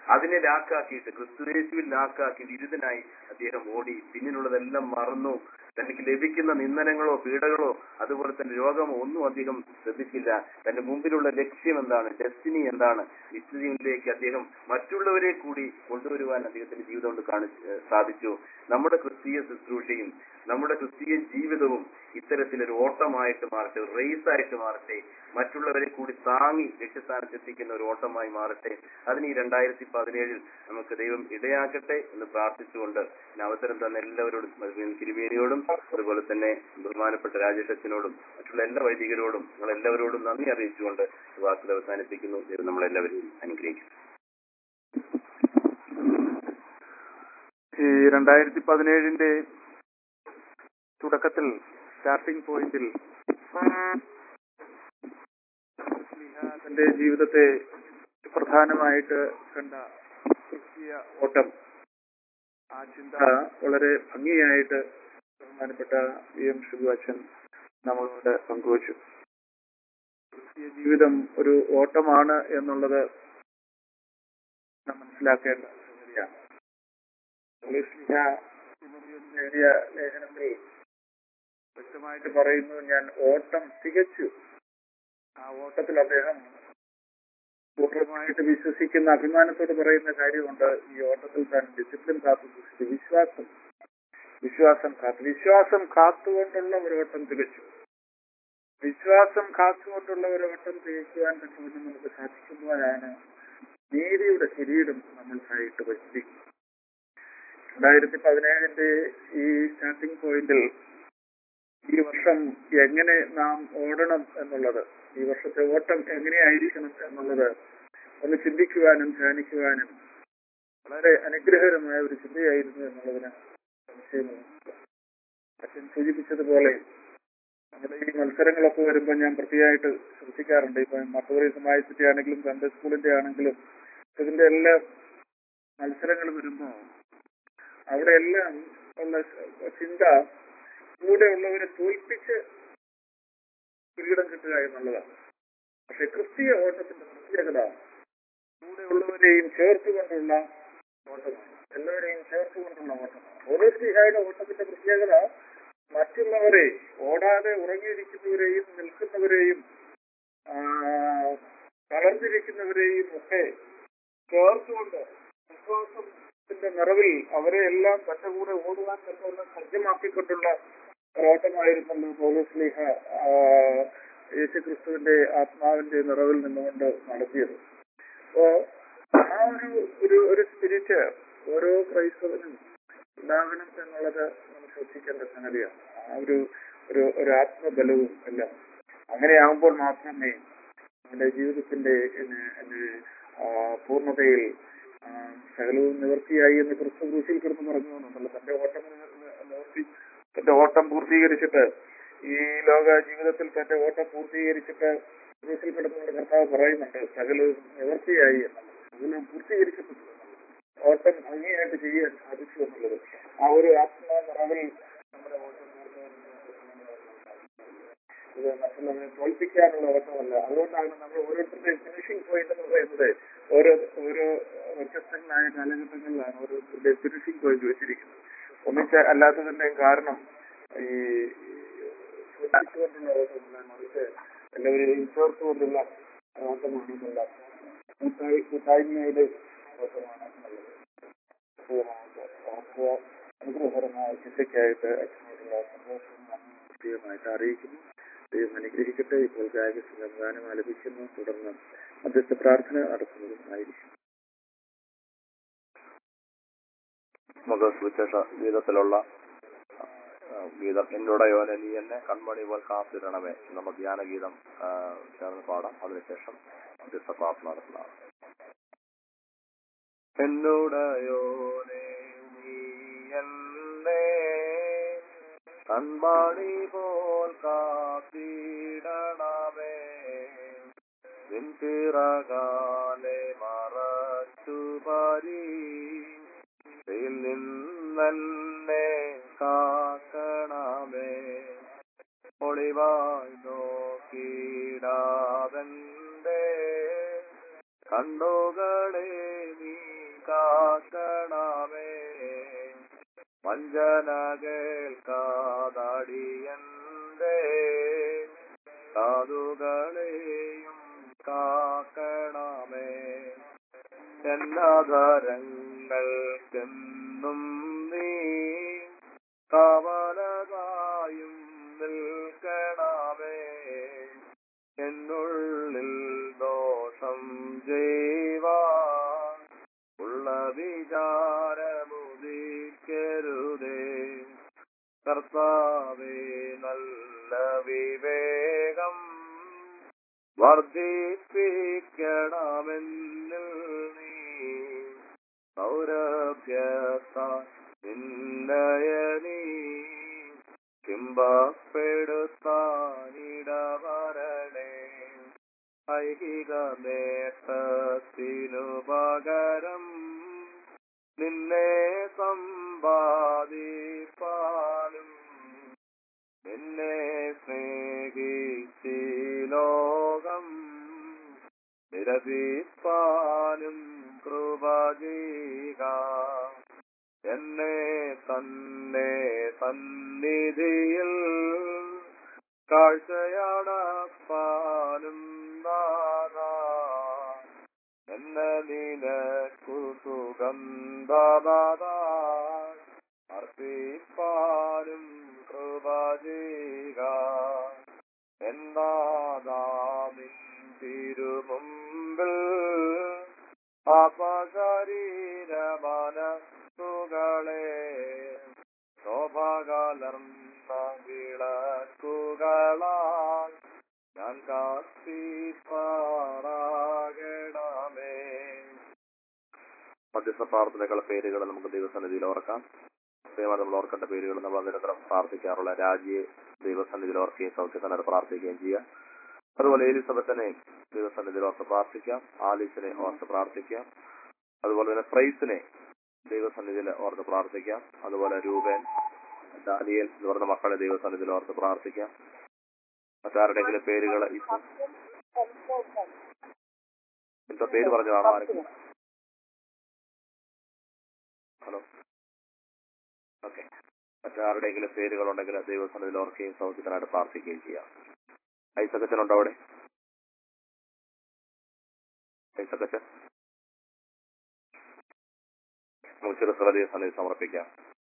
അതിനെ ലാക്കാക്കിയിട്ട് ക്രിസ്തുയേശുവിൽ ലാക്കാക്കി വിരുദ്ധനായി അദ്ദേഹം ഓടി പിന്നിലുള്ളതെല്ലാം മറന്നു തനിക്ക് ലഭിക്കുന്ന നിന്ദനങ്ങളോ പീഡകളോ അതുപോലെ തന്നെ രോഗമോ ഒന്നും അധികം ശ്രദ്ധിച്ചില്ല തന്റെ മുമ്പിലുള്ള ലക്ഷ്യം എന്താണ് ഡെസ്റ്റിനി എന്താണ് നിശ്ചയത്തിലേക്ക് അദ്ദേഹം മറ്റുള്ളവരെ കൂടി കൊണ്ടുവരുവാൻ അദ്ദേഹത്തിന്റെ ജീവിതം കൊണ്ട് കാണിച്ച് ഏഹ് സാധിച്ചു നമ്മുടെ ക്രിസ്തീയ ശുശ്രൂഷയും നമ്മുടെ ക്രിസ്തീയ ജീവിതവും ഇത്തരത്തിലൊരു ഓട്ടമായിട്ട് മാറട്ടെ ഒരു റേസ് ആയിട്ട് മാറട്ടെ മറ്റുള്ളവരെ കൂടി താങ്ങി ലക്ഷ്യസ്ഥാനത്ത് എത്തിക്കുന്ന ഒരു ഓട്ടമായി മാറട്ടെ അതിന് ഈ രണ്ടായിരത്തി പതിനേഴിൽ നമുക്ക് ദൈവം ഇടയാക്കട്ടെ എന്ന് പ്രാർത്ഥിച്ചുകൊണ്ട് ഇതിന് അവസരം തന്ന എല്ലാവരോടും കിരുവേനിയോടും അതുപോലെ തന്നെ ബഹുമാനപ്പെട്ട രാജേഷ് അച്ഛനോടും മറ്റുള്ള എല്ലാ വൈദികരോടും നിങ്ങൾ എല്ലാവരോടും നന്ദി അറിയിച്ചുകൊണ്ട് ഈ വാക്കുകൾ അവസാനിപ്പിക്കുന്നു ദൈവം നമ്മളെല്ലാവരെയും അനുഗ്രഹിക്കും ഈ രണ്ടായിരത്തി പതിനേഴിന്റെ തുടക്കത്തിൽ സ്റ്റാർട്ടിംഗ് പോയിന്റിൽ തന്റെ ജീവിതത്തെ പ്രധാനമായിട്ട് കണ്ട ക്രിസ്തീയ ഓട്ടം ആ ചിന്ത വളരെ ഭംഗിയായിട്ട് ബഹുമാനപ്പെട്ട വി എം ഷിബു അച്ഛൻ നമ്മളോട് പങ്കുവച്ചു ക്രിസ്തീയ ജീവിതം ഒരു ഓട്ടമാണ് എന്നുള്ളത് നാം മനസ്സിലാക്കേണ്ട സംഗതിയാണ് പൗലോസ്ലീഹ തിമോഥെയോസിന് എഴുതിയ ലേഖനത്തിൽ വ്യക്തമായിട്ട് പറയുന്നു ഞാൻ ഓട്ടം തികച്ചു ആ ഓട്ടത്തിൽ അദ്ദേഹം പൂർണ്ണമായിട്ട് വിശ്വസിക്കുന്ന അഭിമാനത്തോട് പറയുന്ന കാര്യമുണ്ട് ഈ ഓട്ടത്തിൽ താൻ ഡിസിപ്ലിൻ കാത്തു സൂക്ഷിച്ചു വിശ്വാസം വിശ്വാസം കാത്തു വിശ്വാസം കാത്തുകൊണ്ടുള്ള ഒരു ഓട്ടം തികച്ചു വിശ്വാസം കാത്തുകൊണ്ടുള്ള ഒരു ഓട്ടം തികയ്ക്കുവാൻ തക്കവണ്ണം നമുക്ക് സാധിക്കുമ്പോഴാണ് നീതിയുടെ കിരീടം നമ്മൾക്കായിട്ട് വച്ചിരിക്കുന്നത് രണ്ടായിരത്തി പതിനേഴിന്റെ ഈ സ്റ്റാർട്ടിംഗ് പോയിന്റിൽ ഈ വർഷം എങ്ങനെ നാം ഓടണം എന്നുള്ളത് ഈ വർഷത്തെ ഓട്ടം എങ്ങനെയായിരിക്കണം എന്നുള്ളത് ഒന്ന് ചിന്തിക്കുവാനും ധ്യാനിക്കുവാനും വളരെ അനുഗ്രഹകരമായ ഒരു ചിന്തയായിരുന്നു എന്നുള്ളതിന് സംശയമില്ല അച്ഛൻ സൂചിപ്പിച്ചതുപോലെ നമ്മുടെ ഈ മത്സരങ്ങളൊക്കെ വരുമ്പോൾ ഞാൻ പ്രത്യേകമായിട്ട് ശ്രദ്ധിക്കാറുണ്ട് ഇപ്പൊ മട്ടുപുറ സമാജത്തിന്റെ ആണെങ്കിലും സൺഡേ സ്കൂളിന്റെ ആണെങ്കിലും ഇതിന്റെ എല്ലാ മത്സരങ്ങൾ വരുമ്പോ അവിടെ എല്ലാം ഉള്ള ചിന്ത കൂടെ ഉള്ളവരെ തോൽപ്പിച്ച് കിരീടം കിട്ടുക എന്നുള്ളതാണ് പക്ഷെ ക്രിസ്തീയ ഓട്ടത്തിന്റെ പ്രത്യേകത കൂടെ ഉള്ളവരെയും ചേർത്തുകൊണ്ടുള്ള ഓട്ടമാണ് എല്ലാവരെയും ചേർത്തുകൊണ്ടുള്ള ഓട്ടമാണ് ഓരോ സ്ത്രീഹായുടെ ഓട്ടത്തിന്റെ പ്രത്യേകത മറ്റുള്ളവരെ ഓടാതെ ഉറങ്ങിയിരിക്കുന്നവരെയും നിൽക്കുന്നവരെയും ആ, തളർന്നിരിക്കുന്നവരെയും ഒക്കെ ചേർത്തുകൊണ്ട് വിശ്വാസത്തിന്റെ നിറവിൽ അവരെ എല്ലാം തന്റെ കൂടെ ഓടുവാൻ തക്കവണ്ണം സജ്ജമാക്കിക്കൊണ്ടുള്ള ഓട്ടമായിരുന്നല്ലോ പൗലോസ്ലിഹ യേശുക്രിസ്തുവിന്റെ ആത്മാവിന്റെ നിറവിൽ നിന്നുകൊണ്ട് നടത്തിയത് അപ്പോ ആ ഒരു ഒരു ഒരു സ്പിരിറ്റ് ഓരോ ക്രൈസ്തവനും ഉണ്ടാകണം എന്നുള്ളത് നമ്മൾ ശ്രദ്ധിക്കേണ്ട സംഗതിയാണ് ആ ഒരു ഒരു ഒരു ആത്മബലവും എല്ലാം അങ്ങനെയാകുമ്പോൾ മാത്രമേ നമ്മുടെ ജീവിതത്തിന്റെ പിന്നെ, പിന്നെ, ആ, പൂർണ്ണതയിൽ ആ, സകലവും നിവൃത്തിയായി എന്ന് ക്രിസ്തു ക്രൂശിൽ കിടന്ന് പറഞ്ഞുകൊണ്ടുണ്ടല്ലോ തന്റെ ഓട്ടം നിവ- നിവർത്തി തന്റെ ഓട്ടം പൂർത്തീകരിച്ചിട്ട് ഈ ലോക ജീവിതത്തിൽ തന്റെ ഓട്ടം പൂർത്തീകരിച്ചിട്ട് ക്രൂശിൽ കിടന്നുകൊണ്ട് കർത്താവ് പറയുന്നുണ്ട് സകലവും നിവൃത്തിയായി എന്നുള്ളത് സകലവും പൂർത്തീകരിക്കപ്പെട്ടു എന്നുള്ളത്. ഓട്ടം ഭംഗിയായിട്ട് ചെയ്യാൻ സാധിച്ചു എന്നുള്ളത് ആ ഒരു ആത്മാ നിറവിൽ നമ്മുടെ ഓട്ടം പൂർത്തീകരിക്കാൻ ഇത് മറ്റുള്ളവരെ തോൽപ്പിക്കാനുള്ള ഓട്ടമല്ല അതുകൊണ്ടാണ് നമ്മൾ ഓരോരുത്തരുടെയും ഫിനിഷിംഗ് പോയിന്റ് എന്ന് പറയുന്നത് ഓരോ ഓരോ വ്യത്യസ്തങ്ങളായ കാലഘട്ടങ്ങളിലാണ് ഓരോരുത്തരുടെയും ഫിനിഷിംഗ് പോയിന്റ് വെച്ചിരിക്കുന്നത് ഒന്നിച്ച് അല്ലാത്തതിന്റെയും കാരണം ഈ തോൽപ്പിച്ചുകൊണ്ടുള്ള ഓട്ടമല്ല മറിച്ച് എല്ലാവരെയും ചേർത്തുകൊണ്ടുള്ള ഓട്ടമാണെന്നുള്ള കൂട്ടായി കൂട്ടായ്മയുടെ ഓട്ടമാണ് എന്നുള്ളത് ഓർക്കുക അനുഗ്രഹകരമായ ചിന്തയ്ക്കായിട്ട് അച്ഛനോടുള്ള സന്തോഷം നന്ദി പ്രത്യേകമായിട്ട് അറിയിക്കുന്നു ദൈവം അനുഗ്രഹിക്കട്ടെ ഇപ്പോൾ ഗായകസിംഗം ഗാനം ആലപിക്കുന്നു തുടർന്ന് മധ്യസ്ഥ പ്രാർത്ഥന നടത്തുന്നതും ആയിരിക്കും നമുക്ക് സുവിശേഷ ഗീതത്തിലുള്ള ആ, ഗീതം എന്നോട് യോന നീ എന്നെ കൺമണി പോൽ കാത്തിരണമേ എന്ന ധ്യാനഗീതം ആ, ചേർന്ന് പാടാം അതിനുശേഷം മധ്യസ്ഥ പ്രാർത്ഥന നടത്തുന്നതാണ് എന്നോടയോനെ നീ എന്നെ കൺമണി പോൽ കാത്തിടണമേ നിൻപിറകാലെ മറച്ചു പരി നിന്നെ കാക്കണമേ ഒളിവായി നോക്കിടാതന്റെ കണ്ണുകളെ നീ കാക്കണമേ വഞ്ചന കേൾക്കാതടിയന്റെ കാതുകളെയും കാക്കണമേ എന്നാധരങ്ങൾക്കെന്നും നീ കവലതായും നിൽക്കണമേ എന്നുള്ളിൽ ദോഷം ചെയ്യുവാൻ ഉള്ള വിചാരമുദിക്കരുതേ കർത്താവേ നല്ല വിവേകം വർദ്ധിപ്പിക്കണമെന്നിൽ നീ സൗരഭ്യത്താൽ നിന്നയനീ ചിമ്പപ്പെടുത്താനിടവരണേ ഐഹിക നേട്ടത്തിനു പകരം നിന്നെ സമ്പാദിപ്പാനും നിന്നെ സ്നേഹിച്ചി ലോകം നിരസിപ്പാനും കൃപ ചെയ്യുക എന്നെ തന്നെ സന്നിധിയിൽ കാഴ്ചയടപ്പാനും നാഥ എന്നെ നിനക്കു സുഗന്ധദാത അർപ്പിപ്പാനും കൃപ ചെയ്യുക എന്താതാമിൻ തിരുമുമ്പിൽ അപശരീരമനസ്സുകളെ ശോഭകലർന്ന വിളക്കുകളാൽ ഞാൻ കാത്തിപ്പാറാകണമേ മധ്യസ്ഥ പ്രാർത്ഥനകളുടെ പേരുകൾ നമുക്ക് ദൈവസന്നിധിയിൽ ഓർക്കാം ദൈവം നമ്മൾ ഓർക്കേണ്ട പേരുകൾ നമ്മൾ നിരന്തരം പ്രാർത്ഥിക്കാറുള്ള രാജിയെ ദൈവസന്നിധിയിൽ ഓർക്കുകയും സൗഖ്യത്തിനായി പ്രാർത്ഥിക്കുകയും ചെയ്യുക അതുപോലെ എലിസബത്തിനെ ദൈവസന്നിധിയിൽ ഓർത്ത് പ്രാർത്ഥിക്കാം ആലിസിനെ ഓർത്ത് പ്രാർത്ഥിക്കാം അതുപോലെ തന്നെ പ്രൈസിനെ ദൈവസന്നിധിയിൽ ഓർത്ത് പ്രാർത്ഥിക്കാം അതുപോലെ രൂപൻ ദാനിയൽ എന്ന് പറഞ്ഞ മക്കളെ ദൈവസന്നിധിയിൽ ഓർത്ത് പ്രാർത്ഥിക്കാം മറ്റാരുടെങ്കിലും പേരുകൾ ഇപ്പം എന്തോ പേര് പറഞ്ഞതാണ് ആരെങ്കിലും ഹലോ ഓക്കെ മറ്റാരുടെയെങ്കിലും പേരുകൾ ഉണ്ടെങ്കിൽ ദൈവസന്നിധിയിൽ ഓർക്കുകയും സൗഖ്യത്തിനായിട്ട് പ്രാർത്ഥിക്കുകയും ചെയ്യാം ഐസക്കച്ചനുണ്ടോ അവിടെ ഐസക്കച്ചൻ നമുക്ക് ചെറുസുള്ള ദൈവസന്നിധി സമർപ്പിക്കാം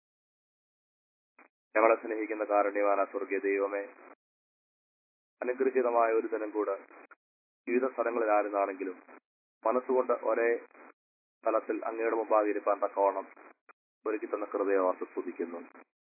ഞങ്ങളെ സ്നേഹിക്കുന്ന കാരുണ്യവാന സ്വർഗീയ ദൈവമേ അനുഗ്രഹീതമായ ഒരു ദിനം കൂടെ വിവിധ സ്ഥലങ്ങളിലായിരുന്നാണെങ്കിലും മനസ്സുകൊണ്ട് ഒരേ സ്ഥലത്തിൽ അങ്ങയുടെ മുമ്പാകെ ഇരിപ്പാൻ തക്കവണ്ണം ഒരുക്കി തന്ന കൃപയെ ഓർത്ത് സ്തുതിക്കുന്നു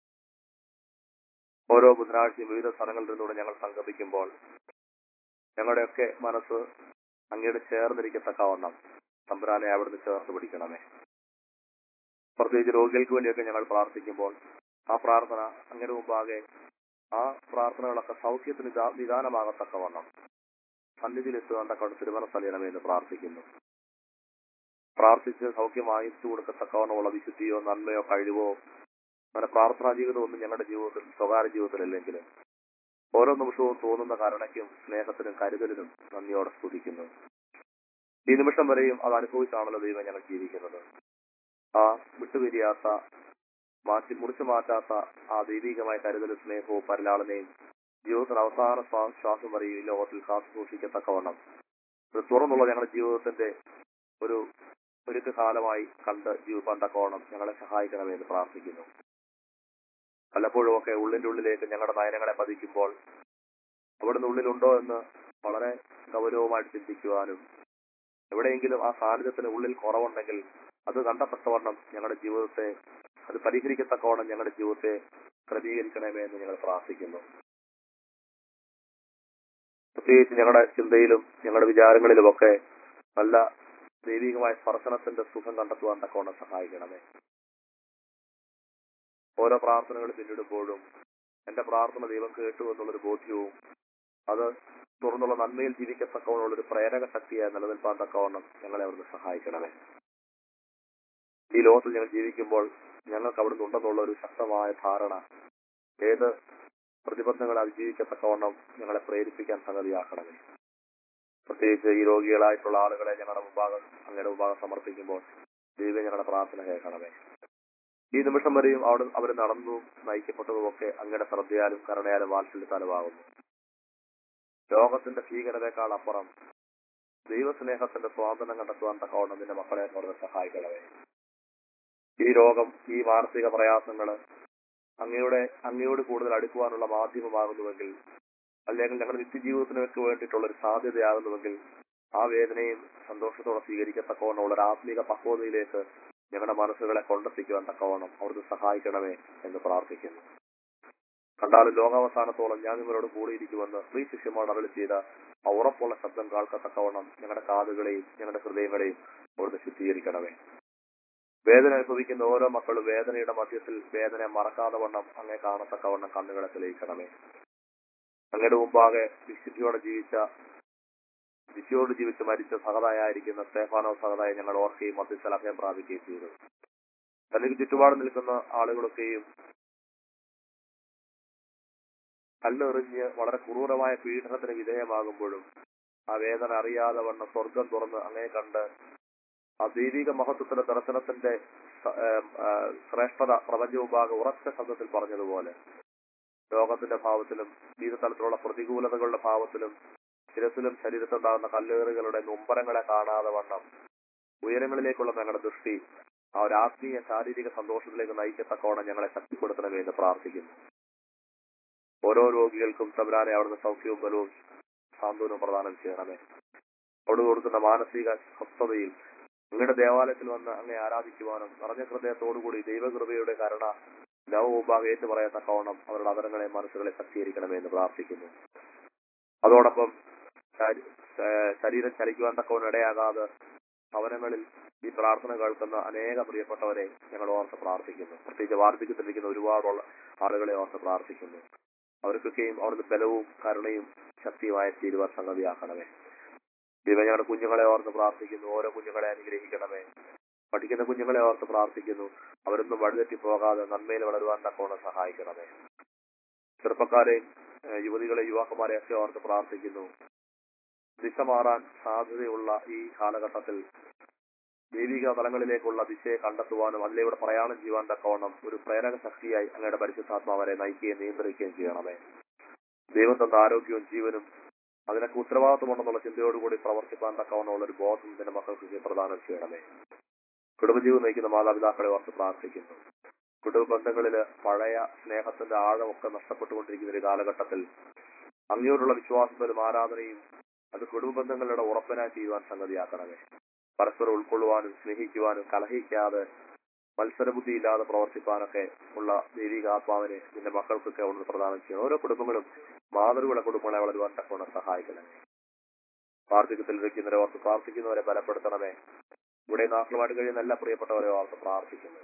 ഓരോ ബുധനാഴ്ചയും വിവിധ സ്ഥലങ്ങളിൽ നിന്നുകൂടെ ഞങ്ങൾ സംഗമിക്കുമ്പോൾ ഞങ്ങളുടെയൊക്കെ മനസ്സ് അങ്ങയുടെ ചേർന്നിരിക്കത്തക്കവണ്ണം തമ്പുരാനെ അവിടുന്ന് ചേർത്ത് പിടിക്കണമേ പ്രത്യേകിച്ച് രോഗികൾക്ക് വേണ്ടിയൊക്കെ ഞങ്ങൾ പ്രാർത്ഥിക്കുമ്പോൾ ആ പ്രാർത്ഥന അങ്ങയുടെ മുമ്പാകെ ആ പ്രാർത്ഥനകളൊക്കെ സൗഖ്യത്തിന് നിദാ- നിദാനമാകത്തക്കവണ്ണം സന്നിധിയിൽ എത്തുവാൻ തക്കവണ്ണം തിരുമനസ്സലിയണമേ എന്ന് പ്രാർത്ഥിക്കുന്നു പ്രാർത്ഥിച്ച് സൗഖ്യം വാങ്ങിച്ചു കൊടുക്കത്തക്കവണ്ണമുള്ള വിശുദ്ധിയോ നന്മയോ കഴിവോ അങ്ങനെ പ്രാർത്ഥനാ ജീവിതം ഒന്നും ഞങ്ങളുടെ ജീവിതത്തിൽ സ്വകാര്യ ജീവിതത്തിലല്ലെങ്കിൽ ഓരോ നിമിഷവും തോന്നുന്ന കരുണയ്ക്കും സ്നേഹത്തിനും കരുതലിനും നന്ദിയോടെ സ്തുതിക്കുന്നു ഈ നിമിഷം വരെയും അത് അനുഭവിച്ചാണല്ലോ ദൈവം ഞങ്ങൾ ജീവിക്കുന്നത് ആ വിട്ടുപിരിയാത്ത മാറ്റി മുറിച്ചു മാറ്റാത്ത ആ ദൈവികമായ കരുതലും സ്നേഹവും പരിലാളനയും ജീവിതത്തിന് അവസാന ശ്വാ- ശ്വാസം വരെയും ഈ ലോകത്തിൽ കാത്തു സൂക്ഷിക്കത്തക്കവണ്ണം ഇത് തുറന്നുള്ള ഞങ്ങളുടെ ജീവിതത്തിന്റെ ഒരു ഒരുക്ക കാലമായി കണ്ട് ജീവിപ്പാൻ തക്കവണ്ണം ഞങ്ങളെ സഹായിക്കണമെന്ന് പ്രാർത്ഥിക്കുന്നു പലപ്പോഴും ഒക്കെ ഉള്ളിന്റെ ഉള്ളിലേക്ക് ഞങ്ങളുടെ നയനങ്ങളെ പതിക്കുമ്പോൾ അവിടുന്ന് ഉള്ളിലുണ്ടോ എന്ന് വളരെ ഗൗരവമായിട്ട് ചിന്തിക്കുവാനും എവിടെയെങ്കിലും ആ സാന്നിധ്യത്തിന് ഉള്ളിൽ കുറവുണ്ടെങ്കിൽ അത് കണ്ടത്തക്കവണ്ണം ഞങ്ങളുടെ ജീവിതത്തെ അത് പരിഹരിക്കത്തക്കവണ്ണം ഞങ്ങളുടെ ജീവിതത്തെ ക്രമീകരിക്കണമേ എന്ന് ഞങ്ങൾ പ്രാർത്ഥിക്കുന്നു പ്രത്യേകിച്ച് ഞങ്ങളുടെ ചിന്തയിലും ഞങ്ങളുടെ വിചാരങ്ങളിലുമൊക്കെ നല്ല ദൈവികമായ സ്പർശനത്തിന്റെ സുഖം കണ്ടെത്തുവാൻ തക്കവണ്ണം സഹായിക്കണമേ ഓരോ പ്രാർത്ഥനകൾ പിന്നിടുമ്പോഴും എന്റെ പ്രാർത്ഥന ദൈവം കേട്ടു എന്നുള്ളൊരു ബോധ്യവും അത് തുറന്നുള്ള നന്മയിൽ ജീവിക്കത്തക്കവണ്ണമുള്ള ഒരു പ്രേരക ശക്തിയായി നിലനിൽപ്പാൻ തക്കവണ്ണം ഞങ്ങളെ അവിടുന്ന് സഹായിക്കണമേ ഈ ലോകത്തിൽ ഞങ്ങൾ ജീവിക്കുമ്പോൾ ഞങ്ങൾക്ക് അവിടുന്ന് ഉണ്ടെന്നുള്ള ഒരു ശക്തമായ ധാരണ ഏത് പ്രതിബന്ധങ്ങളെ അതിജീവിക്കത്തക്കവണ്ണം ഞങ്ങളെ പ്രേരിപ്പിക്കാൻ സംഗതിയാക്കണമേ പ്രത്യേകിച്ച് ഈ രോഗികളായിട്ടുള്ള ആളുകളെ ഞങ്ങളുടെ മുമ്പാകെ അങ്ങയുടെ മുമ്പാകെ സമർപ്പിക്കുമ്പോൾ ദൈവം ഞങ്ങളുടെ പ്രാർത്ഥന കേൾക്കണമേ ഈ നിമിഷം വരെയും അവിടെ അവർ നടന്നു നയിക്കപ്പെട്ടതുമൊക്കെ അങ്ങയുടെ ശ്രദ്ധയാലും കരുണയാലും വാത്സല്യത്താലുമാകുന്നു ലോകത്തിന്റെ ഭീകരതയേക്കാൾ അപ്പുറം ദൈവസ്നേഹത്തിന്റെ സ്വാതന്ത്ര്യം കണ്ടെത്തുവാൻ തക്കവണ്ണം നിന്റെ മക്കളെ കൂടുതൽ സഹായിക്കണമേ ഈ രോഗം ഈ മാനസിക പ്രയാസങ്ങള് അങ്ങയുടെ അങ്ങയോട് കൂടുതൽ അടുക്കുവാനുള്ള മാധ്യമമാകുന്നുവെങ്കിൽ അല്ലെങ്കിൽ ഞങ്ങളുടെ നിത്യജീവിതത്തിനൊക്കെ വേണ്ടിയിട്ടുള്ള ഒരു സാധ്യതയാകുന്നുവെങ്കിൽ ആ വേദനയും സന്തോഷത്തോടെ സ്വീകരിക്കത്തക്കവണ്ണം ഒരു ആത്മീക പക്വതയിലേക്ക് ഞങ്ങളുടെ മനസ്സുകളെ കൊണ്ടെത്തിക്കുവാൻ തക്കവണ്ണം അവർക്ക് സഹായിക്കണമേ എന്ന് പ്രാർത്ഥിക്കുന്നു കണ്ടാലും ലോകാവസാനത്തോളം ഞാൻ നിങ്ങളോട് കൂടിയിരിക്കുമെന്ന് ശ്രീ ശിഷ്യന്മാർ അരളി ചെയ്ത ആ ഉറപ്പുള്ള ശബ്ദം കേൾക്കത്തക്കവണ്ണം ഞങ്ങളുടെ കാതുകളെയും ഞങ്ങളുടെ ഹൃദയങ്ങളെയും അവിടുന്ന് ശുദ്ധീകരിക്കണമേ വേദന അനുഭവിക്കുന്ന ഓരോ മക്കളും വേദനയുടെ മധ്യത്തിൽ വേദന മറക്കാതെ വണ്ണം അങ്ങേ കാണത്തക്കവണ്ണം കണ്ണുകളെ തെളിയിക്കണമേ അങ്ങയുടെ മുമ്പാകെ വിശുദ്ധിയോടെ ജീവിച്ച വിശുദ്ധിയോട് ജീവിച്ച് മരിച്ച സഹതായിരിക്കുന്ന സ്തേഫാനോ സഹതായി ഞങ്ങൾ ഓർക്കുകയും മധ്യസ്ഥൽ അഭയം പ്രാപിക്കുകയും ചെയ്തു തനിക്ക് ചുറ്റുപാട് നിൽക്കുന്ന ആളുകളൊക്കെയും കല്ലെറിഞ്ഞ് വളരെ ക്രൂരമായ പീഡനത്തിന് വിധേയമാകുമ്പോഴും ആ വേദന അറിയാതെ വണ്ണം സ്വർഗം തുറന്ന് അങ്ങേ കണ്ട് ആ ദൈവിക മഹത്വത്തിന്റെ ദർശനത്തിന്റെ സ- ഏം, ആ, ശ്രേഷ്ഠത പ്രപഞ്ചവിഭാഗം ഉറച്ച ശബ്ദത്തിൽ പറഞ്ഞതുപോലെ രോഗത്തിന്റെ ഭാവത്തിലും വിവിധ തലത്തിലുള്ള പ്രതികൂലതകളുടെ ഭാവത്തിലും ശിരസിലും ശരീരത്തുണ്ടാകുന്ന കല്ലേറുകളുടെ നൊമ്പരങ്ങളെ കാണാതെ വണ്ണം ഉയരങ്ങളിലേക്കുള്ള ഞങ്ങളുടെ ദൃഷ്ടി ആ ഒരു ആത്മീയ ശാരീരിക സന്തോഷത്തിലേക്ക് നയിക്കത്തക്കോണം ഞങ്ങളെ ശക്തിപ്പെടുത്തണമേ എന്ന് പ്രാർത്ഥിക്കുന്നു ഓരോ രോഗികൾക്കും തമ്പുരാനെ അവിടുന്ന് സൗഖ്യവും ബലവും സാന്ത്വനവും പ്രദാനം ചെയ്യണമേ അവിടെ കൊടുക്കുന്ന മാനസിക സ്വസ്ഥതയിൽ അങ്ങയുടെ ദേവാലയത്തിൽ വന്ന് അങ്ങേ ആരാധിക്കുവാനും നിറഞ്ഞ ഹൃദയത്തോടുകൂടി ദൈവകൃപയുടെ കരുണ ലവമുമ്പാകെ ഏറ്റു പറയത്തക്കവണ്ണം അവരുടെ അവരങ്ങളെ മനസ്സുകളെ ശക്തീകരിക്കണമേ എന്ന് പ്രാർത്ഥിക്കുന്നു അതോടൊപ്പം ശരീ- ഏഹ് ശരീരം ചലിക്കുവാൻ തക്കവണ്ണം ഇടയാകാതെ ഭവനങ്ങളിൽ ഈ പ്രാർത്ഥന കേൾക്കുന്ന അനേക പ്രിയപ്പെട്ടവരെ ഞങ്ങൾ ഓർത്ത് പ്രാർത്ഥിക്കുന്നു പ്രത്യേകിച്ച് വാർദ്ധക്യത്തിലിരിക്കുന്ന ഒരുപാടുള്ള ആളുകളെ ഓർത്ത് പ്രാർത്ഥിക്കുന്നു അവർക്കൊക്കെയും അവിടുന്ന് ബലവും കരുണയും ശക്തിയുമായ തീരുവാൻ സംഗതിയാക്കണമേ ദൈവം ഞങ്ങളുടെ കുഞ്ഞുങ്ങളെ ഓർത്ത് പ്രാർത്ഥിക്കുന്നു ഓരോ കുഞ്ഞുങ്ങളെ അനുഗ്രഹിക്കണമേ പഠിക്കുന്ന കുഞ്ഞുങ്ങളെ ഓർത്ത് പ്രാർത്ഥിക്കുന്നു അവരൊന്നും വഴിതെറ്റി പോകാതെ നന്മയിൽ വളരുവാൻ തക്കവണ്ണം സഹായിക്കണമേ ചെറുപ്പക്കാരെയും ഏഹ് യുവതികളെ യുവാക്കന്മാരെ ഒക്കെ ഓർത്ത് പ്രാർത്ഥിക്കുന്നു ദിശ മാറാൻ സാധ്യതയുള്ള ഈ കാലഘട്ടത്തിൽ ദൈവിക തലങ്ങളിലേക്കുള്ള ദിശയെ കണ്ടെത്തുവാനും അതിലൂടെ പ്രയാണം ചെയ്യുവാൻ തക്കവണ്ണം ഒരു പ്രേരക ശക്തിയായി അങ്ങയുടെ പരിശുദ്ധാത്മാവരെ നയിക്കുകയും നിയന്ത്രിക്കുകയും ചെയ്യണമേ ദൈവം തന്ന ആരോഗ്യവും ജീവനും അതിനൊക്കെ ഉത്തരവാദിത്വമുണ്ടെന്നുള്ള ചിന്തയോടുകൂടി പ്രവർത്തിക്കാൻ തക്കവണ്ണമുള്ള ഒരു ബോധം ഇതിന്റെ മക്കൾക്ക് പ്രദാനം ചെയ്യണമേ കുടുംബജീവൻ നയിക്കുന്ന മാതാപിതാക്കളെ ഓർത്ത് പ്രാർത്ഥിക്കുന്നു കുടുംബ ബന്ധങ്ങളില് പഴയ സ്നേഹത്തിന്റെ ആഴമൊക്കെ നഷ്ടപ്പെട്ടുകൊണ്ടിരിക്കുന്ന ഒരു കാലഘട്ടത്തിൽ അങ്ങയോടുള്ള വിശ്വാസത്തിലും ആരാധനയും അത് കുടുംബ ബന്ധങ്ങളുടെ ഉറപ്പനായി ചെയ്യുവാൻ സംഗതിയാക്കണമേ പരസ്പരം ഉൾക്കൊള്ളുവാനും സ്നേഹിക്കുവാനും കലഹിക്കാതെ മത്സരബുദ്ധിയില്ലാതെ പ്രവർത്തിക്കാനൊക്കെ ഉള്ള ദൈവിക ആത്മാവിനെ നിന്റെ മക്കൾക്കൊക്കെ അവിടുന്ന് പ്രദാനം ചെയ്യണം ഓരോ കുടുംബങ്ങളും മാതൃകളുടെ കുടുംബങ്ങളെ വളരുവാൻ തക്കവണ്ണം സഹായിക്കണമേ വാർദ്ധക്യത്തിൽ ഇരിക്കുന്നവരെ ഓർത്ത് പ്രാർത്ഥിക്കുന്നവരെ ബലപ്പെടുത്തണമേ ഇവിടെ നാട്ടിലുമായിട്ട് കഴിയുന്ന എല്ലാ പ്രിയപ്പെട്ടവരെ ഓർത്ത് പ്രാർത്ഥിക്കുന്നു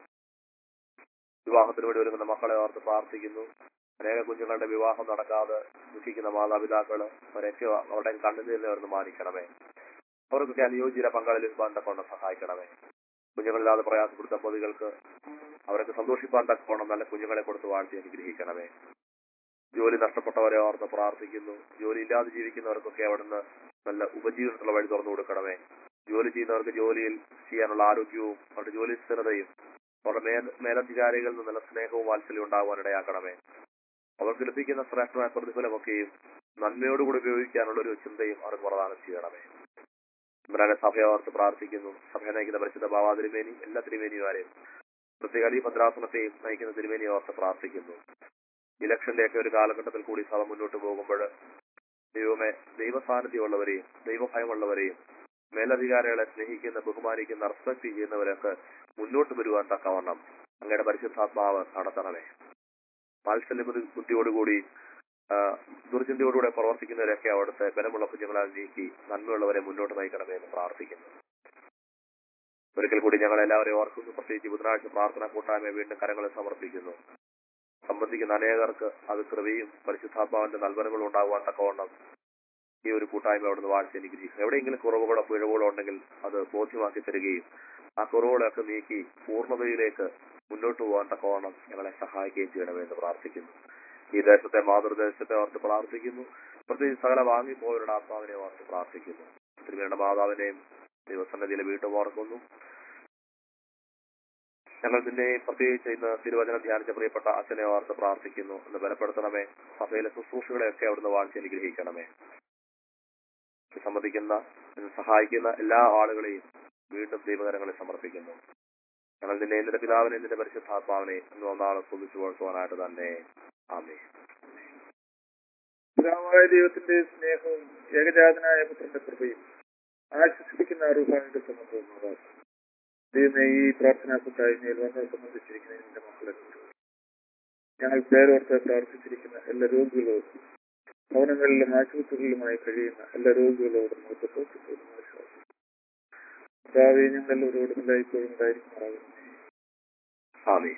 വിവാഹത്തിന് വേണ്ടി ഒരുങ്ങുന്ന മക്കളെ ഓർത്ത് പ്രാർത്ഥിക്കുന്നു അനേക കുഞ്ഞുങ്ങളുടെ വിവാഹം നടക്കാതെ ദുഃഖിക്കുന്ന മാതാപിതാക്കള് അവരൊക്കെ അവരുടെ കണ്ണുനീരിനെ അവർക്ക് മാനിക്കണമേ അവർക്കൊക്കെ അനുയോജ്യര പങ്കാളിൽ കൊണ്ട് സഹായിക്കണമേ കുഞ്ഞുങ്ങളില്ലാതെ പ്രയാസപ്പെടുത്ത ദമ്പതികൾക്ക് അവരൊക്കെ സന്തോഷിപ്പാൻ തക്കോണം നല്ല കുഞ്ഞുങ്ങളെ കൊടുത്ത് വാഴ്ത്തി അനുഗ്രഹിക്കണമേ ജോലി നഷ്ടപ്പെട്ടവരെ ഓർത്ത് പ്രാർത്ഥിക്കുന്നു ജോലി ഇല്ലാതെ ജീവിക്കുന്നവർക്കൊക്കെ അവിടുന്ന് നല്ല ഉപജീവനത്തിലുള്ള വഴി തുറന്നു കൊടുക്കണമേ ജോലി ചെയ്യുന്നവർക്ക് ജോലിയിൽ ചെയ്യാനുള്ള ആരോഗ്യവും അവരുടെ ജോലി സ്ഥിരതയും അവരുടെ മേൽ മേലധികാരികളിൽ നിന്ന് നല്ല സ്നേഹവും വാത്സല്യം ഉണ്ടാകുവാൻ ഇടയാക്കണമേ അവർക്ക് ലഭിക്കുന്ന ശ്രേഷ്ഠമായ പ്രതിഫലമൊക്കെയും നന്മയോടുകൂടി ഉപയോഗിക്കാനുള്ള ഒരു ചിന്തയും അവർക്ക് പ്രദാനം ചെയ്യണമേ ഇമ്രാനെ സഭയെ ഓർത്ത് പ്രാർത്ഥിക്കുന്നു സഭയെ നയിക്കുന്ന പരിശുദ്ധ ബാബാ തിരുമേനി എല്ലാ തിരുമേനിമാരെയും പ്രത്യേക അലി ഭദ്രാസനത്തെയും നയിക്കുന്ന തിരുമേനിയെ ഓർത്ത് പ്രാർത്ഥിക്കുന്നു ഇലക്ഷന്റെ ഒക്കെ ഒരു കാലഘട്ടത്തിൽ കൂടി സഭ മുന്നോട്ട് പോകുമ്പോൾ ദൈവമേ ദൈവസാന്നിധ്യമുള്ളവരെയും ദൈവഭയമുള്ളവരെയും മേലധികാരികളെ സ്നേഹിക്കുന്ന ബഹുമാനിക്കുന്ന റെസ്പെക്ട് ചെയ്യുന്നവരൊക്കെ മുന്നോട്ട് വരുവാൻ തക്കവണ്ണം അങ്ങയുടെ പരിശുദ്ധാത്മാവ് നടത്തണമേ വാത്സല്യ ബുദ്ധി- ബുദ്ധിയോടുകൂടി ആ, ദുർചിന്തയോടുകൂടെ പ്രവർത്തിക്കുന്നവരൊക്കെ അവിടുത്തെ ബലമുള്ള കുഞ്ഞുങ്ങളാൽ നീക്കി നന്മയുള്ളവരെ മുന്നോട്ട് നയിക്കണമേ എന്ന് പ്രാർത്ഥിക്കുന്നു ഒരിക്കൽ കൂടി ഞങ്ങൾ എല്ലാവരെയും ഓർക്കുന്നു പ്രത്യേകിച്ച് ബുധനാഴ്ച പ്രാർത്ഥന കൂട്ടായ്മ വീണ്ടും കരങ്ങളെ സമർപ്പിക്കുന്നു സംബന്ധിക്കുന്ന അനേകർക്ക് അത് കൃപയും പരിശുദ്ധാത്മാവിന്റെ നൽവനങ്ങളും ഉണ്ടാകുവാൻ തക്കവണ്ണം ഈ ഒരു കൂട്ടായ്മ അവിടുന്ന് വാഴ്ച അനുഗ്രഹിക്കും എവിടെയെങ്കിലും കുറവുകളോ പിഴവുകളോ ഉണ്ടെങ്കിൽ അത് ബോധ്യമാക്കി തരികയും ആ കുറവുകളൊക്കെ നീക്കി പൂർണ്ണതയിലേക്ക് മുന്നോട്ട് പോകാൻ തക്കവണ്ണം ഞങ്ങളെ സഹായിക്കുകയും ചെയ്യണമെന്ന് എന്ന് പ്രാർത്ഥിക്കുന്നു ഈ ദേശത്തെ മാതൃദേശത്തെ ഓർത്ത് പ്രാർത്ഥിക്കുന്നു പ്രത്യേകിച്ച് സകല വാങ്ങിപ്പോയവരുടെ ആത്മാവിനെ ഓർത്ത് പ്രാർത്ഥിക്കുന്നു തിരുമേണ്ട മാതാവിനെയും ദൈവസന്നിധിയിലെ വീണ്ടും ഓർക്കുന്നു ഞങ്ങൾ നിന്നെ പ്രത്യേകിച്ച് ഇന്ന് തിരുവചനം ധ്യാനിച്ച പ്രിയപ്പെട്ട അച്ഛനെ ഓർത്ത് പ്രാർത്ഥിക്കുന്നു എന്ന് ബലപ്പെടുത്തണമേ സഭയിലെ ശുശ്രൂഷകളെയൊക്കെ അവിടുന്ന് വാഴ്ച അനുഗ്രഹിക്കണമേ ഇത് സംബന്ധിക്കുന്ന ഇത് സഹായിക്കുന്ന എല്ലാ ആളുകളെയും വീണ്ടും ദൈവകരങ്ങളിൽ സമർപ്പിക്കുന്നു ഞങ്ങൾ നിന്നെ നിന്റെ പിതാവിനെ നിന്റെ പരിശുദ്ധാത്മാവിനെ എന്ന് ഒന്നാളെ സ്തുതിച്ചു കൊടുക്കുവാനായിട്ട് തന്നെ ആമേ പിതാവായ ദൈവത്തിന്റെ സ്നേഹവും ഏകജാതനായ പുത്രന്റെ കൃപയും ആശ്വസിപ്പിക്കുന്ന അറുപായുടെ സംബന്ധവും ദൈവമേ ഈ പ്രാർത്ഥനാ കൂട്ടായ്മയിൽ വന്ന് സംബന്ധിച്ചിരിക്കുന്ന എന്റെ മക്കളെ ഞങ്ങൾ പേരോർത്ത് പ്രാർത്ഥിച്ചിരിക്കുന്ന എല്ലാ രോഗികളോടും ഭവനങ്ങളിലും ആശുപത്രികളിലുമായി കഴിയുന്ന എല്ലാ രോഗികളോടും നമുക്ക് തോറ്റത്തോടും ആശ്വാസം കർത്താവേ ഞങ്ങൾ എല്ലാവരോടും എല്ലായ്പ്പോഴും ഉണ്ടായിരിക്കുമാറാകുന്നു ആമേ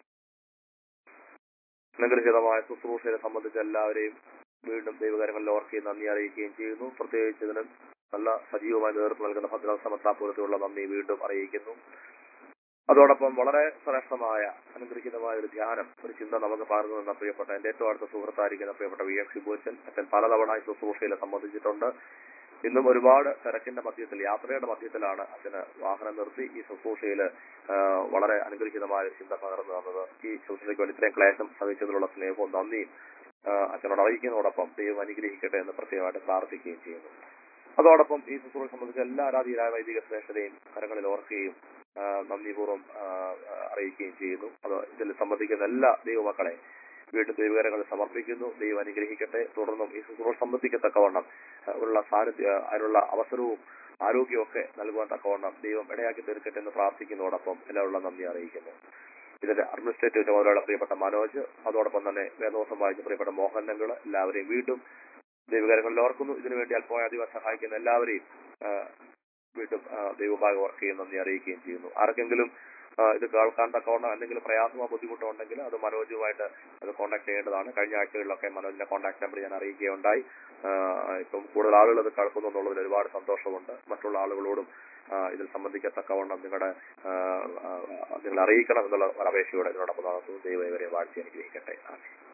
അനുഗ്രഹീതമായ ശുശ്രൂഷയെ സംബന്ധിച്ച് എല്ലാവരെയും വീണ്ടും ദൈവകരങ്ങളിൽ ഓർക്കുകയും നന്ദി അറിയിക്കുകയും ചെയ്യുന്നു പ്രത്യേകിച്ച് ഇതിന് നല്ല സജീവമായി നേതൃത്വം നൽകുന്ന ഭദ്രത സമത്താപൂരത്തിലുള്ള നന്ദി വീണ്ടും അറിയിക്കുന്നു അതോടൊപ്പം വളരെ ശ്രേഷ്ഠമായ അനുഗ്രഹീതമായ ഒരു ധ്യാനം ഒരു ചിന്ത നമുക്ക് പകർന്നു നിന്ന പ്രിയപ്പെട്ട എന്റെ ഏറ്റവും അടുത്ത സുഹൃത്തായിരിക്കുന്ന പ്രിയപ്പെട്ട വി എം ഷിബുച്ചൻ അച്ഛൻ പലതവണ ഈ ശുശ്രൂഷയിൽ സംബന്ധിച്ചിട്ടുണ്ട് ഇന്നും ഒരുപാട് തിരക്കിന്റെ മധ്യത്തിൽ യാത്രയുടെ മധ്യത്തിലാണ് അച്ഛന് വാഹനം നിർത്തി ഈ ശുശ്രൂഷയിൽ വളരെ അനുഗ്രഹീതമായ ഒരു ചിന്ത പകർന്നു തന്നത് ഈ ശുശ്രൂഷയ്ക്ക് വേണ്ടി ഇത്രയും ക്ലേശം സഹിച്ചതിനുള്ള സ്നേഹവും നന്ദിയും ആ, അച്ഛനോട് അറിയിക്കുന്നതോടൊപ്പം ദൈവം അനുഗ്രഹിക്കട്ടെ എന്ന് പ്രത്യേകമായിട്ട് പ്രാർത്ഥിക്കുകയും ചെയ്യുന്നു അതോടൊപ്പം ഈ ശുശ്രൂഷ സംബന്ധിച്ച എല്ലാ ആരാധീയരായ വൈദിക ശ്രേഷ്ഠതയും കരങ്ങളിൽ ഓർക്കുകയും ആ, നന്ദിപൂർവ്വം ആ, അറിയിക്കുകയും ചെയ്യുന്നു അത് ഇതിൽ സംബന്ധിക്കുന്ന എല്ലാ ദൈവമക്കളെ വീണ്ടും ദൈവകരങ്ങളിൽ സമർപ്പിക്കുന്നു ദൈവം അനുഗ്രഹിക്കട്ടെ തുടർന്നും ഈ ശുശ്രൂഷ സംബന്ധിക്കത്തക്കവണ്ണം ആ, ഉള്ള സാന്നിധ്യ അതിനുള്ള അവസരവും ആരോഗ്യവും ഒക്കെ നൽകുവാൻ തക്കവണ്ണം ദൈവം ഇടയാക്കി തീർക്കട്ടെ എന്ന് പ്രാർത്ഥിക്കുന്നതോടൊപ്പം എല്ലാവരുള്ള നന്ദി അറിയിക്കുന്നു ഇതിന്റെ അഡ്മിനിസ്ട്രേറ്റീവ് ചുമതലയുള്ള പ്രിയപ്പെട്ട മനോജ് അതോടൊപ്പം തന്നെ വേദോസം വായിച്ച പ്രിയപ്പെട്ട മോഹൻ നങ്കൾ എല്ലാവരെയും വീണ്ടും ദൈവകരങ്ങളിൽ ഓർക്കുന്നു ഇതിനുവേണ്ടി അല്പമായി അധികം സഹായിക്കുന്ന എല്ലാവരെയും ആ, വീണ്ടും ആ, ദൈവഭാഗം ഓർക്കുകയും നന്ദി അറിയിക്കുകയും ചെയ്യുന്നു ആർക്കെങ്കിലും ആ, ഇത് കേൾക്കാൻ തക്കവണ്ണം എന്തെങ്കിലും പ്രയാസമോ ബുദ്ധിമുട്ടോ ഉണ്ടെങ്കിൽ അത് മനോജുമായിട്ട് അത് കോൺടാക്ട് ചെയ്യേണ്ടതാണ് കഴിഞ്ഞ ആഴ്ചകളിലൊക്കെ മനോജിന്റെ കോൺടാക്ട് നമ്പർ ഞാൻ അറിയിക്കുകയുണ്ടായി ആ, ഇപ്പം കൂടുതൽ ആളുകൾ ഇത് കേൾക്കുന്നു എന്നുള്ളതിൽ ഒരുപാട് സന്തോഷമുണ്ട് മറ്റുള്ള ആളുകളോടും ആ, ഇതിൽ സംബന്ധിക്കത്തക്കവണ്ണം നിങ്ങളുടെ ആ, ആ, നിങ്ങൾ അറിയിക്കണം എന്നുള്ള ഒരു അപേക്ഷയോടെ ഇതിനോടൊപ്പം നടത്തുന്നു ദൈവം ഇവരെ വാഴ്ച അനുഗ്രഹിക്കട്ടെ ആമേൻ